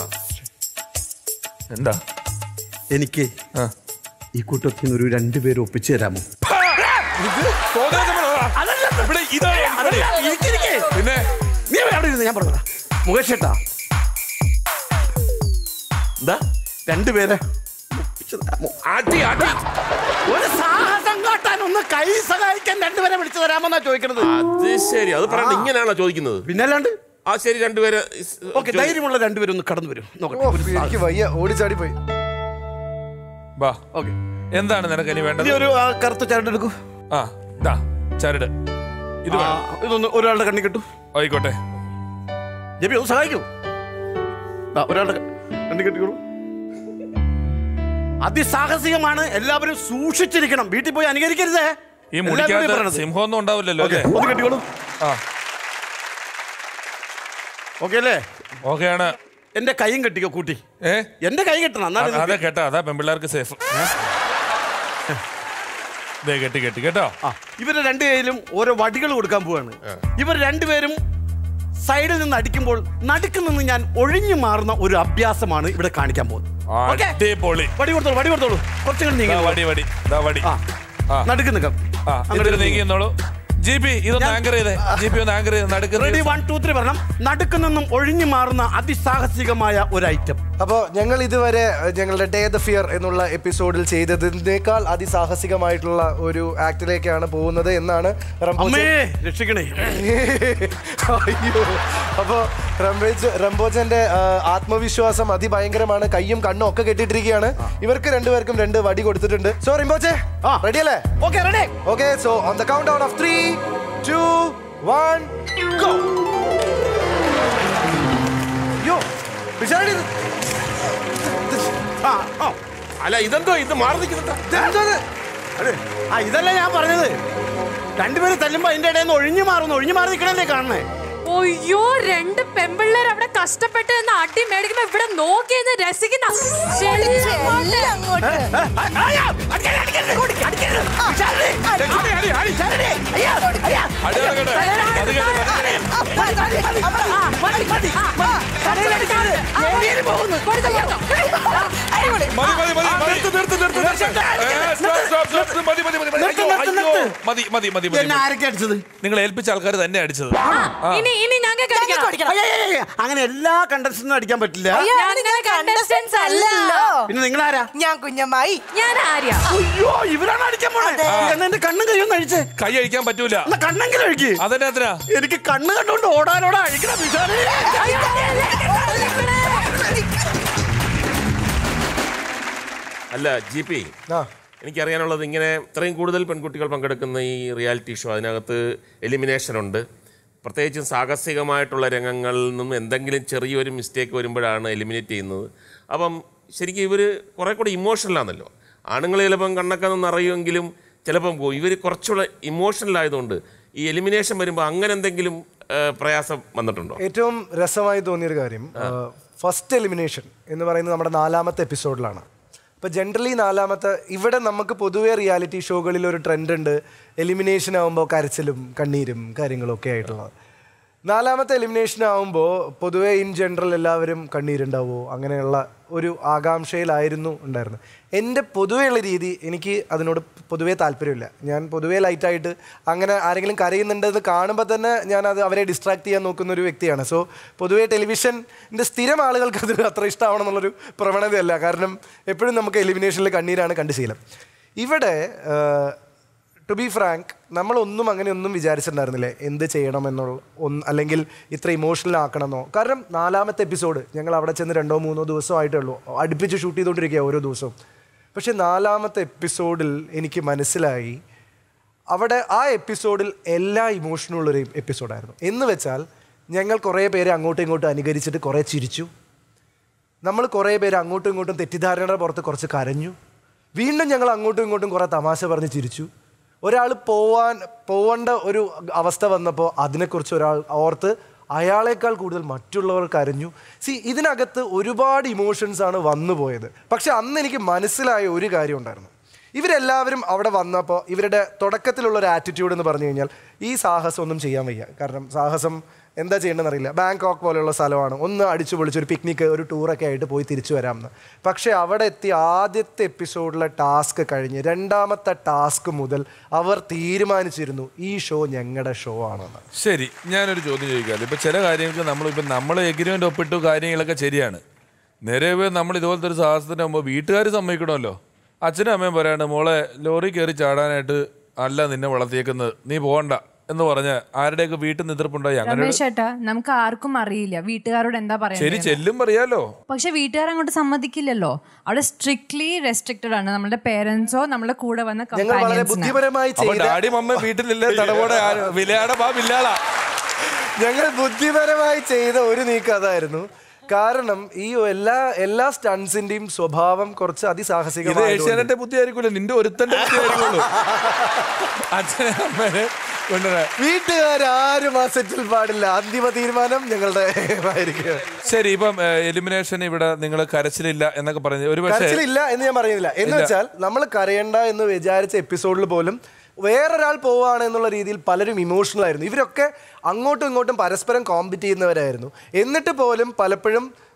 S2: എന്താ
S8: എനിക്ക് ഈ കൂട്ടത്തിൽ നിന്ന് ഒരു രണ്ടുപേരും ഒപ്പിച്ചു തരാമോ
S2: ഇവിടെ ഇതാണ്
S8: അതല്ല, ഇരിക്ക്, ഇരിക്ക്.
S2: പിന്നെ
S8: നീ അവിടെ ഇരുന്ന് ഞാൻ പറഞ്ഞതാ മുകേഷ് ചേട്ടാ എന്താ രണ്ടുപേരെ ഒപ്പിച്ചു തരാമോ
S1: അടി അടി
S8: ഒരു സാഹസം കാട്ടാൻ ഒന്ന് കൈ സഹായിക്കാൻ രണ്ടുപേരെ വിളിച്ചു തരാമെന്നാ ചോദിക്കണത്
S1: അത് ശരി അത് പറയണ്ട ഇങ്ങനെയാണോ ചോദിക്കുന്നത്
S8: പിന്നല്ലാണ്ട്
S1: ആ ശരി രണ്ടുപേര്
S8: ഓക്കെ ധൈര്യമുള്ള രണ്ടുപേരും ഒന്ന് കടന്നു വരും നോക്കട്ടെ ഒരു
S9: എനിക്ക് വയ്യ ഓടിച്ചാടി പോയി
S2: വാ
S8: ഓക്കെ
S2: എന്താണ് നിനക്ക് ഇനി വേണ്ടത്
S8: ഇനി ഒരു ആ, കറുത്ത ചരടെടുക്കൂ
S2: ആ ദാ ചരട് ഇത്
S8: ആ,
S2: വേണം.
S8: ഇതൊന്ന് ഒരാളുടെ കണ്ണി കിട്ടു
S2: ആയിക്കോട്ടെ
S8: ജബി ഒന്ന് സഹായിക്കൂ ദാ, ഒരാളുടെ കണ്ണി കെട്ടിക്കോളൂ അതിസാഹസികമാണ് എല്ലാവരും സൂക്ഷിച്ചിരിക്കണം വീട്ടിൽ പോയി അനുകരിക്കരുതേ
S2: ഈ
S8: എല്ലാവരോടും
S2: മുടിക്കകത്ത്
S8: പറയണത്.
S2: സിംഹമൊന്നും ഉണ്ടാവില്ലല്ലോ
S8: ഓക്കേ,
S2: അല്ലേ
S8: ഒന്ന് കെട്ടിക്കോളൂ
S2: ആ
S8: ഓക്കെ അല്ലേ
S2: ഓക്കെയാണ്
S8: എന്റെ കൈയും കെട്ടിക്കോ കൂട്ടി
S2: ഏ
S8: എന്റെ കൈ കെട്ടണം എന്നാലും
S2: അതെ കേട്ടോ അതാ പെൺപിള്ളേർക്ക് സേഫ് ദേ കെട്ടി കെട്ടി കേട്ടോ
S8: ഇവര് രണ്ടു കൈയിലും ഓരോ വടികൾ കൊടുക്കാൻ പോവാണ് ഇവർ രണ്ടുപേരും സൈഡിൽ നിന്ന് അടിക്കുമ്പോൾ നടുക്ക് നിന്ന് ഞാൻ ഒഴിഞ്ഞു മാറുന്ന ഒരു അഭ്യാസമാണ് ഇവിടെ കാണിക്കാൻ പോകുന്നത് ഓക്കേ?
S2: അടിപൊളി
S8: വടി കൊടുത്തോളൂ വടി കൊടുത്തോളൂ കുറച്ചുകൂടി
S2: ദാ
S8: നീങ്ങി
S2: വടി വടി ദാ വടി
S8: ആ നടുക്ക് നിൽക്കാം
S2: ആ
S8: അങ്ങോട്ട്
S2: ഇതിൽ
S8: നീങ്ങി.
S2: നീങ്ങി എന്നോളൂ ജി പി ഇതൊന്ന് ആങ്കർ ചെയ്തേ ജി പി ഒന്ന് ആങ്കർ ചെയ്ത്
S8: റെഡി
S2: നടുക്കുന്ന
S8: വൺ ടു ത്രീ പറയണം നടുക്ക് നിന്നും ഒഴിഞ്ഞു മാറുന്ന അതിസാഹസികമായ ഒരു ഐറ്റം
S9: അപ്പോൾ ഞങ്ങൾ ഇതുവരെ അഹ്, ഞങ്ങളുടെ ഡേ ദ ഫിയർ എന്നുള്ള എപ്പിസോഡിൽ ചെയ്തതിനേക്കാൾ അതിസാഹസികമായിട്ടുള്ള ഒരു ആക്ടിലേക്കാണ് പോകുന്നത് എന്നാണ് റംബോച്ചൻ-
S8: അമ്മേ രക്ഷിക്കണേ
S9: അയ്യോ അപ്പോ റംബേജ് റംബോജന്റെ ആ, ആത്മവിശ്വാസം അതിഭയങ്കരമാണ് കയ്യും കണ്ണും ഒക്കെ കെട്ടിയിട്ടിരിക്കുകയാണ് ഇവർക്ക് രണ്ടുപേർക്കും രണ്ട് വടി കൊടുത്തിട്ടുണ്ട് സോ റിംബോച്ചെ റെഡി അല്ലേ
S8: okay ready
S9: okay so on the count out of three two one go യോ പിഷാടി
S8: ആ ആ.
S1: അല്ല ഇതെന്തോ ഇത് മാറി നിൽക്കുന്നുണ്ടോ
S8: അതെ. ആ ഇതല്ല ഞാൻ പറഞ്ഞത് രണ്ടുപേരും തല്ലുമ്പോ അതിന്റെ ഇടയിൽ നിന്ന് ഒഴിഞ്ഞു മാറുന്നു ഒഴിഞ്ഞു മാറി നിൽക്കണല്ലേ കാണണേ
S3: അയ്യോ രണ്ട് പെമ്പിള്ളേർ അവിടെ കഷ്ടപ്പെട്ട് നിന്ന് അടി മേടിക്കുമ്പോ ഇവിടെ നോക്കിയെന്ന് രസിക്കുന്ന ചെല്ലി അങ്ങോട്ട്.
S2: മതി മതി മതി
S8: എന്നെ ആരൊക്കെ അടിച്ചത്
S2: നിങ്ങൾ ഏൽപ്പിച്ച ആൾക്കാർ തന്നെ അടിച്ചത്
S3: ഇനി ഇനി ഞങ്ങൾക്ക് അടിക്കണം
S8: അയ്യ, അയ്യ, അയ്യ, അങ്ങനെ എല്ലാ കണ്ടസ്റ്റന്റും അടിക്കാൻ പറ്റില്ല
S3: ഞങ്ങൾ contestants അല്ലല്ലോ
S8: പിന്നെ നിങ്ങൾ ആരാ
S5: ഞാൻ കുഞ്ഞമ്മായി
S3: ഞാൻ ആര്യ
S8: അയ്യോ ഇവരാണ് അടിക്കാൻ പോണേ എന്നാ എന്റെ കണ്ണും കയ്യൊന്നും അഴിച്ചേ
S2: കൈ അഴിക്കാൻ പറ്റൂല
S8: എന്നാ കണ്ണെങ്കിലും അഴിക്ക്
S2: അതെന്നാ
S8: എനിക്ക് കണ്ണ് കണ്ടോണ്ട് ഓടാനോടാ അഴിക്കണം വിശാലേ.
S1: അല്ല ജി പി എനിക്കറിയാനുള്ളത് ഇങ്ങനെ ഇത്രയും കൂടുതൽ പെൺകുട്ടികൾ പങ്കെടുക്കുന്ന ഈ റിയാലിറ്റി ഷോ അതിനകത്ത് എലിമിനേഷൻ ഉണ്ട് പ്രത്യേകിച്ചും സാഹസികമായിട്ടുള്ള രംഗങ്ങളിൽ നിന്നും എന്തെങ്കിലും ചെറിയൊരു മിസ്റ്റേക്ക് വരുമ്പോഴാണ് എലിമിനേറ്റ് ചെയ്യുന്നത് അപ്പം ശരിക്കും ഇവർ കുറേ കൂടി ഇമോഷണലാണല്ലോ ആണുങ്ങൾ ചിലപ്പം കണ്ണൊക്കെ ഒന്ന് അറിയുമെങ്കിലും ചിലപ്പം പോകും ഇവർ കുറച്ചുകൂടെ ഇമോഷണൽ ആയതുകൊണ്ട് ഈ എലിമിനേഷൻ വരുമ്പോൾ അങ്ങനെ എന്തെങ്കിലും ആ, പ്രയാസം വന്നിട്ടുണ്ടോ
S9: ഏറ്റവും രസമായി തോന്നിയൊരു കാര്യം ഫസ്റ്റ് എലിമിനേഷൻ എന്ന് പറയുന്നത് നമ്മുടെ നാലാമത്തെ എപ്പിസോഡിലാണ് അപ്പോൾ ജനറലി നാലാമത്തെ ഇവിടെ നമുക്ക് പൊതുവേ റിയാലിറ്റി ഷോകളിൽ ഒരു ട്രെൻഡ് ഉണ്ട് എലിമിനേഷൻ ആകുമ്പോൾ കരച്ചിലും കണ്ണീരും കാര്യങ്ങളും ഒക്കെ ആയിട്ടുള്ളത് നാലാമത്തെ എലിമിനേഷൻ ആകുമ്പോൾ പൊതുവേ ഇൻ ജനറൽ എല്ലാവരും കണ്ണീരുണ്ടാവുമോ അങ്ങനെയുള്ള ഒരു ആകാംക്ഷയിലായിരുന്നു ഉണ്ടായിരുന്നത് എൻ്റെ പൊതുവെയുള്ള രീതി എനിക്ക് അതിനോട് പൊതുവേ താല്പര്യമില്ല ഞാൻ പൊതുവേ ലൈറ്റായിട്ട് അങ്ങനെ ആരെങ്കിലും കരയുന്നുണ്ടെന്ന് കാണുമ്പോൾ തന്നെ ഞാൻ അത് അവരെ ഡിസ്ട്രാക്ട് ചെയ്യാൻ നോക്കുന്ന ഒരു വ്യക്തിയാണ് സോ പൊതുവേ ടെലിവിഷൻ്റെ സ്ഥിരം ആളുകൾക്ക് അത് അത്ര ഇഷ്ടമാവണം എന്നുള്ളൊരു പ്രവണതയല്ല കാരണം എപ്പോഴും നമുക്ക് എലിമിനേഷനിൽ കണ്ണീരാണ് കണ്ടു ശീലം ഇവിടെ ടു ബി ഫ്രാങ്ക് നമ്മളൊന്നും അങ്ങനെ ഒന്നും വിചാരിച്ചിട്ടുണ്ടായിരുന്നില്ലേ എന്ത് ചെയ്യണം എന്നുള്ള ഒന്ന് അല്ലെങ്കിൽ ഇത്ര ഇമോഷണൽ ആക്കണമെന്നോ കാരണം നാലാമത്തെ എപ്പിസോഡ് ഞങ്ങൾ അവിടെ ചെന്ന് രണ്ടോ മൂന്നോ ദിവസം ആയിട്ടേ ഉള്ളൂ അടുപ്പിച്ച് ഷൂട്ട് ചെയ്തുകൊണ്ടിരിക്കുക ഓരോ ദിവസവും പക്ഷെ നാലാമത്തെ എപ്പിസോഡിൽ എനിക്ക് മനസ്സിലായി അവിടെ ആ എപ്പിസോഡിൽ എല്ലാ ഇമോഷനും ഉള്ളൊരു എപ്പിസോഡായിരുന്നു എന്ന് വെച്ചാൽ ഞങ്ങൾ കുറേ പേരെ അങ്ങോട്ടും ഇങ്ങോട്ടും അനുകരിച്ചിട്ട് കുറേ ചിരിച്ചു നമ്മൾ കുറേ പേര് അങ്ങോട്ടും ഇങ്ങോട്ടും തെറ്റിദ്ധാരണയുടെ പുറത്ത് കുറച്ച് കരഞ്ഞു വീണ്ടും ഞങ്ങൾ അങ്ങോട്ടും ഇങ്ങോട്ടും കുറേ തമാശ പറഞ്ഞ് ചിരിച്ചു ഒരാൾ പോവാൻ പോവേണ്ട ഒരു അവസ്ഥ വന്നപ്പോൾ അതിനെക്കുറിച്ച് ഒരാൾ ഓർത്ത് അയാളേക്കാൾ കൂടുതൽ മറ്റുള്ളവർ കരഞ്ഞു സി ഇതിനകത്ത് ഒരുപാട് ഇമോഷൻസ് ആണ് വന്നു പോയത് പക്ഷെ അന്ന് എനിക്ക് മനസ്സിലായ ഒരു കാര്യം ഉണ്ടായിരുന്നു ഇവരെല്ലാവരും അവിടെ വന്നപ്പോൾ ഇവരുടെ തുടക്കത്തിലുള്ള ഒരു ആറ്റിറ്റ്യൂഡ് എന്ന് പറഞ്ഞു കഴിഞ്ഞാൽ ഈ സാഹസം ഒന്നും ചെയ്യാൻ വയ്യ കാരണം സാഹസം എന്താ ചെയ്യേണ്ടതെന്ന് അറിയില്ല ബാങ്കോക്ക് പോലെയുള്ള സ്ഥലമാണ് ഒന്ന് അടിച്ചു പൊളിച്ച് ഒരു പിക്നിക്ക് ഒരു ടൂറൊക്കെ ആയിട്ട് പോയി തിരിച്ചു വരാമെന്ന് പക്ഷേ അവിടെ എത്തി ആദ്യത്തെ എപ്പിസോഡിലെ ടാസ്ക് കഴിഞ്ഞ് രണ്ടാമത്തെ ടാസ്ക് മുതൽ അവർ തീരുമാനിച്ചിരുന്നു ഈ ഷോ ഞങ്ങളുടെ ഷോ ആണെന്ന്
S2: ശരി ഞാനൊരു ചോദ്യം ചോദിക്കാം ഇപ്പൊ ചില കാര്യങ്ങൾക്ക് നമ്മൾ ഇപ്പൊ നമ്മൾ എഗ്രിമെന്റ് ഒപ്പിട്ടു കാര്യങ്ങളൊക്കെ ശരിയാണ് നേരെ പോയി നമ്മൾ ഇതുപോലത്തെ ഒരു സാഹസത്തിന് മുമ്പ് വീട്ടുകാർ സമ്മതിക്കണമല്ലോ അച്ഛനും അമ്മയും പറയാണ് മോളെ ലോറി കയറി ചാടാനായിട്ട് അല്ല നിന്നെ വളർത്തിയേക്കുന്നത് നീ പോകണ്ട എന്ന് പറഞ്ഞ് ആരുടെയൊക്കെ വീട്ടിൽ നിന്നിട്ടുണ്ടായി അങ്ങനെ
S10: രമേശ് ഏട്ടാ നമുക്ക് ആർക്കും അറിയില്ല വീട്ടുകാരോട് എന്താ
S2: ശരി
S10: പറയുന്നത്
S2: ചെല്ലും പറയാലോ
S10: പക്ഷെ വീട്ടുകാർ അങ്ങോട്ട് സമ്മതിക്കില്ലല്ലോ അവിടെ സ്ട്രിക്ട്ലി റെസ്ട്രിക്റ്റഡ് ആണ് നമ്മുടെ പേരൻസോ നമ്മുടെ കൂടെ വന്ന
S9: ഞങ്ങൾ വളരെ
S10: companions നെ.
S9: ബുദ്ധിപരമായി
S2: അപ്പൊ
S9: ചെയ്ത
S2: ഡാഡി മമ്മ വീട്ടിലില്ലേ തടവോടെ വിലയാട ബാ വില്ലാളാ
S9: ഞങ്ങൾ ബുദ്ധിപരമായി ചെയ്ത ഒരു നീക്കം അതായിരുന്നു കാരണം ഈ എല്ലാ എല്ലാ സ്റ്റൺസിന്റെയും സ്വഭാവം കുറച്ച്
S2: ഇത്
S9: അതിസാഹസികമായി
S2: ഏഷ്യാനെന്റെ ബുദ്ധി ആയിരിക്കുമല്ലോ നിന്റെ ഒരുത്തന്റെ ബുദ്ധി ആയിരിക്കുള്ളൂ അച്ഛനെ അമ്മേനെ കൊണ്ടുവരാൻ
S9: വീട്ടുകാരും ആ സെറ്റിൽ പാടില്ല അന്തിമ തീരുമാനം ഞങ്ങളുടെ ആയിരിക്കും
S2: ശരി ഇപ്പം എലിമിനേഷൻ ഇവിടെ നിങ്ങൾ കരച്ചിലില്ല എന്നൊക്കെ പറഞ്ഞു ഒരു പക്ഷേ
S9: കരച്ചിലില്ല എന്ന് ഞാൻ പറയുന്നില്ല എന്ന്
S2: ഇല്ല.
S9: വെച്ചാൽ നമ്മൾ കരയണ്ട എന്ന് വിചാരിച്ച എപ്പിസോഡിൽ പോലും വേറൊരാൾ പോവാണ് എന്നുള്ള രീതിയിൽ പലരും ഇമോഷണൽ ആയിരുന്നു ഇവരൊക്കെ അങ്ങോട്ടും ഇങ്ങോട്ടും പരസ്പരം കോമ്പറ്റ് ചെയ്യുന്നവരായിരുന്നു എന്നിട്ട് പോലും പലപ്പോഴും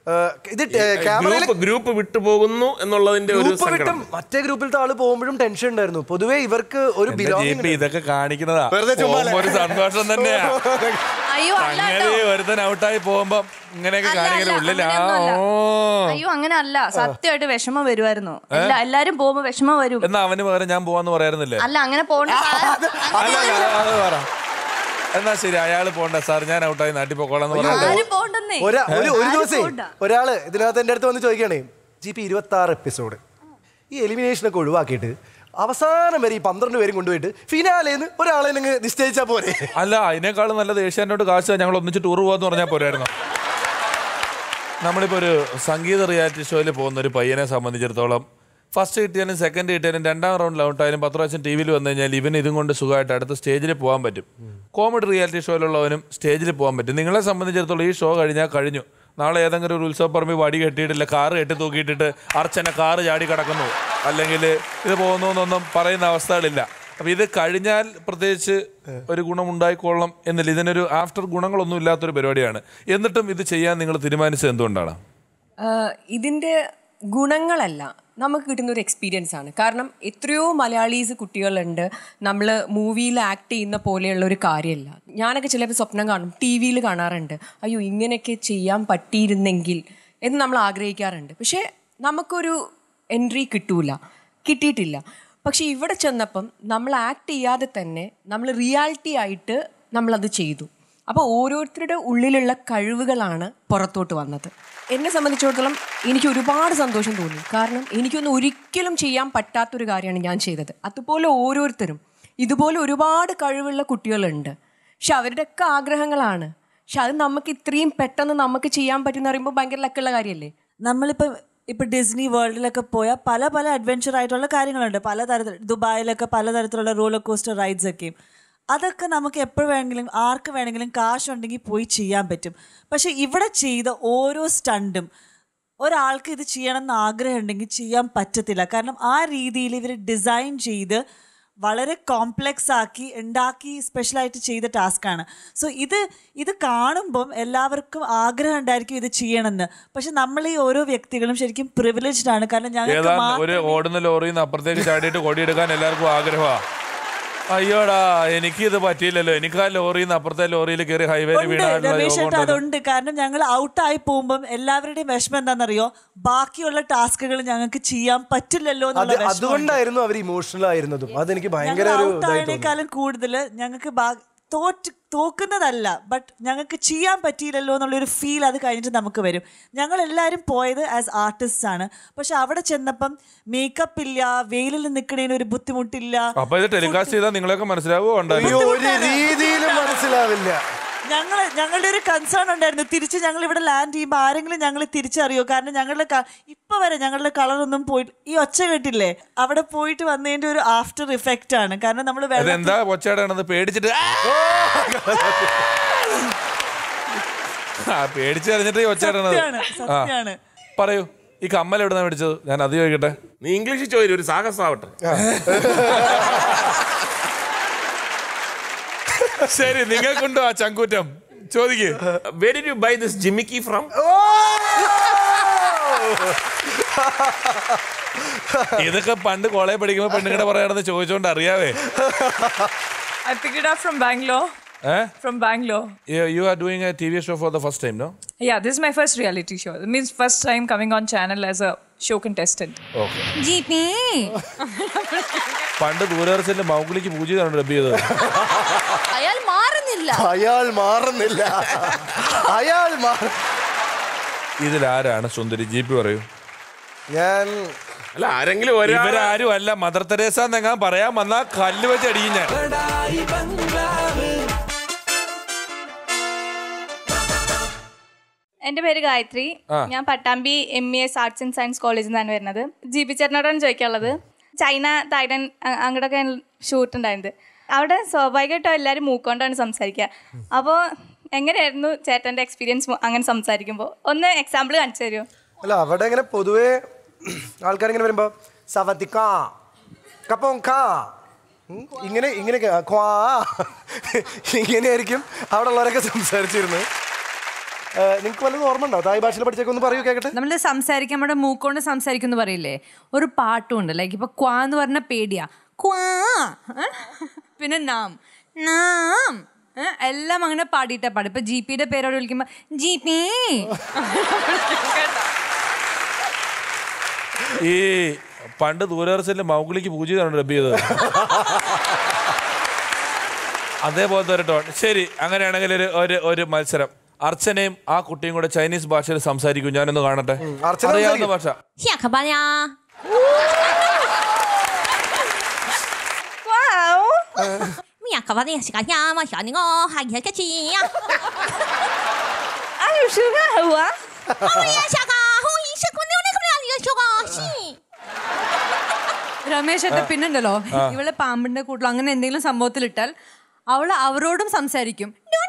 S9: ഏഹ്, ഇത് ക്യാമറയിൽ
S1: ഗ്രൂപ്പ് ഗ്രൂപ്പ് വിട്ടു പോകുന്നു എന്നുള്ളതിന്റെ ഒരു
S9: ഗ്രൂപ്പ് വിട്ടും
S1: സങ്കടം
S9: മറ്റേ ഗ്രൂപ്പിലത്തെ ആള് പോകുമ്പോഴും ടെൻഷൻ ഉണ്ടായിരുന്നു പൊതുവേ ഇവർക്ക് ഒരു
S2: എന്റെ ജീപ്പ്
S9: ബിലോങ്ങിങ്
S2: ഇതൊക്കെ കാണിക്കുന്നതാ
S9: വെറുതെ ചുമ്മാ
S2: പോകുമ്പോ ഒരു സന്തോഷം തന്നെയാ
S13: അയ്യോ അല്ല
S2: അങ്ങനെ ഒരുത്തൻ ഔട്ടായി പോകുമ്പോ ഇങ്ങനെയൊക്കെ
S13: അല്ല,
S2: കാണിക്കുന്ന
S13: അല്ല,
S2: ഉള്ളിൽ ആ
S13: അങ്ങനെയൊന്നുമല്ല.
S2: ഓ
S13: അയ്യോ അങ്ങനെ അല്ല സത്യമായിട്ട് വിഷമം വരുമായിരുന്നു എല്ലാ- എല്ലാരും പോകുമ്പോ വിഷമം വരും
S2: എന്നാ അവന് പകരം ഞാൻ പോവാന്ന് പറയാറുന്നില്ലേ
S13: അല്ല അങ്ങനെ പോണ്ട
S2: അല്ല അല്ല അത് പറ എന്നാ ശരി അയാള് പോണ്ട സാർ ഞാൻ ഔട്ടായി നാട്ടിൽ പോക്കോളാന്ന് പറയാം
S13: ആരും പോണ്ടെന്നേ
S9: ഒരാ ഒരു ഒരു
S13: ആരും
S9: ദിവസേ
S13: പോണ്ട.
S9: ഒരാള് ഇതിനകത്ത് എൻ്റെ അടുത്ത് വന്ന് ചോദിക്കുകയാണേ ജി പി ഇരുപത്തി ആറ് എപ്പിസോഡ് ഈ എലിമിനേഷനൊക്കെ ഒഴിവാക്കിയിട്ട് അവസാനം വരെ ഈ പന്ത്രണ്ട് പേരും കൊണ്ടുപോയിട്ട് ഫിനാലേന്ന് ഒരാളെ നിങ്ങൾ നിശ്ചയിച്ചാൽ പോരെ
S2: അല്ല അതിനേക്കാളും നല്ലത് ഏഷ്യാനോട് കാശ് ഞങ്ങൾ ഒന്നിച്ച് ടൂർ പോകാന്ന് പറഞ്ഞാൽ പോരായിരുന്നു നമ്മളിപ്പോൾ ഒരു സംഗീത റിയാലിറ്റി ഷോയിൽ പോകുന്ന ഒരു പയ്യനെ സംബന്ധിച്ചിടത്തോളം ഫസ്റ്റ് കിട്ടിയാലും സെക്കൻഡ് കിട്ടിയാലും രണ്ടാം റൗണ്ടിൽ ഔട്ടായാലും പത്ത് പ്രാവശ്യം ടി വിയിൽ വന്നു കഴിഞ്ഞാൽ ഇവന് ഇതും കൊണ്ട് സുഖമായിട്ട് അടുത്ത സ്റ്റേജിൽ പോകാൻ പറ്റും കോമഡി റിയാലിറ്റി ഷോയിലുള്ളവനും സ്റ്റേജിൽ പോകാൻ പറ്റും നിങ്ങളെ സംബന്ധിച്ചിടത്തോളം ഈ ഷോ കഴിഞ്ഞാൽ കഴിഞ്ഞു നാളെ ഏതെങ്കിലും ഒരു ഉത്സവപ്പറമ്പിൽ വടി കെട്ടിയിട്ടില്ല കാറ് കെട്ടി തൂക്കിയിട്ടിട്ട് അർച്ചന കാറ് ചാടി കിടക്കുന്നു അല്ലെങ്കിൽ ഇത് പോകുന്നു എന്നൊന്നും പറയുന്ന അവസ്ഥകളില്ല അപ്പൊ ഇത് കഴിഞ്ഞാൽ പ്രത്യേകിച്ച് ഒരു ഗുണമുണ്ടായിക്കൊള്ളണം എന്നില്ല ഇതിനൊരു ആഫ്റ്റർ ഗുണങ്ങളൊന്നും ഇല്ലാത്തൊരു പരിപാടിയാണ് എന്നിട്ടും ഇത് ചെയ്യാൻ നിങ്ങൾ തീരുമാനിച്ചത് എന്തുകൊണ്ടാണ്
S13: ആഹ് ഇതിന്റെ ഗുണങ്ങളല്ല നമുക്ക് കിട്ടുന്ന ഒരു എക്സ്പീരിയൻസ് ആണ് കാരണം എത്രയോ മലയാളീസ് കുട്ടികളുണ്ട് നമ്മൾ മൂവിയിൽ ആക്ട് ചെയ്യുന്ന പോലെയുള്ള ഒരു കാര്യമല്ല ഞാനൊക്കെ ചിലപ്പോൾ സ്വപ്നം കാണും ടി വിയിൽ കാണാറുണ്ട് അയ്യോ ഇങ്ങനെയൊക്കെ ചെയ്യാൻ പറ്റിയിരുന്നെങ്കിൽ എന്ന് നമ്മൾ ആഗ്രഹിക്കാറുണ്ട് പക്ഷേ നമുക്കൊരു എൻട്രി കിട്ടൂല കിട്ടിയിട്ടില്ല പക്ഷേ ഇവിടെ ചെന്നപ്പം നമ്മൾ ആക്ട് ചെയ്യാതെ തന്നെ നമ്മൾ റിയാലിറ്റി ആയിട്ട് നമ്മളത് ചെയ്തു അപ്പോൾ ഓരോരുത്തരുടെ ഉള്ളിലുള്ള കഴിവുകളാണ് പുറത്തോട്ട് വന്നത് എന്നെ സംബന്ധിച്ചിടത്തോളം എനിക്ക് ഒരുപാട് സന്തോഷം തോന്നി കാരണം എനിക്കൊന്നും ഒരിക്കലും ചെയ്യാൻ പറ്റാത്തൊരു കാര്യമാണ് ഞാൻ ചെയ്തത് അതുപോലെ ഓരോരുത്തരും ഇതുപോലെ ഒരുപാട് കഴിവുള്ള കുട്ടികളുണ്ട് പക്ഷെ അവരുടെയൊക്കെ ആഗ്രഹങ്ങളാണ് പക്ഷെ അത് നമുക്ക് ഇത്രയും പെട്ടെന്ന് നമുക്ക് ചെയ്യാൻ പറ്റുന്ന പറയുമ്പോൾ ഭയങ്കര ലക്കുള്ള കാര്യമല്ലേ
S14: നമ്മളിപ്പോൾ ഇപ്പോൾ ഡിസ്നി വേൾഡിലൊക്കെ പോയാൽ പല പല അഡ്വഞ്ചർ ആയിട്ടുള്ള കാര്യങ്ങളുണ്ട് പലതരത്തിൽ ദുബായിലൊക്കെ പലതരത്തിലുള്ള റോളർ കോസ്റ്റർ റൈഡ്സ് ഒക്കെയും അതൊക്കെ നമുക്ക് എപ്പോൾ വേണമെങ്കിലും ആർക്ക് വേണമെങ്കിലും കാശുണ്ടെങ്കിൽ പോയി ചെയ്യാൻ പറ്റും പക്ഷെ ഇവിടെ ചെയ്ത ഓരോ സ്റ്റണ്ടും ഒരാൾക്ക് ഇത് ചെയ്യണം എന്ന് ആഗ്രഹം ഉണ്ടെങ്കിൽ ചെയ്യാൻ പറ്റത്തില്ല കാരണം ആ രീതിയിൽ ഇവർ ഡിസൈൻ ചെയ്ത് വളരെ കോംപ്ലെക്സ് ആക്കി ഉണ്ടാക്കി സ്പെഷ്യലായിട്ട് ചെയ്ത ടാസ്ക്കാണ് സോ ഇത് ഇത് കാണുമ്പം എല്ലാവർക്കും ആഗ്രഹം ഉണ്ടായിരിക്കും ഇത് ചെയ്യണമെന്ന് പക്ഷെ നമ്മൾ ഈ ഓരോ വ്യക്തികളും ശരിക്കും പ്രിവിലേജ്ഡ് ആണ് കാരണം ഞങ്ങൾക്ക്
S2: ഏതാ
S14: മാ-
S2: ഒരു ഓടുന്ന ലോറിയിൽ നിന്ന് അപ്പുറത്തേക്ക് ചാടിയിട്ട് കൊടിയെടുക്കാൻ എല്ലാവർക്കും ആഗ്രഹമാ അയ്യോടാ എനിക്ക് ഇത് പറ്റിയില്ലല്ലോ എനിക്ക് ആ ലോറിയിൽ നിന്ന് അപ്പുറത്തെ ലോറിയിൽ കയറി ഹൈവേയിൽ
S14: ഉണ്ട്
S2: വീണാനുള്ള
S14: രമേശ്
S2: യോഗം
S14: ഏട്ടാ
S2: ഉണ്ടല്ലോ.
S14: അതുണ്ട് കാരണം ഞങ്ങൾ ഔട്ടായി പോകുമ്പം എല്ലാവരുടെയും വിഷമം എന്താണെന്നറിയോ ബാക്കിയുള്ള ടാസ്കുകൾ ഞങ്ങൾക്ക് ചെയ്യാൻ പറ്റില്ലല്ലോ
S9: അത്
S14: എന്നുള്ള വിഷമമുണ്ട്.
S9: അതുകൊണ്ടായിരുന്നു അവർ ഇമോഷണൽ ആയിരുന്നതും അതെനിക്ക് ഭയങ്കര
S14: ഞങ്ങൾ
S9: ഒരു ഇതായി തോന്നി
S14: ഔട്ടായതിനേക്കാളും കൂടുതൽ ഞങ്ങൾക്ക് ബാ- തോറ്റ് തോക്കുന്നതല്ല ബട്ട് ഞങ്ങൾക്ക് ചെയ്യാൻ പറ്റിയില്ലല്ലോ എന്നുള്ളൊരു ഫീൽ അത് കഴിഞ്ഞിട്ട് നമുക്ക് വരും ഞങ്ങൾ എല്ലാവരും പോയത് ആസ് ആർട്ടിസ്റ്റ് ആണ് പക്ഷെ അവിടെ ചെന്നപ്പം മേക്കപ്പ് ഇല്ല വെയിലിൽ നിൽക്കണേന് ഒരു ബുദ്ധിമുട്ടില്ല
S2: അപ്പൊ ഇത് ടെലികാസ്റ്റ് ചെയ്താൽ നിങ്ങളൊക്കെ മനസ്സിലാവുമോ
S9: അയ്യോ
S2: ഉണ്ടായിരുന്നു
S9: ഒരു രീതിയിലും മനസ്സിലാവില്ല
S14: ഞങ്ങൾ ഞങ്ങളുടെ ഒരു കൺസേൺ ഉണ്ടായിരുന്നു തിരിച്ച് ഞങ്ങൾ ഇവിടെ ലാൻഡ് ചെയ്യുമ്പോൾ ആരെങ്കിലും ഞങ്ങൾ തിരിച്ചറിയോ കാരണം ഞങ്ങളുടെ ക- ഇപ്പൊ വരെ ഞങ്ങളുടെ കളറൊന്നും പോയിട്ട് ഈ ഒച്ച കേട്ടില്ലേ അവിടെ പോയിട്ട് വന്നതിന്റെ ഒരു ആഫ്റ്റർ ഇഫക്റ്റ് ആണ് കാരണം നമ്മൾ വെള്ളം
S2: അതെന്താ ഒച്ചയാടാണത് പേടിച്ചിട്ട് ആ! ആ പേടിച്ച് അറിഞ്ഞിട്ട് ഈ ഒച്ചയാടാണത്
S14: സത്യാണ്, സത്യാണ്.
S2: പറയൂ ഈ കമ്മൽ എവിടെ നിന്നാണ് മേടിച്ചത് ഞാൻ അത് ചോദിക്കട്ടെ
S1: നീ ഇംഗ്ലീഷിൽ ചോദിച്ചു ഒരു സാഹസമാവട്ടെ
S2: ശരി നിങ്ങൾക്കുണ്ടോ ആ ചങ്കൂറ്റം ചോദിക്ക്
S1: very did you buy this ജിമിക്കി ഫ്രം
S2: ഇതൊക്കെ പണ്ട് കോളേജ് പഠിക്കുമ്പോൾ പെണ്ണുങ്ങളുടെ പറയാണെന്ന് ചോദിച്ചോണ്ട് അറിയാവേ
S10: I picked it up from Bangalore.
S2: ഏ
S10: From Bangalore.
S2: You are doing a T V show for the first time no
S10: Yeah, this is my first reality show. It means first time coming on channel as a show contestant.
S2: Okay പണ്ട് ദൂരദർശനിൽ മൗഗ്ലിക്ക് പൂജ ചെയ്താണ് dub ചെയ്തത്
S13: അയാൾ മാറുന്നില്ല
S9: അയാൾ മാറുന്നില്ല അയാൾ മാറ
S2: ഇതിലാരാണ് സുന്ദരി ജി പി പറയൂ
S9: ഞാൻ
S1: അല്ല ആരെങ്കിലും ഒരാൾ
S2: ഇവരാരും അല്ല മദർ തെരേസ എന്നെങ്ങാൻ പറയാൻ വന്നാ കല്ല് വെച്ച് അടിക്കും ഞാൻ
S16: എൻ്റെ പേര് ഗായത്രി
S2: ആ.
S16: ഞാൻ Pattambi M E S arts and science കോളേജിൽ നിന്നാണ് വരുന്നത് ജി പി ചേട്ടനോടാണ് ചോദിക്കാനുള്ളത് ചൈന തായ്ലൻഡ് അ- അങ്ങോട്ടൊക്കെ ഷൂട്ട് ഉണ്ടായിരുന്നത് അവിടെ സ്വാഭാവികമായിട്ടും എല്ലാവരും മൂക്കൊണ്ടാണ് സംസാരിക്കുക അപ്പോൾ എങ്ങനെയായിരുന്നു ചേട്ടൻ്റെ എക്സ്പീരിയൻസ് അങ്ങനെ സംസാരിക്കുമ്പോൾ ഒന്ന് എക്സാമ്പിൾ കാണിച്ചു തരുമോ
S9: അല്ല അവിടെ ഇങ്ങനെ പൊതുവേ ആൾക്കാരിങ്ങനെ വരുമ്പോ സവത്തിക്കാ കപ്പോങ്കാ ഉം, ഇങ്ങനെ ഇങ്ങനെ ക്വാ ഇങ്ങനെയായിരിക്കും അവിടെ ഉള്ളവരൊക്കെ സംസാരിച്ചിരുന്നത് നിങ്ങൾക്ക് വല്ലതും ഓർമ്മ ഉണ്ടോ തായ് ഭാഷയിൽ പഠിച്ചൊക്കെ ഒന്ന് പറയൂ കേക്കട്ടെ
S10: നമ്മൾ സംസാരിക്കാൻ നമ്മുടെ മൂക്കൊണ്ട് സംസാരിക്കുന്നു പറയില്ലേ ഒരു പാട്ടുമുണ്ട് ലൈക്ക് ഇപ്പൊ ക്വാ എന്ന് പറഞ്ഞ പേടിയാ ക്വാ ഏ? പിന്നെ നാം നാം ഏ? എല്ലാം അങ്ങനെ പാടിയിട്ടാ പാടും ഇപ്പൊ ജി പിയുടെ പേരോട് വിളിക്കുമ്പോ ജി പി
S2: ഈ പണ്ട് ദൂരദർശനിൽ മൗഗ്ലിക്ക് പൂജ ചെയ്താണ് ഡബ് ചെയ്തത് അതേപോലത്തെ ഒരു ടോൺ ശരി അങ്ങനെയാണെങ്കിൽ ഒരു ഒരു ഒരു മത്സരം അർച്ചനയും ആ കുട്ടിയും കൂടെ ചൈനീസ് ഭാഷയിൽ സംസാരിക്കും ഞാനൊന്ന് കാണട്ടെ
S9: അർച്ചന
S2: അറിയാവുന്ന ഭാഷ
S11: 下课班呀。 面可把那是个呀嘛，小你我还一个鸡呀。
S10: 哎呦，是个我。
S11: 哦呀，下个，红衣是个牛那个两个小个西。
S10: രമേശ് ഏട്ടാ
S2: ആ.
S10: പിന്നുണ്ടല്ലോ
S2: ആ.
S10: ഇവളെ പാമ്പിന്റെ കൂട്ടിലോ അങ്ങനെ എന്തെങ്കിലും സംഭവത്തിൽ ഇട്ടാൽ അവള് അവരോടും സംസാരിക്കും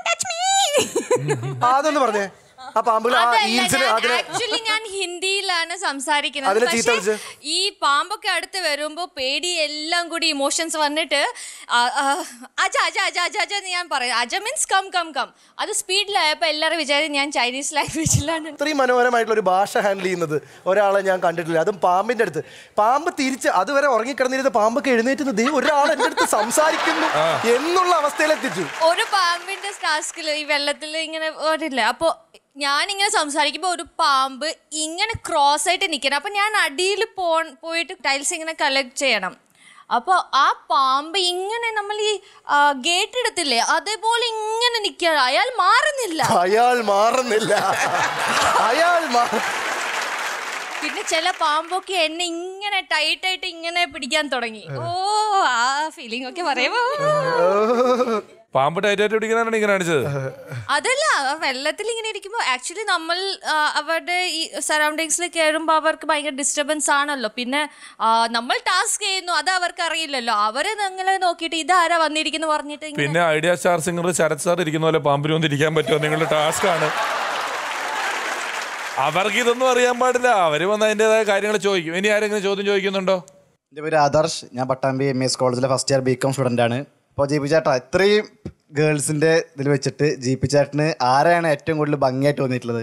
S9: അതൊന്ന് പറഞ്ഞേ ആ പാമ്പുകൾ ആ ഈൽസിന് അതിനെ
S11: ആക്ച്വലി ഞാൻ ഹിന്ദിയിലാണ് സംസാരിക്കുന്നത്
S9: അതിനെ ചീത്ത
S11: പക്ഷേ
S9: വിളിച്ച്?
S11: ഈ പാമ്പൊക്കെ അടുത്ത് വരുമ്പോ പേടി എല്ലാം കൂടി ഇമോഷൻസ് വന്നിട്ട് ആ, ആ, അജ അജ അജ അജ അജ എന്ന് ഞാൻ പറയും അജ മീൻസ് കം കം കം അത് സ്പീഡിലായപ്പോ എല്ലാവരും വിചാരിച്ചു ഞാൻ ചൈനീസ് ലാംഗ്വേജിലാണ്
S9: ഇത്രയും മനോഹരമായിട്ടുള്ള ഒരു ഭാഷ ഹാൻഡിൽ ചെയ്യുന്നത് ഒരാളെ ഞാൻ കണ്ടിട്ടില്ല അതും പാമ്പിന്റെ അടുത്ത് പാമ്പ് തിരിച്ച് അതുവരെ ഉറങ്ങിക്കിടന്നിരുന്ന പാമ്പൊക്കെ എഴുന്നേറ്റ് ദേ ഒരാൾ എൻ്റെ അടുത്ത് സംസാരിക്കുന്നു എന്നുള്ള അവസ്ഥയിലെത്തിച്ചു
S11: ഒരു പാമ്പിന്റെ ടാസ്കിൽ ഈ വെള്ളത്തിൽ ഇങ്ങനെ വരില്ല അപ്പോ ഞാനിങ്ങനെ സംസാരിക്കുമ്പോൾ ഒരു പാമ്പ് ഇങ്ങനെ ക്രോസ് ആയിട്ട് നിൽക്കണം അപ്പൊ ഞാൻ അടിയിൽ പോ പോയിട്ട് ടൈൽസ് ഇങ്ങനെ കളക്ട് ചെയ്യണം അപ്പോൾ ആ പാമ്പ് ഇങ്ങനെ നമ്മൾ ഈ ഗേറ്റ് എടുത്തില്ലേ അതേപോലെ ഇങ്ങനെ നിൽക്കുകയാണ് അയാൾ മാറുന്നില്ല
S9: അയാൾ മാറുന്നില്ല അയാൾ മാ-
S11: പിന്നെ ചില പാമ്പൊക്കെ എന്നെ ഇങ്ങനെ ടൈറ്റ് ആയിട്ട് ഇങ്ങനെ പിടിക്കാൻ തുടങ്ങി ഓ ആ ഫീലിംഗ് ഒക്കെ പറയുമോ
S2: പാമ്പ് ടൈറ്റായിട്ട് പിടിക്കാനാണ് ഇങ്ങനെ കാണിച്ചത്
S11: അതല്ല ആ വെള്ളത്തിൽ ഇങ്ങനെ ഇരിക്കുമ്പോൾ ആക്ച്വലി നമ്മൾ ആ, അവരുടെ ഈ സറൗണ്ടിങ്സിൽ കയറുമ്പോൾ അവർക്ക് ഭയങ്കര ഡിസ്റ്റർബൻസ് ആണല്ലോ പിന്നെ ആ, നമ്മൾ ടാസ്ക് ചെയ്യുന്നു അത് അവർക്ക് അറിയില്ലല്ലോ അവരെ അങ്ങനെ നോക്കിയിട്ട് ഇതാരാ വന്നിരിക്കുന്നു പറഞ്ഞിട്ട് ഇങ്ങനെ
S2: പിന്നെ Idea star singer Sarath sir ഇരിക്കുന്ന പോലെ പാമ്പിന് വന്ന് ഇരിക്കാൻ പറ്റുമോ നിങ്ങളുടെ ടാസ്ക് ആണ് അവർക്ക് ഇതൊന്നും അറിയാൻ പാടില്ല അവര് വന്ന് അതിൻ്റെതായ കാര്യങ്ങൾ ചോദിക്കും ഇനി ആരെങ്കിലും ചോദ്യം ചോദിക്കുന്നുണ്ടോ
S17: എൻ്റെ പേര് ആദർശ് ഞാൻ പട്ടാമ്പി എം എസ് കോളേജിലെ first year B com student ആണ് അപ്പോൾ ജി പി ചേട്ടാ ഇത്രയും ഗേൾസിൻ്റെ ഇതിൽ വെച്ചിട്ട് ജി പി ചേട്ടന് ആരെയാണ് ഏറ്റവും കൂടുതൽ ഭംഗിയായിട്ട് തോന്നിയിട്ടുള്ളത്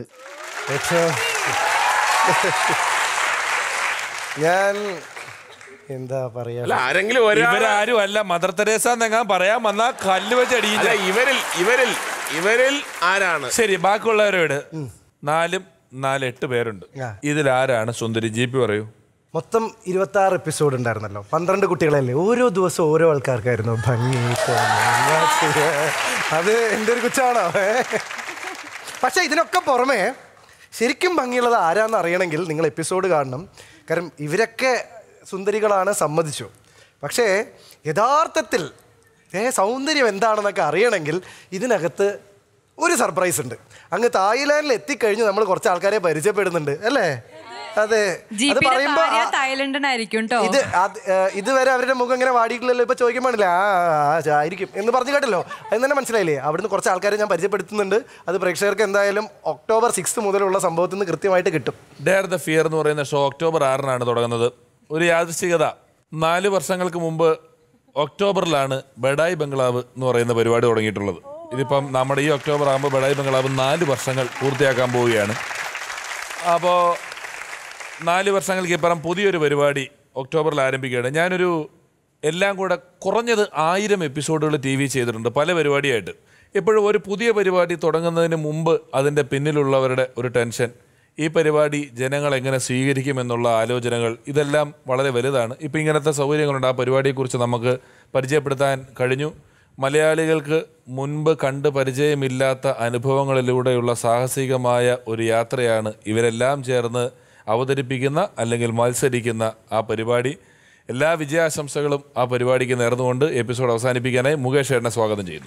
S9: ഞാൻ എന്താ പറയാ
S1: അല്ല ആരെങ്കിലും ഒരാൾ
S2: ഇവരാരും അല്ല മദർ തെരേസ എന്നെങ്ങാൻ പറയാൻ വന്നാ കല്ല് വെച്ച്
S1: അല്ല
S2: അടിയില്ല
S1: ഇവരിൽ ഇവരിൽ ഇവരിൽ ആരാണ്
S2: ശരി ബാക്കിയുള്ളവരോട് നാലും നാല് എട്ട് പേരുണ്ട് ഇതിൽ ആരാണ് സുന്ദരി ജി പി പറയൂ
S9: മൊത്തം ഇരുപത്തി ആറ് എപ്പിസോഡ് ഉണ്ടായിരുന്നല്ലോ പന്ത്രണ്ട് കുട്ടികളല്ലേ ഓരോ ദിവസവും ഓരോ ആൾക്കാർക്കായിരുന്നു ഭംഗി തോന്നുന്നു. അത് എൻ്റെ ഒരു കുച്ചാണോ ഏ? പക്ഷേ ഇതിനൊക്കെ പുറമെ ശരിക്കും ഭംഗിയുള്ളത് ആരാന്ന് അറിയണമെങ്കിൽ നിങ്ങൾ എപ്പിസോഡ് കാണണം കാരണം ഇവരൊക്കെ സുന്ദരികളാണ് സമ്മതിച്ചു പക്ഷേ യഥാർത്ഥത്തിൽ ഏ സൗന്ദര്യം എന്താണെന്നൊക്കെ അറിയണമെങ്കിൽ ഇതിനകത്ത് ഒരു സർപ്രൈസ് ഉണ്ട് അങ്ങ് തായ്ലാൻഡിൽ എത്തിക്കഴിഞ്ഞ് നമ്മൾ കുറച്ച് ആൾക്കാരെ പരിചയപ്പെടുന്നുണ്ട് അല്ലേ അതെ
S10: ജി
S9: അത്
S10: പിയുടെ
S9: പറയുമ്പോ
S10: ഭാര്യ
S9: ആ-
S10: തായ്ലൻഡനായിരിക്കും കേട്ടോ
S9: ഇത് അത് ഏഹ് ഇതുവരെ അവരുടെ മുഖം ഇങ്ങനെ വാടിയിട്ടില്ലല്ലോ ഇപ്പൊ ചോദിക്കാൻ പാടില്ല ആ ആ, ആ, ആയിരിക്കും എന്ന് പറഞ്ഞു കേട്ടല്ലോ അത് തന്നെ മനസ്സിലായില്ലേ അവിടുന്ന് കുറച്ച് ആൾക്കാരെ ഞാൻ പരിചയപ്പെടുത്തുന്നുണ്ട് അത് പ്രേക്ഷകർക്ക് എന്തായാലും ഒക്ടോബർ സിക്സ് മുതലുള്ള സംഭവത്തിൽ നിന്ന് കൃത്യമായിട്ട് കിട്ടും
S2: ഡെയർ ദ ഫിയർ എന്ന് പറയുന്ന ഷോ ഒക്ടോബർ ആറിനാണ് തുടങ്ങുന്നത് ഒരു യാദൃശ്ചികത നാല് വർഷങ്ങൾക്ക് മുമ്പ് ഒക്ടോബറിലാണ് ബഡായി ബംഗ്ലാവ് എന്ന് പറയുന്ന പരിപാടി തുടങ്ങിയിട്ടുള്ളത് ഇതിപ്പം നമ്മുടെ ഈ ഒക്ടോബർ ആകുമ്പോൾ ബഡായി ബംഗ്ലാവ് നാല് വർഷങ്ങൾ പൂർത്തിയാക്കാൻ പോവുകയാണ് അപ്പോൾ നാല് വർഷങ്ങൾക്ക് ഇപ്പുറം പുതിയൊരു പരിപാടി ഒക്ടോബറിൽ ആരംഭിക്കുകയാണ് ഞാനൊരു എല്ലാം കൂടെ കുറഞ്ഞത് ആയിരം എപ്പിസോഡുകൾ ടി വി ചെയ്തിട്ടുണ്ട് പല പരിപാടിയായിട്ട് എപ്പോഴും ഒരു പുതിയ പരിപാടി തുടങ്ങുന്നതിന് മുമ്പ് അതിൻ്റെ പിന്നിലുള്ളവരുടെ ഒരു ടെൻഷൻ ഈ പരിപാടി ജനങ്ങൾ എങ്ങനെ സ്വീകരിക്കുമെന്നുള്ള ആലോചനകൾ ഇതെല്ലാം വളരെ വലുതാണ് ഇപ്പം ഇങ്ങനത്തെ സൗകര്യങ്ങളുണ്ട് ആ പരിപാടിയെക്കുറിച്ച് നമുക്ക് പരിചയപ്പെടുത്താൻ കഴിഞ്ഞു മലയാളികൾക്ക് മുൻപ് കണ്ട് പരിചയമില്ലാത്ത അനുഭവങ്ങളിലൂടെയുള്ള സാഹസികമായ ഒരു യാത്രയാണ് ഇവരെല്ലാം ചേർന്ന് അവതരിപ്പിക്കുന്ന അല്ലെങ്കിൽ മത്സരിക്കുന്ന ആ പരിപാടി എല്ലാ വിജയാശംസകളും ആ പരിപാടിക്ക് നേർന്നുകൊണ്ട് എപ്പിസോഡ് അവസാനിപ്പിക്കാനായി മുകേഷ് ഏട്ടനെ സ്വാഗതം ചെയ്യുന്നു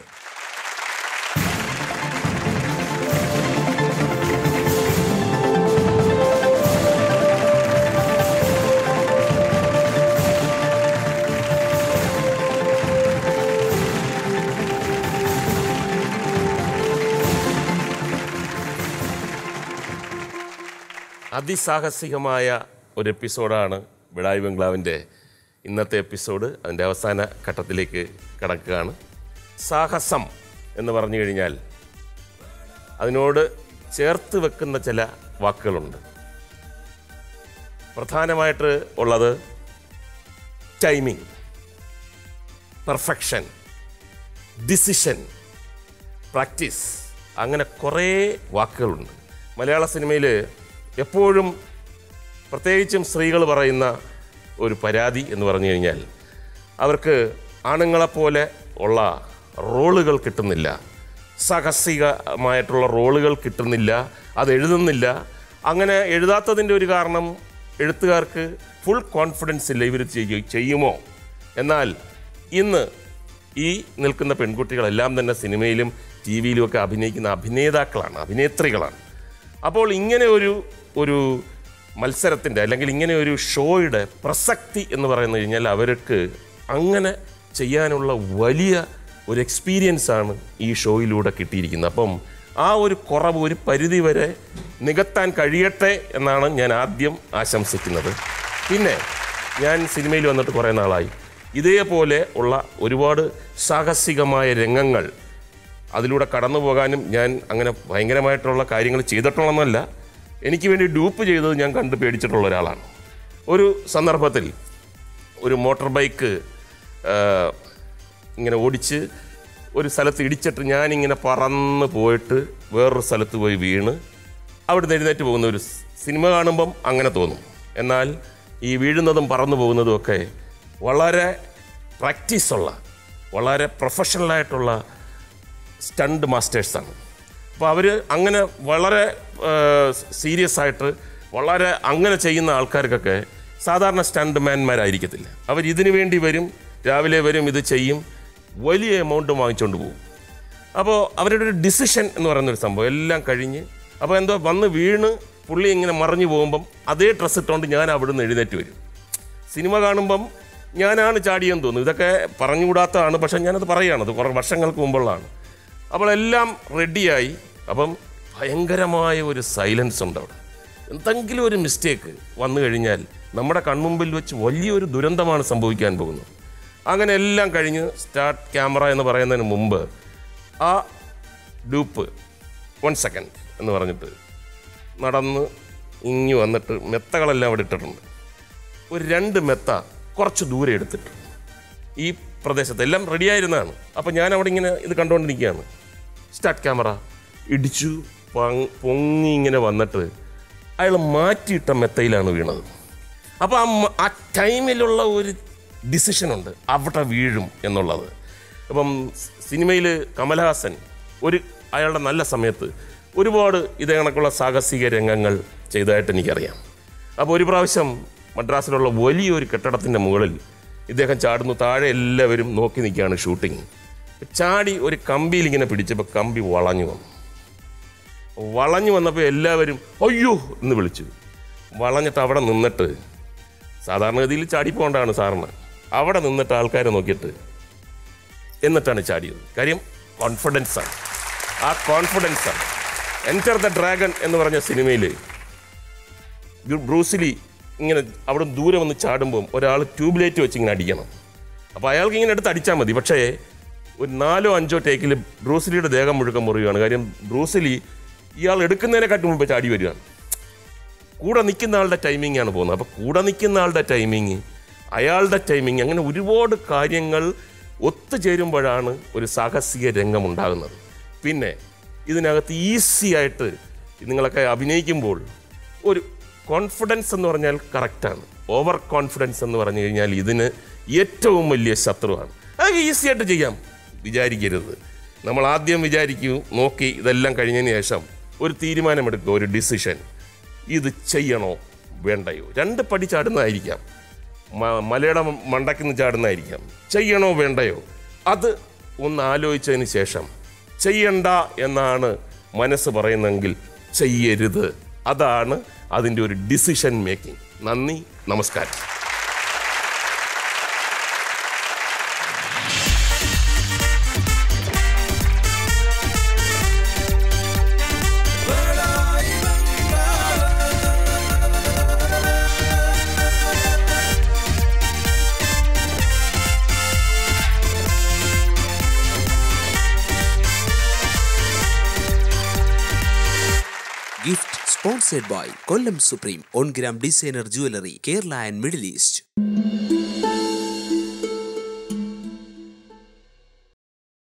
S1: അതിസാഹസികമായ ഒരു എപ്പിസോഡാണ് വിടായി ബംഗ്ലാവിൻ്റെ ഇന്നത്തെ എപ്പിസോഡ് അതിൻ്റെ അവസാന ഘട്ടത്തിലേക്ക് കടക്കുകയാണ് സാഹസം എന്ന് പറഞ്ഞു കഴിഞ്ഞാൽ അതിനോട് ചേർത്ത് വെക്കുന്ന ചില വാക്കുകളുണ്ട് പ്രധാനമായിട്ട് ഉള്ളത് ടൈമിംഗ് പെർഫെക്ഷൻ ഡിസിഷൻ പ്രാക്ടീസ് അങ്ങനെ കുറേ വാക്കുകളുണ്ട് മലയാള സിനിമയിൽ എപ്പോഴും പ്രത്യേകിച്ചും സ്ത്രീകൾ പറയുന്ന ഒരു പരാതി എന്ന് പറഞ്ഞു കഴിഞ്ഞാൽ അവർക്ക് ആണുങ്ങളെപ്പോലെ ഉള്ള റോളുകൾ കിട്ടുന്നില്ല സാഹസികമായിട്ടുള്ള റോളുകൾ കിട്ടുന്നില്ല അത് എഴുതുന്നില്ല അങ്ങനെ എഴുതാത്തതിൻ്റെ ഒരു കാരണം എഴുത്തുകാർക്ക് ഫുൾ കോൺഫിഡൻസ് ഇല്ല ഇവർ ചെയ്യുമോ എന്നാൽ ഇന്ന് ഈ നിൽക്കുന്ന പെൺകുട്ടികളെല്ലാം തന്നെ സിനിമയിലും ടി വിയിലുമൊക്കെ അഭിനയിക്കുന്ന അഭിനേതാക്കളാണ് അഭിനേത്രികളാണ് അപ്പോൾ ഇങ്ങനെ ഒരു ഒരു മത്സരത്തിൻ്റെ അല്ലെങ്കിൽ ഇങ്ങനെ ഒരു ഷോയുടെ പ്രസക്തി എന്ന് പറയുന്നത് കഴിഞ്ഞാൽ അവർക്ക് അങ്ങനെ ചെയ്യാനുള്ള വലിയ ഒരു എക്സ്പീരിയൻസ് ആണ് ഈ ഷോയിലൂടെ കിട്ടിയിരിക്കുന്നത് അപ്പം ആ ഒരു കുറവ് ഒരു പരിധി വരെ നികത്താൻ കഴിയട്ടെ എന്നാണ് ഞാൻ ആദ്യം ആശംസിക്കുന്നത് പിന്നെ ഞാൻ സിനിമയിൽ വന്നിട്ട് കുറേ നാളായി ഇതേപോലെ ഉള്ള ഒരുപാട് സാഹസികമായ രംഗങ്ങൾ അതിലൂടെ കടന്നു പോകാനും ഞാൻ അങ്ങനെ ഭയങ്കരമായിട്ടുള്ള കാര്യങ്ങൾ ചെയ്തിട്ടുള്ളതെന്നല്ല എനിക്ക് വേണ്ടി ഡൂപ്പ് ചെയ്തത് ഞാൻ കണ്ട് പേടിച്ചിട്ടുള്ള ഒരാളാണ് ഒരു സന്ദർഭത്തിൽ ഒരു മോട്ടോർ ബൈക്ക് ഇങ്ങനെ ഓടിച്ച് ഒരു സ്ഥലത്ത് ഇടിച്ചിട്ട് ഞാനിങ്ങനെ പറന്ന് പോയിട്ട് വേറൊരു സ്ഥലത്ത് പോയി വീണ് അവിടെ എഴുന്നേറ്റ് പോകുന്ന ഒരു സിനിമ കാണുമ്പം അങ്ങനെ തോന്നും എന്നാൽ ഈ വീഴുന്നതും പറന്നു പോകുന്നതും ഒക്കെ വളരെ പ്രാക്ടീസുള്ള വളരെ പ്രൊഫഷണലായിട്ടുള്ള സ്റ്റണ്ട് മാസ്റ്റേഴ്സാണ് അപ്പോൾ അവർ അങ്ങനെ വളരെ സീരിയസ് ആയിട്ട് വളരെ അങ്ങനെ ചെയ്യുന്ന ആൾക്കാർക്കൊക്കെ സാധാരണ സ്റ്റണ്ട് മാൻമാരായിരിക്കത്തില്ല അവർ ഇതിനു വേണ്ടി വരും രാവിലെ വരും ഇത് ചെയ്യും വലിയ എമൗണ്ട് വാങ്ങിച്ചുകൊണ്ട് പോകും അപ്പോൾ അവരുടെ ഒരു ഡിസിഷൻ എന്ന് പറയുന്നൊരു സംഭവം എല്ലാം കഴിഞ്ഞ് അപ്പോൾ എന്തോ വന്ന് വീണ് പുള്ളി ഇങ്ങനെ മറിഞ്ഞു പോകുമ്പം അതേ ഡ്രസ്സ് ഇട്ടുകൊണ്ട് ഞാൻ അവിടുന്ന് എഴുന്നേറ്റ് വരും സിനിമ കാണുമ്പം ഞാനാണ് ചാടിയെന്ന് തോന്നുന്നു ഇതൊക്കെ പറഞ്ഞുകൂടാത്തതാണ് പക്ഷേ ഞാനത് പറയുകയാണ് അത് കുറേ വർഷങ്ങൾക്ക് മുമ്പുള്ളതാണ് അപ്പോൾ എല്ലാം റെഡിയായി അപ്പം ഭയങ്കരമായ ഒരു സൈലൻസ് ഉണ്ട് അവിടെ എന്തെങ്കിലും ഒരു മിസ്റ്റേക്ക് വന്നു കഴിഞ്ഞാൽ നമ്മുടെ കൺമുമ്പിൽ വെച്ച് വലിയൊരു ദുരന്തമാണ് സംഭവിക്കാൻ പോകുന്നത് അങ്ങനെ എല്ലാം കഴിഞ്ഞ് സ്റ്റാർട്ട് ക്യാമറ എന്ന് പറയുന്നതിന് മുമ്പ് ആ ഡൂപ്പ് വൺ സെക്കൻഡ് എന്ന് പറഞ്ഞിട്ട് നടന്ന് ഇങ്ങി വന്നിട്ട് മെത്തകളെല്ലാം അവിടെ ഇട്ടിട്ടുണ്ട് ഒരു രണ്ട് മെത്ത കുറച്ച് ദൂരെ എടുത്തിട്ട് ഈ പ്രദേശത്ത് എല്ലാം റെഡിയായിരുന്നതാണ് അപ്പോൾ ഞാൻ അവിടെ ഇങ്ങനെ ഇത് കണ്ടുകൊണ്ട് നിൽക്കുകയാണ് സ്റ്റാർട്ട് ക്യാമറ ഇടിച്ചു പങ്- പൊങ്ങി ഇങ്ങനെ വന്നിട്ട് അയാൾ മാറ്റിയിട്ട മെത്തയിലാണ് വീണത് അപ്പോൾ ആ മ- ആ ടൈമിലുള്ള ഒരു ഡിസിഷനുണ്ട് അവിടെ വീഴും എന്നുള്ളത് അപ്പം സിനിമയിൽ കമൽഹാസൻ ഒരു അയാളുടെ നല്ല സമയത്ത് ഒരുപാട് ഇതേ കണക്കുള്ള സാഹസിക രംഗങ്ങൾ ചെയ്തതായിട്ട് എനിക്കറിയാം അപ്പോൾ ഒരു പ്രാവശ്യം മദ്രാസിലുള്ള വലിയൊരു കെട്ടിടത്തിൻ്റെ മുകളിൽ ഇദ്ദേഹം ചാടുന്നു താഴെ എല്ലാവരും നോക്കി നിൽക്കുകയാണ് ഷൂട്ടിങ് ചാടി ഒരു കമ്പിയിൽ ഇങ്ങനെ പിടിച്ചപ്പോൾ കമ്പി വളഞ്ഞു വന്നു വളഞ്ഞു വന്നപ്പോൾ എല്ലാവരും അയ്യോ എന്ന് വിളിച്ചു വളഞ്ഞിട്ട് അവിടെ നിന്നിട്ട് സാധാരണഗതിയിൽ ചാടിപ്പോണ്ടാണ് സാറിന് അവിടെ നിന്നിട്ട് ആൾക്കാരെ നോക്കിയിട്ട് എന്നിട്ടാണ് ചാടിയത് കാര്യം കോൺഫിഡൻസ് ആണ് ആ കോൺഫിഡൻസ് ആണ് എൻറ്റർ ദ ഡ്രാഗൺ എന്ന് പറഞ്ഞ സിനിമയിൽ ബ്രൂസിലി ഇങ്ങനെ അവിടെ ദൂരെ വന്ന് ചാടുമ്പം ഒരാൾ ട്യൂബ് ലൈറ്റ് വെച്ച് ഇങ്ങനെ അടിക്കണം അപ്പോൾ അയാൾക്ക് ഇങ്ങനെ എടുത്ത് അടിച്ചാൽ മതി പക്ഷേ ഒരു നാലോ അഞ്ചോ ടേക്കിൽ ബ്രൂസിലിയുടെ ദേഹം മുഴുക്കം മുറിയുകയാണ് കാര്യം ബ്രൂസിലി ഇയാൾ എടുക്കുന്നതിനെക്കാട്ടും മുമ്പ് ചാടി വരികയാണ് കൂടെ നിൽക്കുന്ന ആളുടെ ടൈമിംഗ് ആണ് പോകുന്നത് അപ്പോൾ കൂടെ നിൽക്കുന്ന ആളുടെ ടൈമിങ് അയാളുടെ ടൈമിങ് അങ്ങനെ ഒരുപാട് കാര്യങ്ങൾ ഒത്തുചേരുമ്പോഴാണ് ഒരു സാഹസിക രംഗം ഉണ്ടാകുന്നത് പിന്നെ ഇതിനകത്ത് ഈസി ആയിട്ട് നിങ്ങളൊക്കെ അഭിനയിക്കുമ്പോൾ ഒരു കോൺഫിഡൻസ് എന്ന് പറഞ്ഞാൽ കറക്റ്റാണ് ഓവർ കോൺഫിഡൻസ് എന്ന് പറഞ്ഞു കഴിഞ്ഞാൽ ഇതിന് ഏറ്റവും വലിയ ശത്രുവാണ് അത് ഈസി ആയിട്ട് ചെയ്യാം വിചാരിക്കരുത് നമ്മൾ ആദ്യം വിചാരിക്കൂ നോക്കി ഇതെല്ലാം കഴിഞ്ഞതിന് ശേഷം ഒരു തീരുമാനമെടുക്കുക ഒരു ഡിസിഷൻ ഇത് ചെയ്യണോ വേണ്ടയോ രണ്ട് പടി ചാടുന്നതായിരിക്കാം മ- മലയുടെ മണ്ടയ്ക്ക് നിന്ന് ചാടുന്നതായിരിക്കാം ചെയ്യണോ വേണ്ടയോ അത് ഒന്ന് ആലോചിച്ചതിന് ശേഷം ചെയ്യണ്ട എന്നാണ് മനസ്സ് പറയുന്നതെങ്കിൽ ചെയ്യരുത് അതാണ് അതിൻ്റെ ഒരു ഡിസിഷൻ മേക്കിംഗ് നന്ദി നമസ്കാരം
S18: Sponsored by Kollam Supreme On Gram Designer Jewelry, Kerala and Middle East.